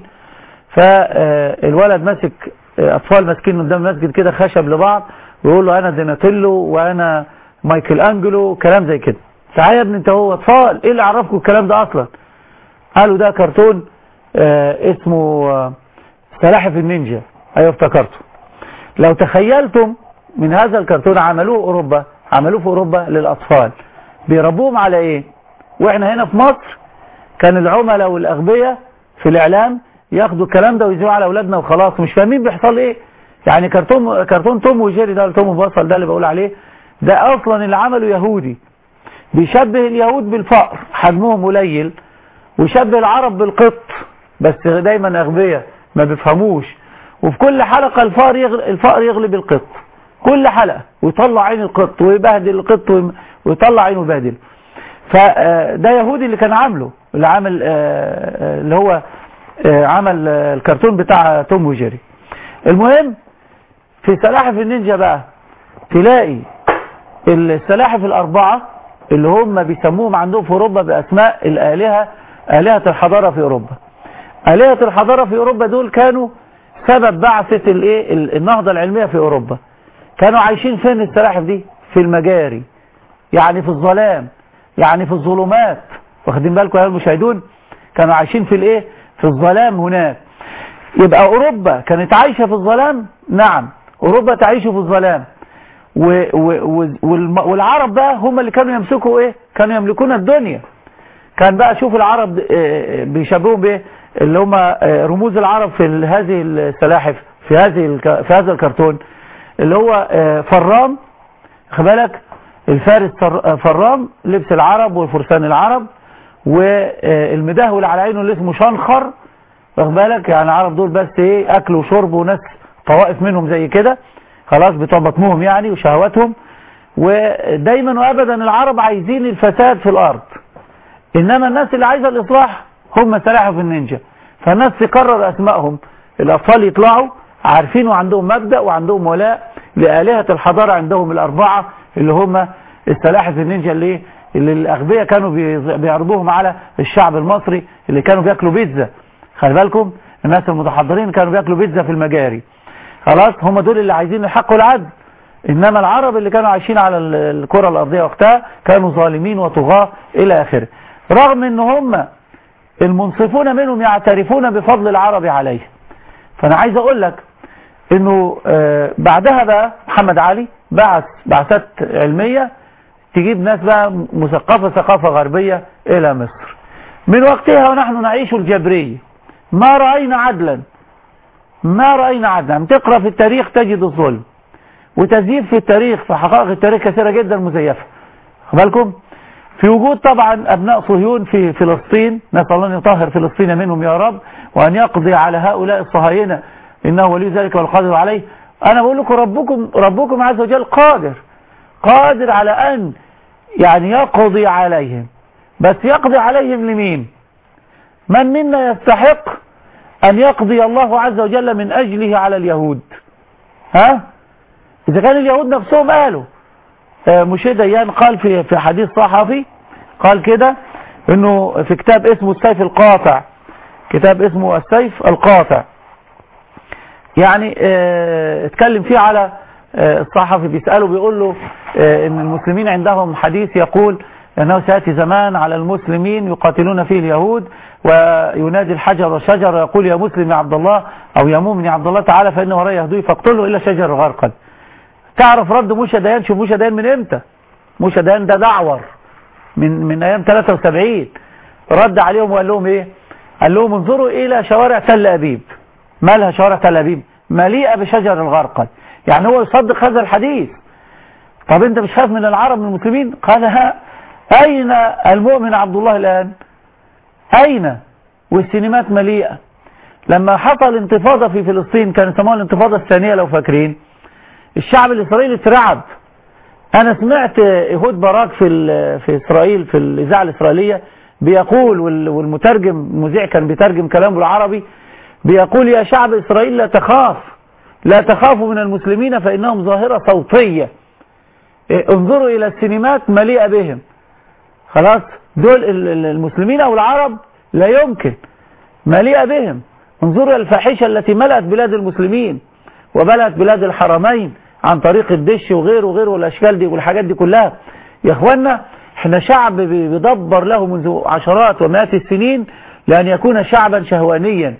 فالولد ماسك آه، اطفال ماسكين قدام المسجد كده خشب لبعض ويقول له انا ديناتيلو وانا مايكل انجلو كلام زي كده تعالى يا ابني انت هو اطفال ايه اللي عرفكم الكلام ده اصلا قالوا ده كرتون آه، اسمه آه، سلاحف النينجا ايوه افتكرته لو تخيلتم من هذا الكرتون عملوه اوروبا عملوه في اوروبا للاطفال بيربوهم على ايه واحنا هنا في مصر كان العملاء والاغبياء في الاعلام ياخدوا الكلام ده ويذيعوا على اولادنا وخلاص مش فاهمين بيحصل ايه يعني كرتون كرتون توم وجيري ده توم وبصل ده اللي بقول عليه ده اصلا اللي عمله يهودي بيشبه اليهود بالفقر حجمهم قليل ويشبه العرب بالقط بس دايما اغبياء ما بيفهموش وفي كل حلقة الفقر يغلب, الفقر يغلب القط كل حلقة ويطلع عين القط ويبهدل القط ويم- ويطلع عينه ويبهدله فده يهودي اللي كان عامله اللي عامل آه، آه، اللي هو آه، عمل آه، الكرتون بتاع توم وجيري المهم في سلاحف النينجا بقى تلاقي السلاحف الأربعة اللي هم بيسموهم عندهم في أوروبا بأسماء الآلهة آلهة الحضارة في أوروبا آلهة الحضارة في أوروبا دول كانوا سبب بعثة الايه ال- النهضة العلمية في أوروبا كانوا عايشين فين السلاحف دي في المجاري يعني في الظلام يعني في الظلمات واخدين بالكم يا المشاهدون كانوا عايشين في الايه في الظلام هناك يبقى أوروبا كانت عايشة في الظلام نعم أوروبا تعيش في الظلام و و و والم- والعرب بقى هم اللي كانوا يمسكوا ايه كانوا يملكون الدنيا كان بقى شوف العرب آه، بيشبهوا بايه اللي هم آه، رموز العرب في ال- هذه السلاحف في هذه الك- في هذا الكرتون اللي هو آه، فرام خد بالك الفارس سر- آه، فرام لبس العرب والفرسان العرب والمدهول على عينه اللي اسمه شنخر واخد بالك يعني العرب دول بس ايه اكل وشرب وناس طوائف منهم زي كده خلاص بتوع بطنهم يعني وشهواتهم ودايما وابدا العرب عايزين الفساد في الارض انما الناس اللي عايزه الاصلاح هم سلاحف النينجا فالناس تكرر اسمائهم الاطفال يطلعوا عارفين وعندهم مبدأ وعندهم ولاء لآلهة الحضارة عندهم الأربعة اللي هم السلاحف النينجا اللي اللي الأغبياء كانوا بيز- بيعرضوهم على الشعب المصري اللي كانوا بياكلوا بيتزا خلي بالكم الناس المتحضرين كانوا بياكلوا بيتزا في المجاري خلاص هم دول اللي عايزين الحق والعدل إنما العرب اللي كانوا عايشين على ال- الكرة الأرضية وقتها كانوا ظالمين وطغاة إلى آخره رغم إن هم المنصفون منهم يعترفون بفضل العرب عليه فأنا عايز أقول لك إنه آه، بعدها بقى محمد علي بعث بعثات علمية تجيب ناس بقى مثقفة ثقافة غربية إلى مصر من وقتها ونحن نعيش الجبرية ما رأينا عدلا ما رأينا عدلا عم تقرأ في التاريخ تجد الظلم وتزييف في التاريخ في حقائق التاريخ كثيرة جدا مزيفة خد بالكم في وجود طبعا أبناء صهيون في فلسطين نسأل الله أن يطهر فلسطين منهم يا رب وأن يقضي على هؤلاء الصهاينة إنه ولي ذلك والقادر عليه أنا بقول لكم ربكم ربكم عز وجل قادر قادر على أن يعني يقضي عليهم بس يقضي عليهم لمين من منا يستحق أن يقضي الله عز وجل من أجله على اليهود ها إذا كان اليهود نفسهم قالوا آه، مشي ديان قال في في حديث صحفي قال كده انه في كتاب اسمه السيف القاطع كتاب اسمه السيف القاطع يعني آه، اتكلم فيه على آه، الصحفي بيسأله بيقول له آه، ان المسلمين عندهم حديث يقول انه سيأتي زمان على المسلمين يقاتلون فيه اليهود وينادي الحجر والشجر ويقول يا مسلم يا عبد الله او يا مؤمن يا عبد الله تعالى فإنه وراي يهدوي فاقتله إلا شجر غرقا تعرف رد موشى ديان شوف موشى ديان من امتى موشى ديان ده دعور من من ايام 73 رد عليهم وقال لهم ايه قال لهم انظروا الى شوارع تل ابيب مالها شوارع تل أبيب مليئة بشجر الغرقل يعني هو يصدق هذا الحديث طب انت مش خايف من العرب من المسلمين قال ها اين المؤمن عبد الله الان اين والسينمات مليئة لما حصل انتفاضة في فلسطين كان يسموها الانتفاضة الثانية لو فاكرين الشعب الاسرائيلي اترعب انا سمعت ايهود باراك في في اسرائيل في الاذاعه الاسرائيليه بيقول والمترجم المذيع كان بيترجم كلامه بالعربي بيقول يا شعب اسرائيل لا تخاف لا تخافوا من المسلمين فانهم ظاهره صوتيه انظروا الى السينمات مليئه بهم خلاص دول المسلمين او العرب لا يمكن مليئه بهم انظروا الى الفاحشه التي ملأت بلاد المسلمين وملأت بلاد الحرمين عن طريق الدش وغيره وغيره والاشكال دي والحاجات دي كلها يا اخوانا احنا شعب بيدبر له منذ عشرات ومئات السنين لان يكون شعبا شهوانيا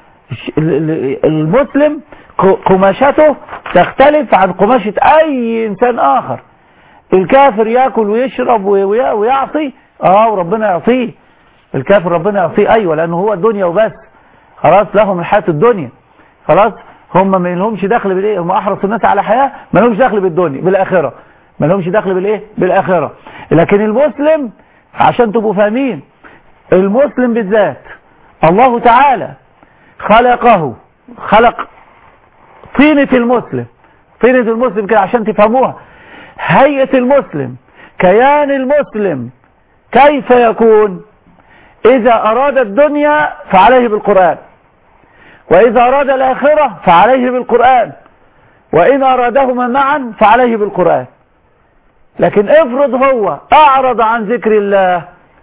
المسلم قماشته تختلف عن قماشة اي انسان اخر الكافر ياكل ويشرب ويعطي اه وربنا يعطيه الكافر ربنا يعطيه ايوه لانه هو الدنيا وبس خلاص لهم الحياة الدنيا خلاص هم ما لهمش دخل بالايه هم احرص الناس على حياه ما لهمش دخل بالدنيا بالاخره ما لهمش دخل بالايه بالاخره لكن المسلم عشان تبقوا فاهمين المسلم بالذات الله تعالى خلقه خلق طينة المسلم طينة المسلم كده عشان تفهموها هيئة المسلم كيان المسلم كيف يكون إذا أراد الدنيا فعليه بالقرآن وإذا أراد الآخرة فعليه بالقرآن وإن أرادهما معا فعليه بالقرآن لكن افرض هو أعرض عن ذكر الله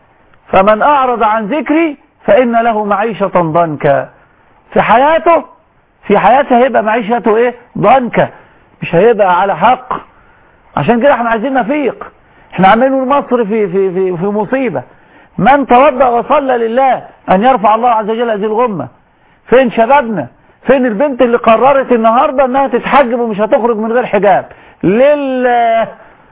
فمن أعرض عن ذكري فإن له معيشة ضنكا في حياته في حياته هيبقى معيشته ايه ضنكا مش هيبقى على حق عشان كده احنا عايزين نفيق احنا عاملين مصر في في في في مصيبة من توضأ وصلى لله ان يرفع الله عز وجل هذه الغمة فين شبابنا فين البنت اللي قررت النهاردة انها تتحجب ومش هتخرج من غير حجاب لله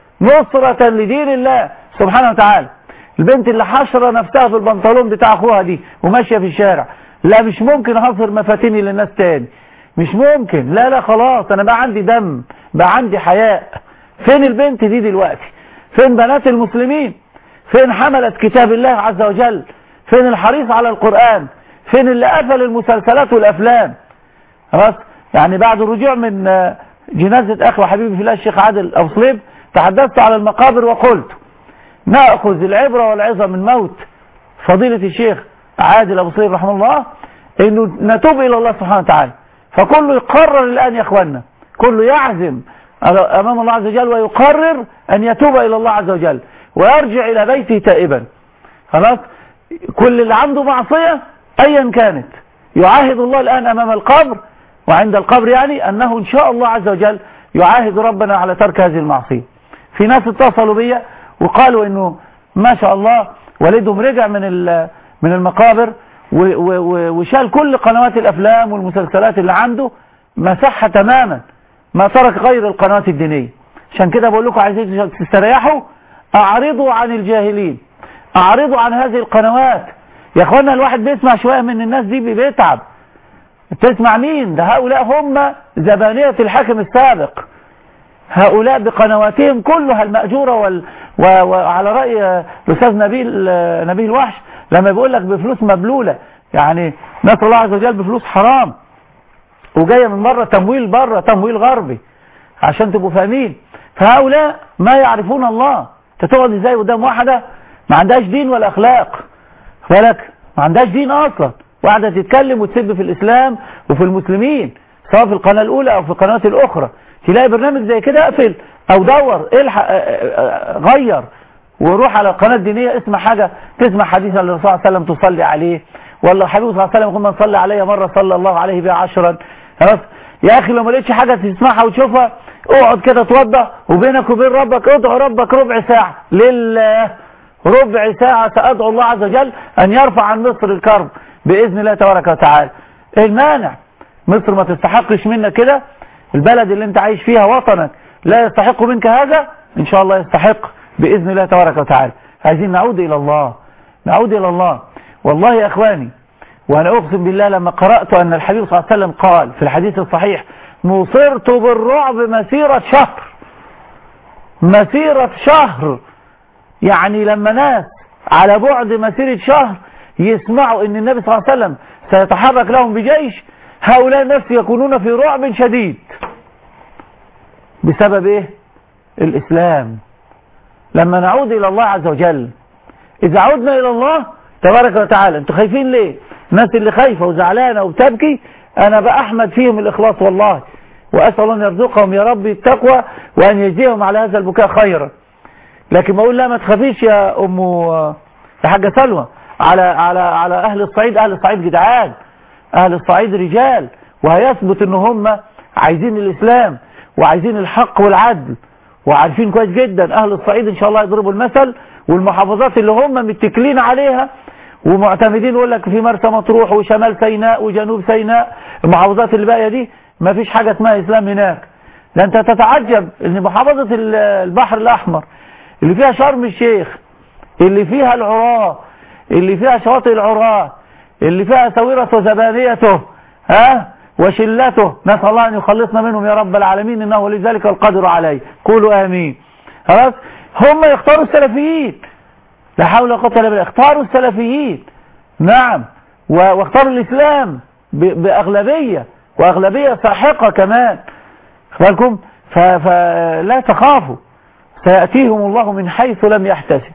نصرة لدين الله سبحانه وتعالى البنت اللي حشرة نفسها في البنطلون بتاع اخوها دي وماشية في الشارع لا مش ممكن اظهر مفاتني للناس تاني مش ممكن لا لا خلاص انا بقى عندي دم بقى عندي حياء فين البنت دي دلوقتي فين بنات المسلمين فين حملت كتاب الله عز وجل فين الحريص على القرآن فين اللي قفل المسلسلات والافلام خلاص يعني بعد الرجوع من جنازة اخي وحبيبي في الله الشيخ عادل ابو صليب تحدثت على المقابر وقلت نأخذ العبرة والعظة من موت فضيلة الشيخ عادل ابو صليب رحمه الله انه نتوب الى الله سبحانه وتعالى فكله يقرر الان يا اخوانا كله يعزم امام الله عز وجل ويقرر ان يتوب الى الله عز وجل ويرجع الى بيته تائبا خلاص كل اللي عنده معصية ايا كانت يعاهد الله الان امام القبر وعند القبر يعني انه ان شاء الله عز وجل يعاهد ربنا على ترك هذه المعصية في ناس اتصلوا بيا وقالوا انه ما شاء الله والدهم رجع من من المقابر وشال كل قنوات الافلام والمسلسلات اللي عنده مسحها تماما ما ترك غير القنوات الدينية عشان كده بقول لكم عايزين تستريحوا اعرضوا عن الجاهلين اعرضوا عن هذه القنوات يا اخوانا الواحد بيسمع شوية من الناس دي بيتعب تسمع مين ده هؤلاء هم زبانية الحاكم السابق هؤلاء بقنواتهم كلها المأجورة وال... و... وعلى رأي الأستاذ نبيل نبيل وحش لما بيقول لك بفلوس مبلولة يعني نسأل الله عز وجل بفلوس حرام وجاية من بره تمويل بره تمويل غربي عشان تبقوا فاهمين فهؤلاء ما يعرفون الله تقعد ازاي قدام واحدة ما عندهاش دين ولا اخلاق بالك ما عندهاش دين اصلا واحدة تتكلم وتسب في الاسلام وفي المسلمين سواء في القناة الاولى او في القنوات الاخرى تلاقي برنامج زي كده اقفل او دور الحق غير وروح على القناة الدينية اسمع حاجة تسمع حديث الرسول صلى الله عليه وسلم تصلي عليه والله حبيبه صلى الله عليه وسلم يقول من صلى علي مرة صلى الله عليه بها عشرا خلاص يا اخي لو ما لقيتش حاجة تسمعها وتشوفها اقعد كده اتوضى وبينك وبين ربك ادعو ربك ربع ساعة لله ربع ساعة سأدعو الله عز وجل ان يرفع عن مصر الكرب بإذن الله تبارك وتعالى ايه المانع مصر ما تستحقش منك كده البلد اللي انت عايش فيها وطنك لا يستحق منك هذا ان شاء الله يستحق بإذن الله تبارك وتعالى عايزين نعود إلى الله نعود إلى الله والله يا أخواني وأنا أقسم بالله لما قرأت أن الحبيب صلى الله عليه وسلم قال في الحديث الصحيح نصرت بالرعب مسيرة شهر مسيرة شهر يعني لما ناس على بعد مسيرة شهر يسمعوا ان النبي صلى الله عليه وسلم سيتحرك لهم بجيش هؤلاء الناس يكونون في رعب شديد بسبب ايه الاسلام لما نعود الى الله عز وجل اذا عدنا الى الله تبارك وتعالى انتوا خايفين ليه الناس اللي خايفة وزعلانة وبتبكي انا بأحمد فيهم الاخلاص والله واسأل الله ان يرزقهم يا رب التقوى وان يجزيهم على هذا البكاء خيرا لكن بقول لا ما تخافيش يا ام يا حاجة سلوى على على على اهل الصعيد اهل الصعيد جدعان اهل الصعيد رجال وهيثبت ان هم عايزين الاسلام وعايزين الحق والعدل وعارفين كويس جدا اهل الصعيد ان شاء الله يضربوا المثل والمحافظات اللي هم متكلين عليها ومعتمدين يقول لك في مرسى مطروح وشمال سيناء وجنوب سيناء المحافظات اللي باقيه دي ما فيش حاجة اسمها اسلام هناك ده انت تتعجب ان محافظة البحر الاحمر اللي فيها شرم الشيخ اللي فيها العراة اللي فيها شواطئ العراة اللي فيها سويرة وزبانيته ها وشلته نسأل الله أن يخلصنا منهم يا رب العالمين إنه لذلك القدر عليه قولوا آمين خلاص هم يختاروا السلفيين لا حول ولا قوة إلا بالله اختاروا السلفيين نعم واختاروا الإسلام بأغلبية وأغلبية ساحقة كمان بالكم فلا تخافوا سيأتيهم الله من حيث لم يحتسب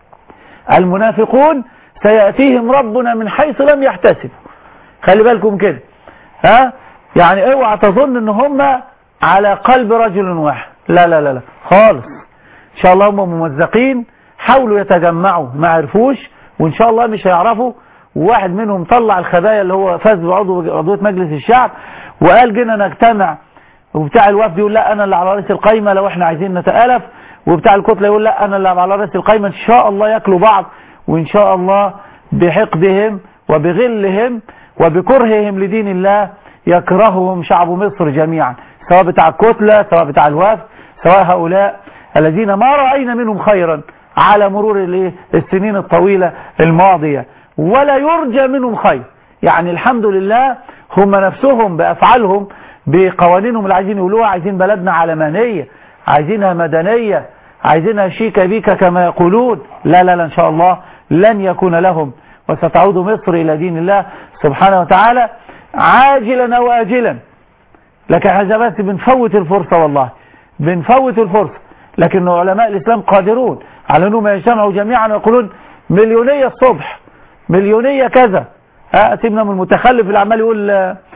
المنافقون سيأتيهم ربنا من حيث لم يحتسب خلي بالكم كده ها يعني اوعى تظن ان هم على قلب رجل واحد لا لا لا لا خالص ان شاء الله هم ممزقين حاولوا يتجمعوا ما عرفوش وان شاء الله مش هيعرفوا وواحد منهم طلع الخبايا اللي هو فاز بعضو عضوية مجلس الشعب وقال جينا نجتمع وبتاع الوفد يقول لا انا اللي على رئيس القايمة لو احنا عايزين نتآلف وبتاع الكتلة يقول لا انا اللي على رئيس القايمة ان شاء الله ياكلوا بعض وان شاء الله بحقدهم وبغلهم وبكرههم لدين الله يكرههم شعب مصر جميعا سواء بتاع الكتلة سواء بتاع الوفد سواء هؤلاء الذين ما رأينا منهم خيرا على مرور السنين الطويلة الماضية ولا يرجى منهم خير يعني الحمد لله هم نفسهم بأفعالهم بقوانينهم اللي عايزين يقولوها عايزين بلدنا علمانية عايزينها مدنية عايزينها شيكة بيكة كما يقولون لا لا لا ان شاء الله لن يكون لهم وستعود مصر إلى دين الله سبحانه وتعالى عاجلا أو آجلا لكن هذا بس بنفوت الفرصة والله بنفوت الفرصة لكن علماء الإسلام قادرون على أنهم يجتمعوا جميعا ويقولون مليونية الصبح مليونية كذا ها سيبنا من المتخلف اللي عمال يقول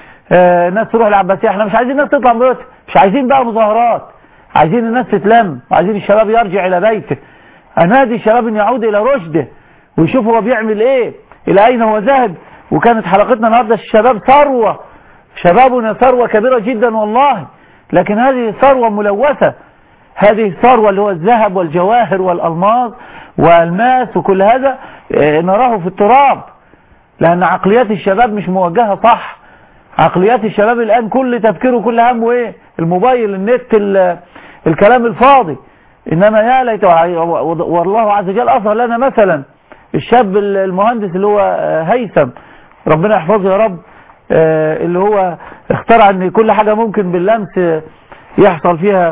آه الناس تروح العباسية احنا مش عايزين الناس تطلع من بيوتها مش عايزين بقى مظاهرات عايزين الناس تتلم وعايزين الشباب يرجع إلى بيته أنادي الشباب أن يعود إلى رشده ويشوف هو بيعمل ايه الى اين هو ذاهب وكانت حلقتنا النهاردة الشباب ثروة شبابنا ثروة كبيرة جدا والله لكن هذه ثروة ملوثة هذه الثروة اللي هو الذهب والجواهر والألماس والماس وكل هذا نراه في التراب لأن عقليات الشباب مش موجهة صح عقليات الشباب الآن كل تفكيره كل همه ايه الموبايل النت الكلام الفاضي إنما يا ليت والله عز وجل أظهر لنا مثلا الشاب المهندس اللي هو هيثم ربنا يحفظه يا رب اللي هو اخترع ان كل حاجة ممكن باللمس يحصل فيها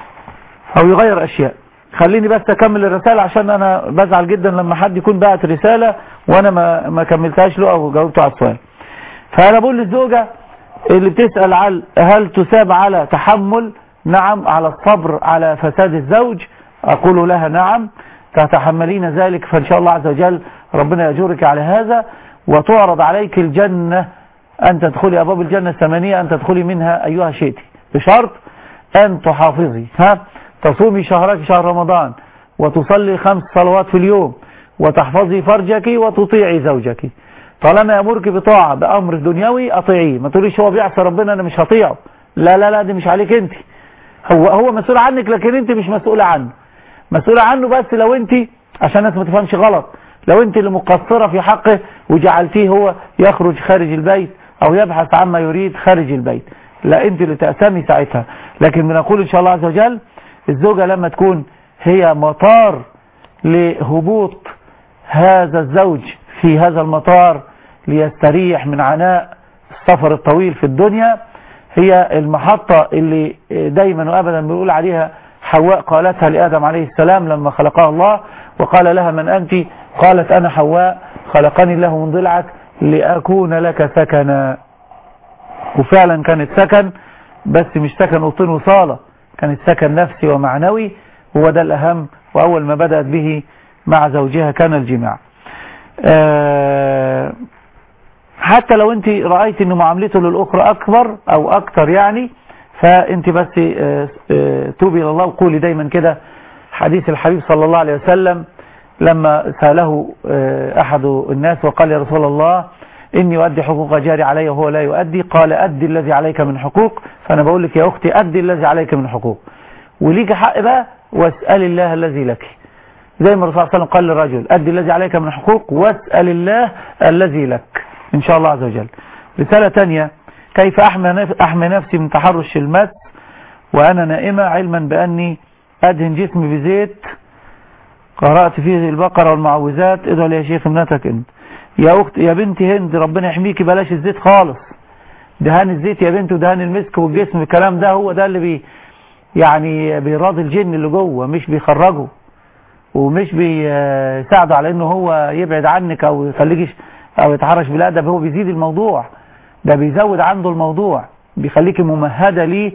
او يغير اشياء خليني بس اكمل الرسالة عشان انا بزعل جدا لما حد يكون بعت رسالة وانا ما, ما كملتهاش له او جاوبته على السؤال فانا بقول للزوجة اللي بتسأل على هل تساب على تحمل نعم على الصبر على فساد الزوج اقول لها نعم تتحملين ذلك فإن شاء الله عز وجل ربنا يجورك على هذا وتعرض عليك الجنة أن تدخلي أبواب الجنة الثمانية أن تدخلي منها أيها شئتي بشرط أن تحافظي ها تصومي شهرك شهر رمضان وتصلي خمس صلوات في اليوم وتحفظي فرجك وتطيعي زوجك طالما يأمرك بطاعة بأمر دنيوي أطيعيه ما تقوليش هو بيعصي ربنا أنا مش هطيعه لا لا لا دي مش عليك أنت هو هو مسؤول عنك لكن أنت مش مسؤولة عنه مسؤولة عنه بس لو انت عشان الناس ما تفهمش غلط لو انت اللي مقصرة في حقه وجعلتيه هو يخرج خارج البيت او يبحث عما يريد خارج البيت لا انت اللي تأسمي ساعتها لكن بنقول ان شاء الله عز وجل الزوجة لما تكون هي مطار لهبوط هذا الزوج في هذا المطار ليستريح من عناء السفر الطويل في الدنيا هي المحطة اللي دايما وأبدا بنقول عليها حواء قالتها لآدم عليه السلام لما خلقها الله وقال لها من أنت قالت أنا حواء خلقني الله من ضلعك لأكون لك سكنا وفعلا كانت سكن بس مش سكن أوطين وصالة كانت سكن نفسي ومعنوي هو ده الأهم وأول ما بدأت به مع زوجها كان الجماع أه حتى لو انت رأيت ان معاملته للأخرى أكبر أو أكتر يعني فانت بس أه أه توبي إلى الله وقولي دايما كده حديث الحبيب صلى الله عليه وسلم لما سأله أحد الناس وقال يا رسول الله إني أؤدي حقوق جاري علي وهو لا يؤدي قال أدي الذي عليك من حقوق فأنا بقول لك يا أختي أدي الذي عليك من حقوق وليك حق بقى واسأل الله الذي لك زي ما الرسول صلى الله عليه وسلم قال للرجل أدي الذي عليك من حقوق واسأل الله الذي لك إن شاء الله عز وجل رسالة تانية كيف أحمي, أحمي نفسي من تحرش المس وأنا نائمة علما بأني أدهن جسمي بزيت قرأت فيه البقرة والمعوذات ادعو لي يا شيخ ابنتك انت يا أخت يا بنتي هند ربنا يحميكي بلاش الزيت خالص دهان الزيت يا بنت ودهان المسك والجسم الكلام ده هو ده اللي بي يعني بيراضي الجن اللي جوه مش بيخرجه ومش بيساعده على انه هو يبعد عنك او يخليكي او يتحرش بالادب هو بيزيد الموضوع ده بيزود عنده الموضوع بيخليكي ممهدة ليه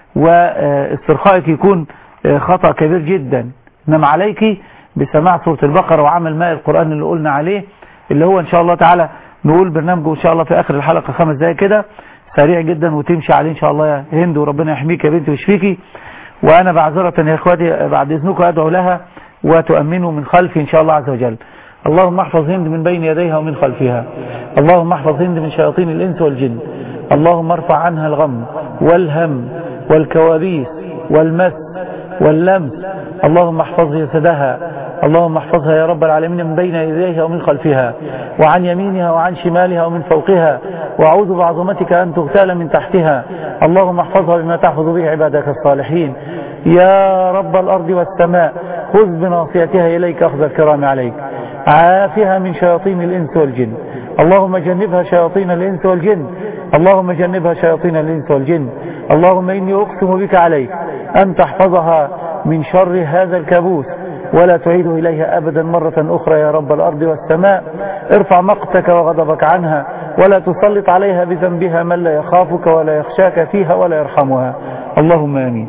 واسترخائك يكون خطأ كبير جدا انما عليك بسماع سورة البقرة وعمل ماء القرآن اللي قلنا عليه اللي هو ان شاء الله تعالى نقول برنامجه ان شاء الله في اخر الحلقة خمس دقايق كده سريع جدا وتمشي عليه ان شاء الله يا هند وربنا يحميك يا بنتي ويشفيكي وانا بعذرة يا اخواتي بعد اذنكم ادعو لها وتؤمنوا من خلفي ان شاء الله عز وجل اللهم احفظ هند من بين يديها ومن خلفها اللهم احفظ هند من شياطين الانس والجن اللهم ارفع عنها الغم والهم والكوابيس والمس واللمس اللهم احفظ جسدها اللهم احفظها يا رب العالمين من بين يديها ومن خلفها وعن يمينها وعن شمالها ومن فوقها واعوذ بعظمتك ان تغتال من تحتها اللهم احفظها بما تحفظ به عبادك الصالحين يا رب الارض والسماء خذ بناصيتها اليك اخذ الكرام عليك عافها من شياطين الانس والجن اللهم جنبها شياطين الانس والجن اللهم جنبها شياطين الانس والجن اللهم اني اقسم بك عليك ان تحفظها من شر هذا الكابوس ولا تعيد إليها أبدا مرة أخرى يا رب الأرض والسماء ارفع مقتك وغضبك عنها ولا تسلط عليها بذنبها من لا يخافك ولا يخشاك فيها ولا يرحمها اللهم آمين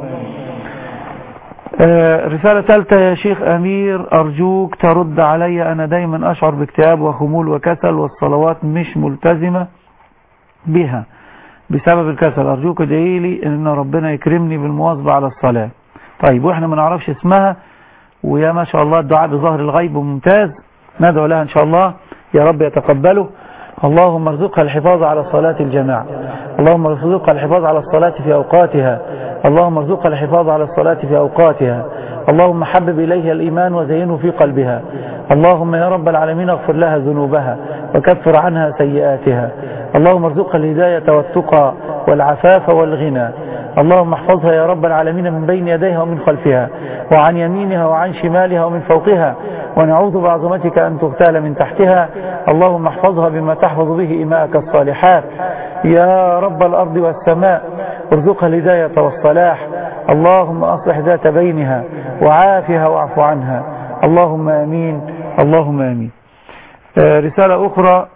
آه رسالة ثالثة يا شيخ أمير أرجوك ترد علي أنا دايما أشعر باكتئاب وخمول وكسل والصلوات مش ملتزمة بها بسبب الكسل أرجوك ادعي لي أن ربنا يكرمني بالمواظبة على الصلاة طيب وإحنا ما نعرفش اسمها ويا ما شاء الله الدعاء بظهر الغيب ممتاز ندعو لها إن شاء الله يا رب يتقبله اللهم ارزقها الحفاظ على صلاة الجماعة اللهم ارزقها الحفاظ على الصلاة في أوقاتها اللهم ارزقها الحفاظ على الصلاة في أوقاتها اللهم حبب إليها الإيمان وزينه في قلبها اللهم يا رب العالمين اغفر لها ذنوبها وكفر عنها سيئاتها اللهم ارزقها الهداية والتقى والعفاف والغنى اللهم احفظها يا رب العالمين من بين يديها ومن خلفها وعن يمينها وعن شمالها ومن فوقها ونعوذ بعظمتك أن تغتال من تحتها اللهم احفظها بما تحفظ به إماءك الصالحات يا رب الأرض والسماء ارزقها الهداية والصلاح اللهم أصلح ذات بينها وعافها واعف عنها اللهم آمين اللهم آمين آه رسالة أخرى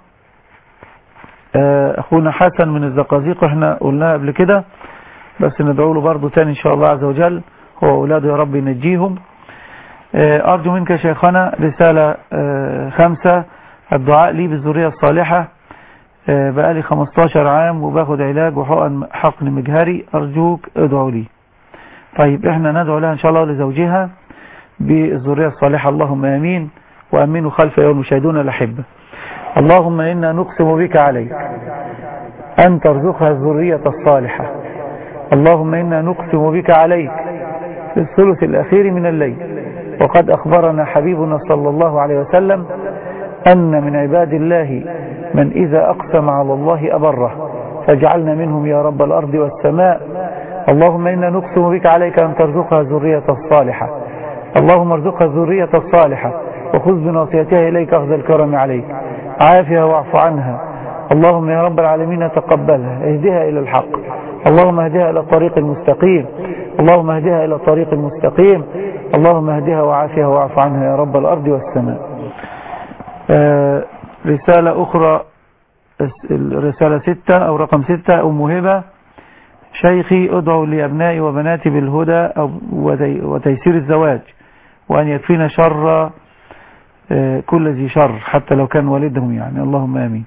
آه أخونا حسن من الزقازيق احنا قلناها قبل كده بس ندعو له برضه تاني إن شاء الله عز وجل هو أولاده يا رب ينجيهم آه أرجو منك يا شيخنا رسالة خمسة الدعاء لي بالذرية الصالحة بقالي 15 عام وباخد علاج وحقن حقن مجهري أرجوك ادعوا لي طيب احنا ندعو لها ان شاء الله لزوجها بالذرية الصالحة اللهم امين وامنوا خلف يوم المشاهدون الأحبة اللهم إنا نقسم بك عليك أن ترزقها الذرية الصالحة اللهم إنا نقسم بك عليك في الثلث الأخير من الليل وقد أخبرنا حبيبنا صلى الله عليه وسلم أن من عباد الله من إذا أقسم على الله أبره فاجعلنا منهم يا رب الأرض والسماء اللهم إنا نقسم بك عليك أن ترزقها ذرية الصالحة اللهم ارزقها الذرية الصالحة وخذ بناصيتها إليك أخذ الكرم عليك عافها واعف عنها اللهم يا رب العالمين تقبلها اهدها إلى الحق اللهم اهدها إلى الطريق المستقيم اللهم اهدها إلى الطريق المستقيم اللهم اهدها وعافها واعف عنها يا رب الأرض والسماء آه رسالة أخرى رسالة ستة أو رقم ستة أم هبة شيخي ادعو لأبنائي وبناتي بالهدى وتيسير الزواج وأن يكفينا شر كل ذي شر حتى لو كان والدهم يعني اللهم آمين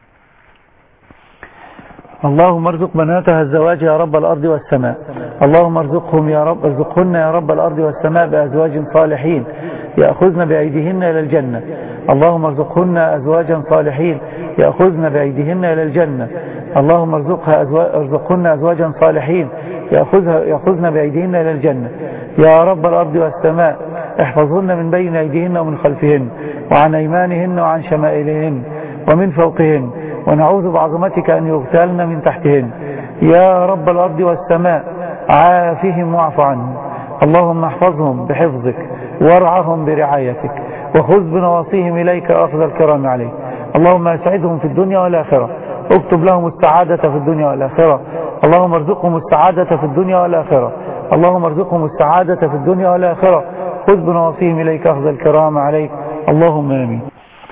اللهم ارزق بناتها الزواج يا رب الأرض والسماء اللهم ارزقهم يا رب ارزقهن يا رب الأرض والسماء بأزواج صالحين يأخذن بأيديهن إلى الجنة اللهم ارزقهن أزواجا صالحين يأخذن بأيديهن إلى الجنة اللهم ارزقها أزواج ارزقهن أزواجا صالحين يأخذها يأخذن بأيديهن إلى الجنة يا رب الأرض والسماء احفظهن من بين أيديهن ومن خلفهن وعن أيمانهن وعن شمائلهن ومن فوقهن ونعوذ بعظمتك أن يغتالن من تحتهن يا رب الأرض والسماء عافهم واعف عنهم اللهم احفظهم بحفظك وارعهم برعايتك وخذ بنواصيهم إليك أخذ الكرام عليك اللهم اسعدهم في الدنيا والآخرة اكتب لهم السعادة في الدنيا والآخرة اللهم ارزقهم السعادة في الدنيا والآخرة اللهم ارزقهم السعادة في الدنيا والآخرة خذ بنواصيهم إليك أخذ الكرام عليك اللهم آمين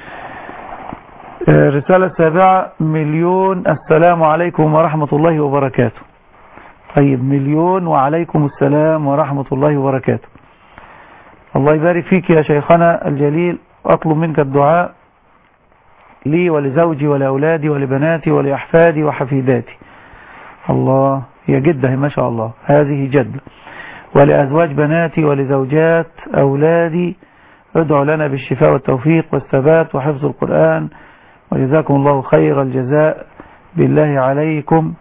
رسالة سابعة مليون السلام عليكم ورحمة الله وبركاته طيب مليون وعليكم السلام ورحمة الله وبركاته الله يبارك فيك يا شيخنا الجليل أطلب منك الدعاء لي ولزوجي ولأولادي ولبناتي ولأحفادي وحفيداتي الله هي جدة ما شاء الله هذه جدة ولأزواج بناتي ولزوجات أولادي ادعوا لنا بالشفاء والتوفيق والثبات وحفظ القرآن وجزاكم الله خير الجزاء بالله عليكم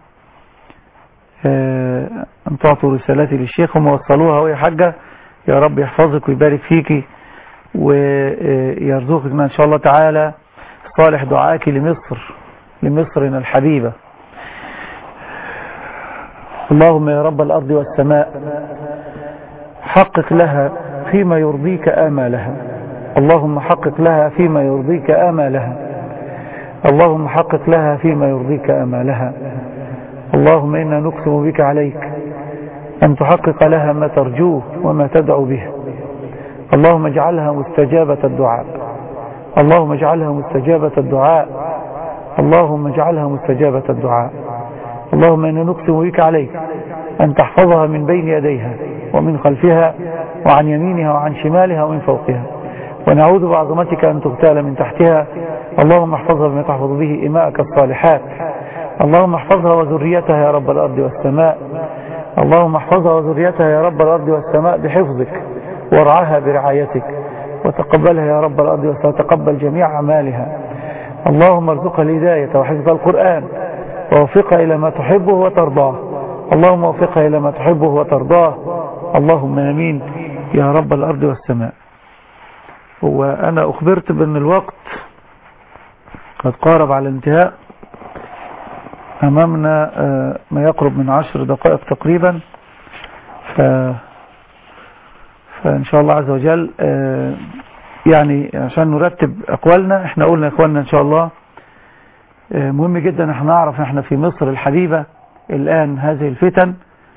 أن تعطوا رسالتي للشيخ هم وصلوها وهي حاجة يا رب يحفظك ويبارك فيك ويرزقك إن شاء الله تعالى صالح دعاك لمصر لمصرنا الحبيبة اللهم يا رب الأرض والسماء حقق لها فيما يرضيك آمالها اللهم حقق لها فيما يرضيك آمالها اللهم حقق لها فيما يرضيك آمالها اللهم إنا نقسم بك عليك أن تحقق لها ما ترجوه وما تدعو به اللهم اجعلها مستجابة الدعاء اللهم اجعلها مستجابة الدعاء اللهم اجعلها مستجابة الدعاء اللهم إنا نقسم بك عليك أن تحفظها من بين يديها ومن خلفها وعن يمينها وعن شمالها ومن فوقها ونعوذ بعظمتك أن تغتال من تحتها اللهم احفظها بما تحفظ به إماءك الصالحات اللهم احفظها وذريتها يا رب الأرض والسماء اللهم احفظها وذريتها يا رب الأرض والسماء بحفظك وارعاها برعايتك وتقبلها يا رب الأرض والسماء تقبل جميع أعمالها اللهم ارزقها الهداية وحفظ القرآن ووفقها إلى ما تحبه وترضاه اللهم وفقها إلى ما تحبه وترضاه اللهم امين يا رب الأرض والسماء وأنا أخبرت بأن الوقت قد قارب على الانتهاء أمامنا ما يقرب من عشر دقائق تقريبا ف... فإن شاء الله عز وجل يعني عشان نرتب أقوالنا احنا قلنا يا إخواننا إن شاء الله مهم جدا احنا نعرف احنا في مصر الحبيبة الآن هذه الفتن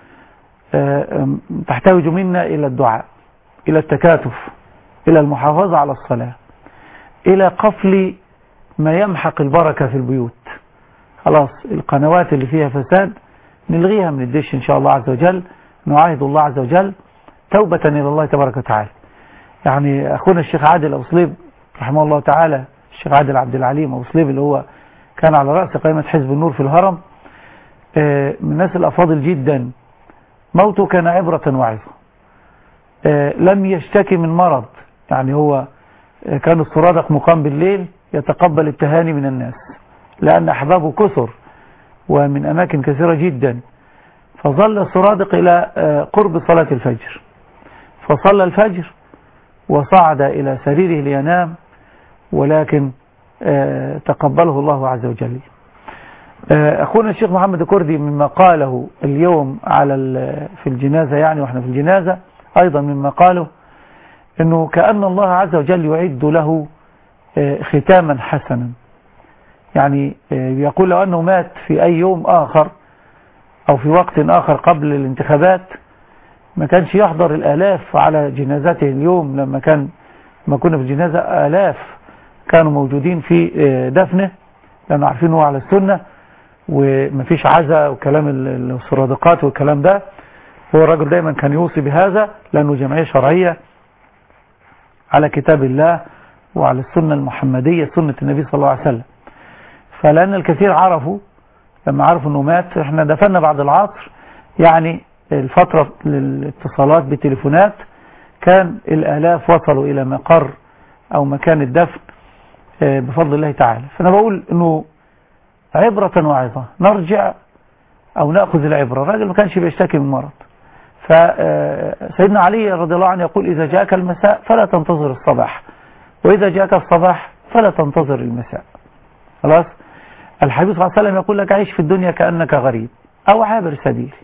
تحتاج منا إلى الدعاء إلى التكاتف إلى المحافظة على الصلاة إلى قفل ما يمحق البركة في البيوت خلاص القنوات اللي فيها فساد نلغيها من الدش إن شاء الله عز وجل نعاهد الله عز وجل توبة إلى الله تبارك وتعالى يعني أخونا الشيخ عادل أبو صليب رحمه الله تعالى الشيخ عادل عبد العليم أبو صليب اللي هو كان على رأس قائمة حزب النور في الهرم من الناس الأفاضل جدا موته كان عبرة وعظة لم يشتكي من مرض يعني هو كان السرادق مقام بالليل يتقبل التهاني من الناس لأن أحبابه كثر ومن أماكن كثيرة جدا فظل السرادق إلى قرب صلاة الفجر فصلى الفجر وصعد إلى سريره لينام ولكن تقبله الله عز وجل أخونا الشيخ محمد الكردي مما قاله اليوم على في الجنازة يعني وإحنا في الجنازة أيضا مما قاله أنه كأن الله عز وجل يعد له ختاما حسنا يعني آه، يقول لو أنه مات في أي يوم آخر أو في وقت آخر قبل الانتخابات ما كانش يحضر الآلاف على جنازته اليوم لما كان ما كنا في الجنازة آلاف كانوا موجودين في آه، دفنه لأنه عارفين هو على السنة ومفيش عزاء وكلام ال- السرادقات والكلام ده هو الرجل دايما كان يوصي بهذا لأنه جمعية شرعية على كتاب الله وعلى السنة المحمدية سنة النبي صلى الله عليه وسلم فلأن الكثير عرفوا لما عرفوا أنه مات احنا دفنا بعد العصر يعني الفترة للاتصالات بالتليفونات كان الآلاف وصلوا إلى مقر أو مكان الدفن آه، بفضل الله تعالى فأنا بقول أنه عبرة وعظة نرجع أو نأخذ العبرة الراجل ما كانش بيشتكي من مرض فسيدنا علي رضي الله عنه يقول إذا جاءك المساء فلا تنتظر الصباح وإذا جاءك الصباح فلا تنتظر المساء خلاص الحبيب صلى الله عليه وسلم يقول لك عيش في الدنيا كأنك غريب أو عابر سبيل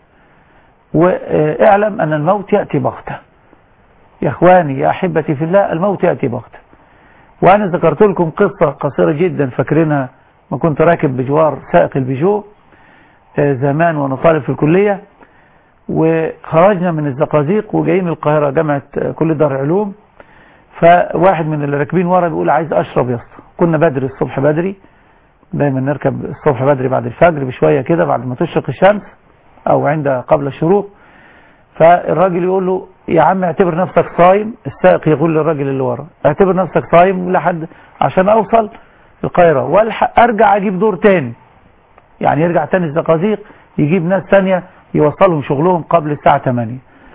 واعلم أن الموت يأتي بغتة يا إخواني يا أحبتي في الله الموت يأتي بغتة وأنا ذكرت لكم قصة قصيرة جدا فاكرينها ما كنت راكب بجوار سائق البيجو آه، زمان وأنا طالب في الكلية وخرجنا من الزقازيق وجايين القاهرة جامعة آه، كلية دار العلوم فواحد من اللي راكبين ورا بيقول عايز أشرب يا اسطى كنا بدري الصبح بدري دايما نركب الصبح بدري بعد الفجر بشوية كده بعد ما تشرق الشمس أو عند قبل الشروق فالراجل يقول له يا عم اعتبر نفسك صايم السائق يقول للراجل اللي ورا اعتبر نفسك صايم لحد عشان اوصل القاهرة والحق ارجع اجيب دور تاني يعني يرجع تاني الزقازيق يجيب ناس تانية يوصلهم شغلهم قبل الساعة 8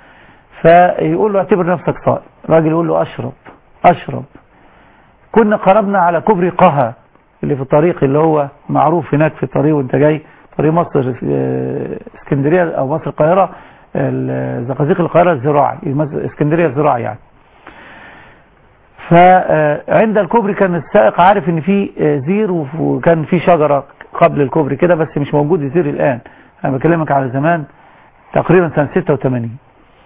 فيقول له اعتبر نفسك صائم الراجل يقول له اشرب اشرب كنا قربنا على كوبري قها اللي في الطريق اللي هو معروف هناك في الطريق وانت جاي طريق مصر آه، اسكندرية او مصر القاهرة الزقازيق القاهرة الزراعي المز- اسكندرية الزراعي يعني فعند الكوبري كان السائق عارف ان في آه، زير وف- وكان في شجرة قبل الكوبري كده بس مش موجود الزير الان انا بكلمك على زمان تقريبا سنة 86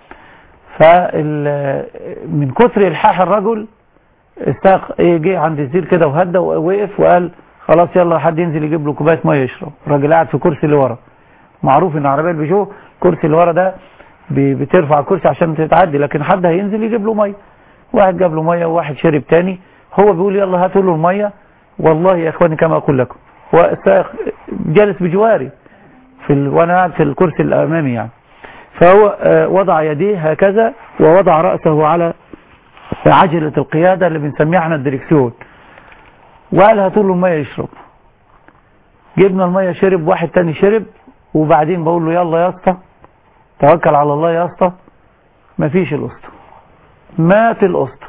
فال من كتر الحاح الرجل السائق إيه جه عند الزير كده وهدى ووقف وقال خلاص يلا حد ينزل يجيب له كوبايه ميه يشرب الراجل قاعد في كرسي اللي ورا معروف ان عربيه البيجو الكرسي اللي ورا ده ب- بترفع الكرسي عشان تتعدي لكن حد هينزل يجيب له ميه واحد جاب له ميه وواحد شرب تاني هو بيقول يلا هاتوا له الميه والله يا اخواني كما اقول لكم هو السائق جالس بجواري في ال... وانا قاعد في الكرسي الامامي يعني فهو آه، وضع يديه هكذا ووضع رأسه على عجلة القيادة اللي بنسميها احنا الدريكسيون وقال هاتوا له المية يشرب جبنا المية شرب واحد تاني شرب وبعدين بقول له يلا يا اسطى توكل على الله يا اسطى مفيش الاسطى مات الاسطى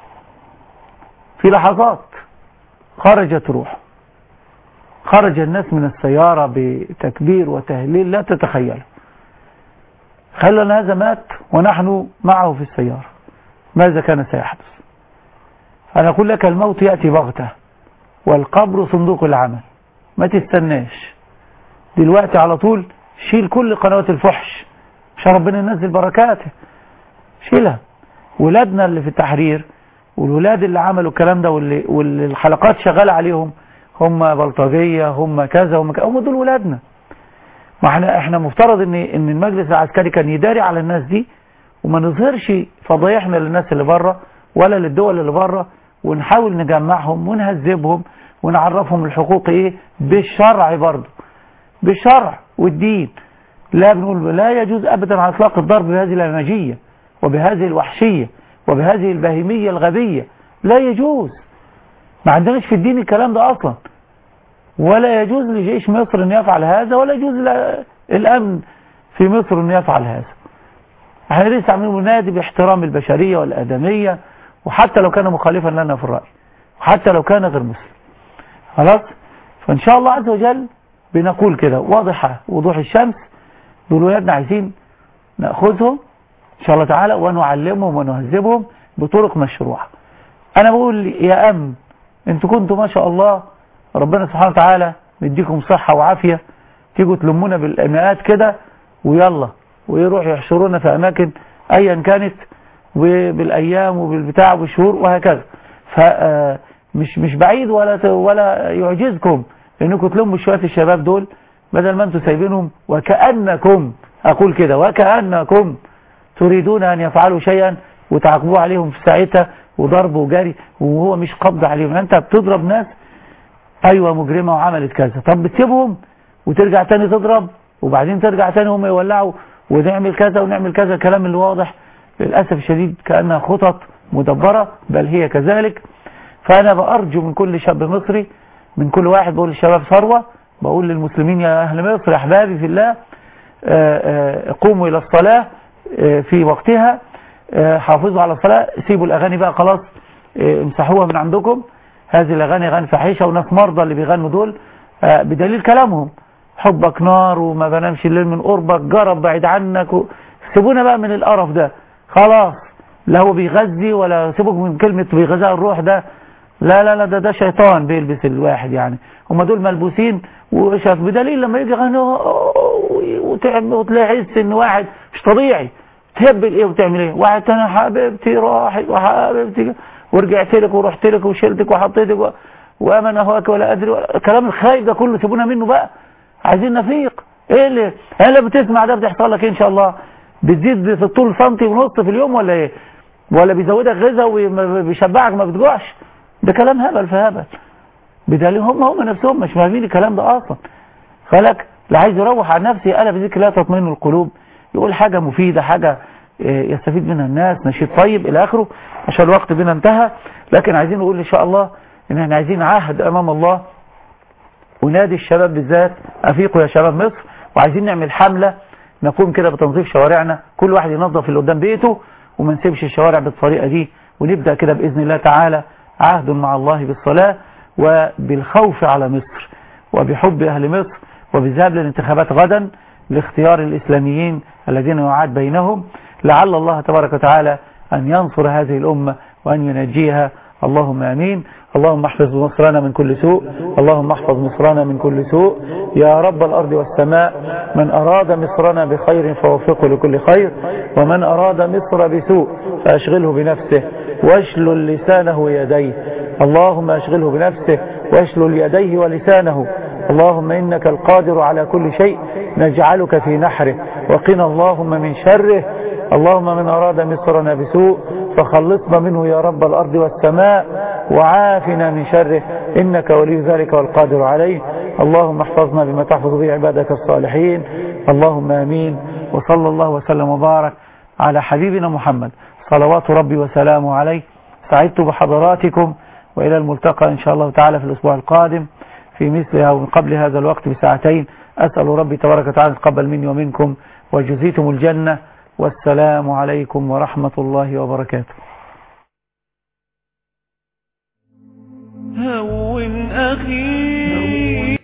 في لحظات خرجت روحه خرج الناس من السيارة بتكبير وتهليل لا تتخيله خلنا هذا مات ونحن معه في السيارة ماذا كان سيحدث أنا أقول لك الموت يأتي بغتة والقبر صندوق العمل ما تستناش دلوقتي على طول شيل كل قنوات الفحش عشان ربنا ينزل بركاته شيلها ولادنا اللي في التحرير والولاد اللي عملوا الكلام ده واللي, واللي الحلقات شغالة عليهم هم بلطجية هم كذا هم كذا هم دول ولادنا ما احنا احنا مفترض ان ان المجلس العسكري كان يداري على الناس دي وما نظهرش فضايحنا للناس اللي بره ولا للدول اللي بره ونحاول نجمعهم ونهذبهم ونعرفهم الحقوق ايه بالشرع برضه بالشرع والدين لا بنقول لا يجوز ابدا على اطلاق الضرب بهذه الهمجيه وبهذه الوحشيه وبهذه البهيميه الغبيه لا يجوز ما عندناش في الدين الكلام ده اصلا ولا يجوز لجيش مصر ان يفعل هذا ولا يجوز ل- الامن في مصر ان يفعل هذا احنا لسه عاملين نادي باحترام البشريه والادميه وحتى لو كان مخالفا لنا في الراي وحتى لو كان غير مسلم خلاص فان شاء الله عز وجل بنقول كده واضحه وضوح الشمس دول ولادنا عايزين ناخذهم ان شاء الله تعالى ونعلمهم ونهذبهم بطرق مشروعه انا بقول يا امن انتوا كنتوا ما شاء الله ربنا سبحانه وتعالى مديكم صحة وعافية تيجوا تلمونا بالإماءات كده ويلا ويروح يحشرونا في أماكن أيا كانت وبالأيام وبالبتاع والشهور وهكذا فمش مش بعيد ولا ت- ولا يعجزكم انكم تلموا شويه الشباب دول بدل ما انتم سايبينهم وكانكم اقول كده وكانكم تريدون ان يفعلوا شيئا وتعاقبوا عليهم في ساعتها وضرب وجري وهو مش قبض عليهم انت بتضرب ناس ايوه مجرمه وعملت كذا طب بتسيبهم وترجع تاني تضرب وبعدين ترجع تاني هم يولعوا ونعمل كذا ونعمل كذا الكلام اللي واضح للاسف الشديد كانها خطط مدبره بل هي كذلك فانا بارجو من كل شاب مصري من كل واحد بقول للشباب ثروه بقول للمسلمين يا اهل مصر احبابي في الله آه، آه، قوموا الى الصلاه آه، في وقتها آه، حافظوا على الصلاه سيبوا الاغاني بقى خلاص آه، امسحوها من عندكم هذه الاغاني اغاني فحيشه وناس مرضى اللي بيغنوا دول آه، بدليل كلامهم حبك نار وما بنامش الليل من قربك جرب بعيد عنك و... سيبونا بقى من القرف ده خلاص لا هو بيغذي ولا سيبوك من كلمة بيغذى الروح ده لا لا لا ده ده شيطان بيلبس الواحد يعني هم دول ملبوسين وشاف بدليل لما يجي يغني وتعمل وتلاقي حس ان واحد مش طبيعي تهبل ايه وتعمل ايه واحد تاني حبيبتي راحت وحبيبتي ورجعت لك ورحت لك وشلتك وحطيتك و... وامن اهواك ولا ادري ولا الكلام الخايب ده كله سيبونا منه بقى عايزين نفيق ايه اللي ايه اللي بتسمع ده بتحصل لك إيه ان شاء الله بتزيد في الطول سنتي ونص في اليوم ولا ايه ولا بيزودك غذاء وبيشبعك ما بتجوعش ده كلام هبل في هبل بدليل هم هم نفسهم مش فاهمين الكلام ده اصلا خلك اللي عايز يروح عن نفسه الا بذكر لا تطمئن القلوب يقول حاجة مفيدة حاجة يستفيد منها الناس نشيط طيب الى اخره عشان الوقت بنا انتهى لكن عايزين نقول ان شاء الله ان احنا عايزين عهد امام الله ونادي الشباب بالذات افيقوا يا شباب مصر وعايزين نعمل حملة نقوم كده بتنظيف شوارعنا كل واحد ينظف اللي قدام بيته وما نسيبش الشوارع بالطريقة دي ونبدأ كده بإذن الله تعالى عهد مع الله بالصلاة وبالخوف على مصر وبحب أهل مصر وبالذهاب للانتخابات غدا لاختيار الإسلاميين الذين يعاد بينهم لعل الله تبارك وتعالى أن ينصر هذه الأمة وأن ينجيها اللهم امين اللهم احفظ مصرنا من كل سوء اللهم احفظ مصرنا من كل سوء يا رب الارض والسماء من اراد مصرنا بخير فوفقه لكل خير ومن اراد مصر بسوء فاشغله بنفسه واشلل لسانه ويديه اللهم اشغله بنفسه واشلل يديه ولسانه اللهم انك القادر على كل شيء نجعلك في نحره وقنا اللهم من شره اللهم من أراد مصرنا بسوء فخلصنا منه يا رب الأرض والسماء وعافنا من شره إنك ولي ذلك والقادر عليه اللهم احفظنا بما تحفظ به عبادك الصالحين اللهم آمين وصلى الله وسلم وبارك على حبيبنا محمد صلوات ربي وسلامه عليه سعدت بحضراتكم وإلى الملتقى إن شاء الله تعالى في الأسبوع القادم في مثلها ومن قبل هذا الوقت بساعتين أسأل ربي تبارك وتعالى تقبل مني ومنكم وجزيتم الجنة والسلام عليكم ورحمة الله وبركاته هون أخي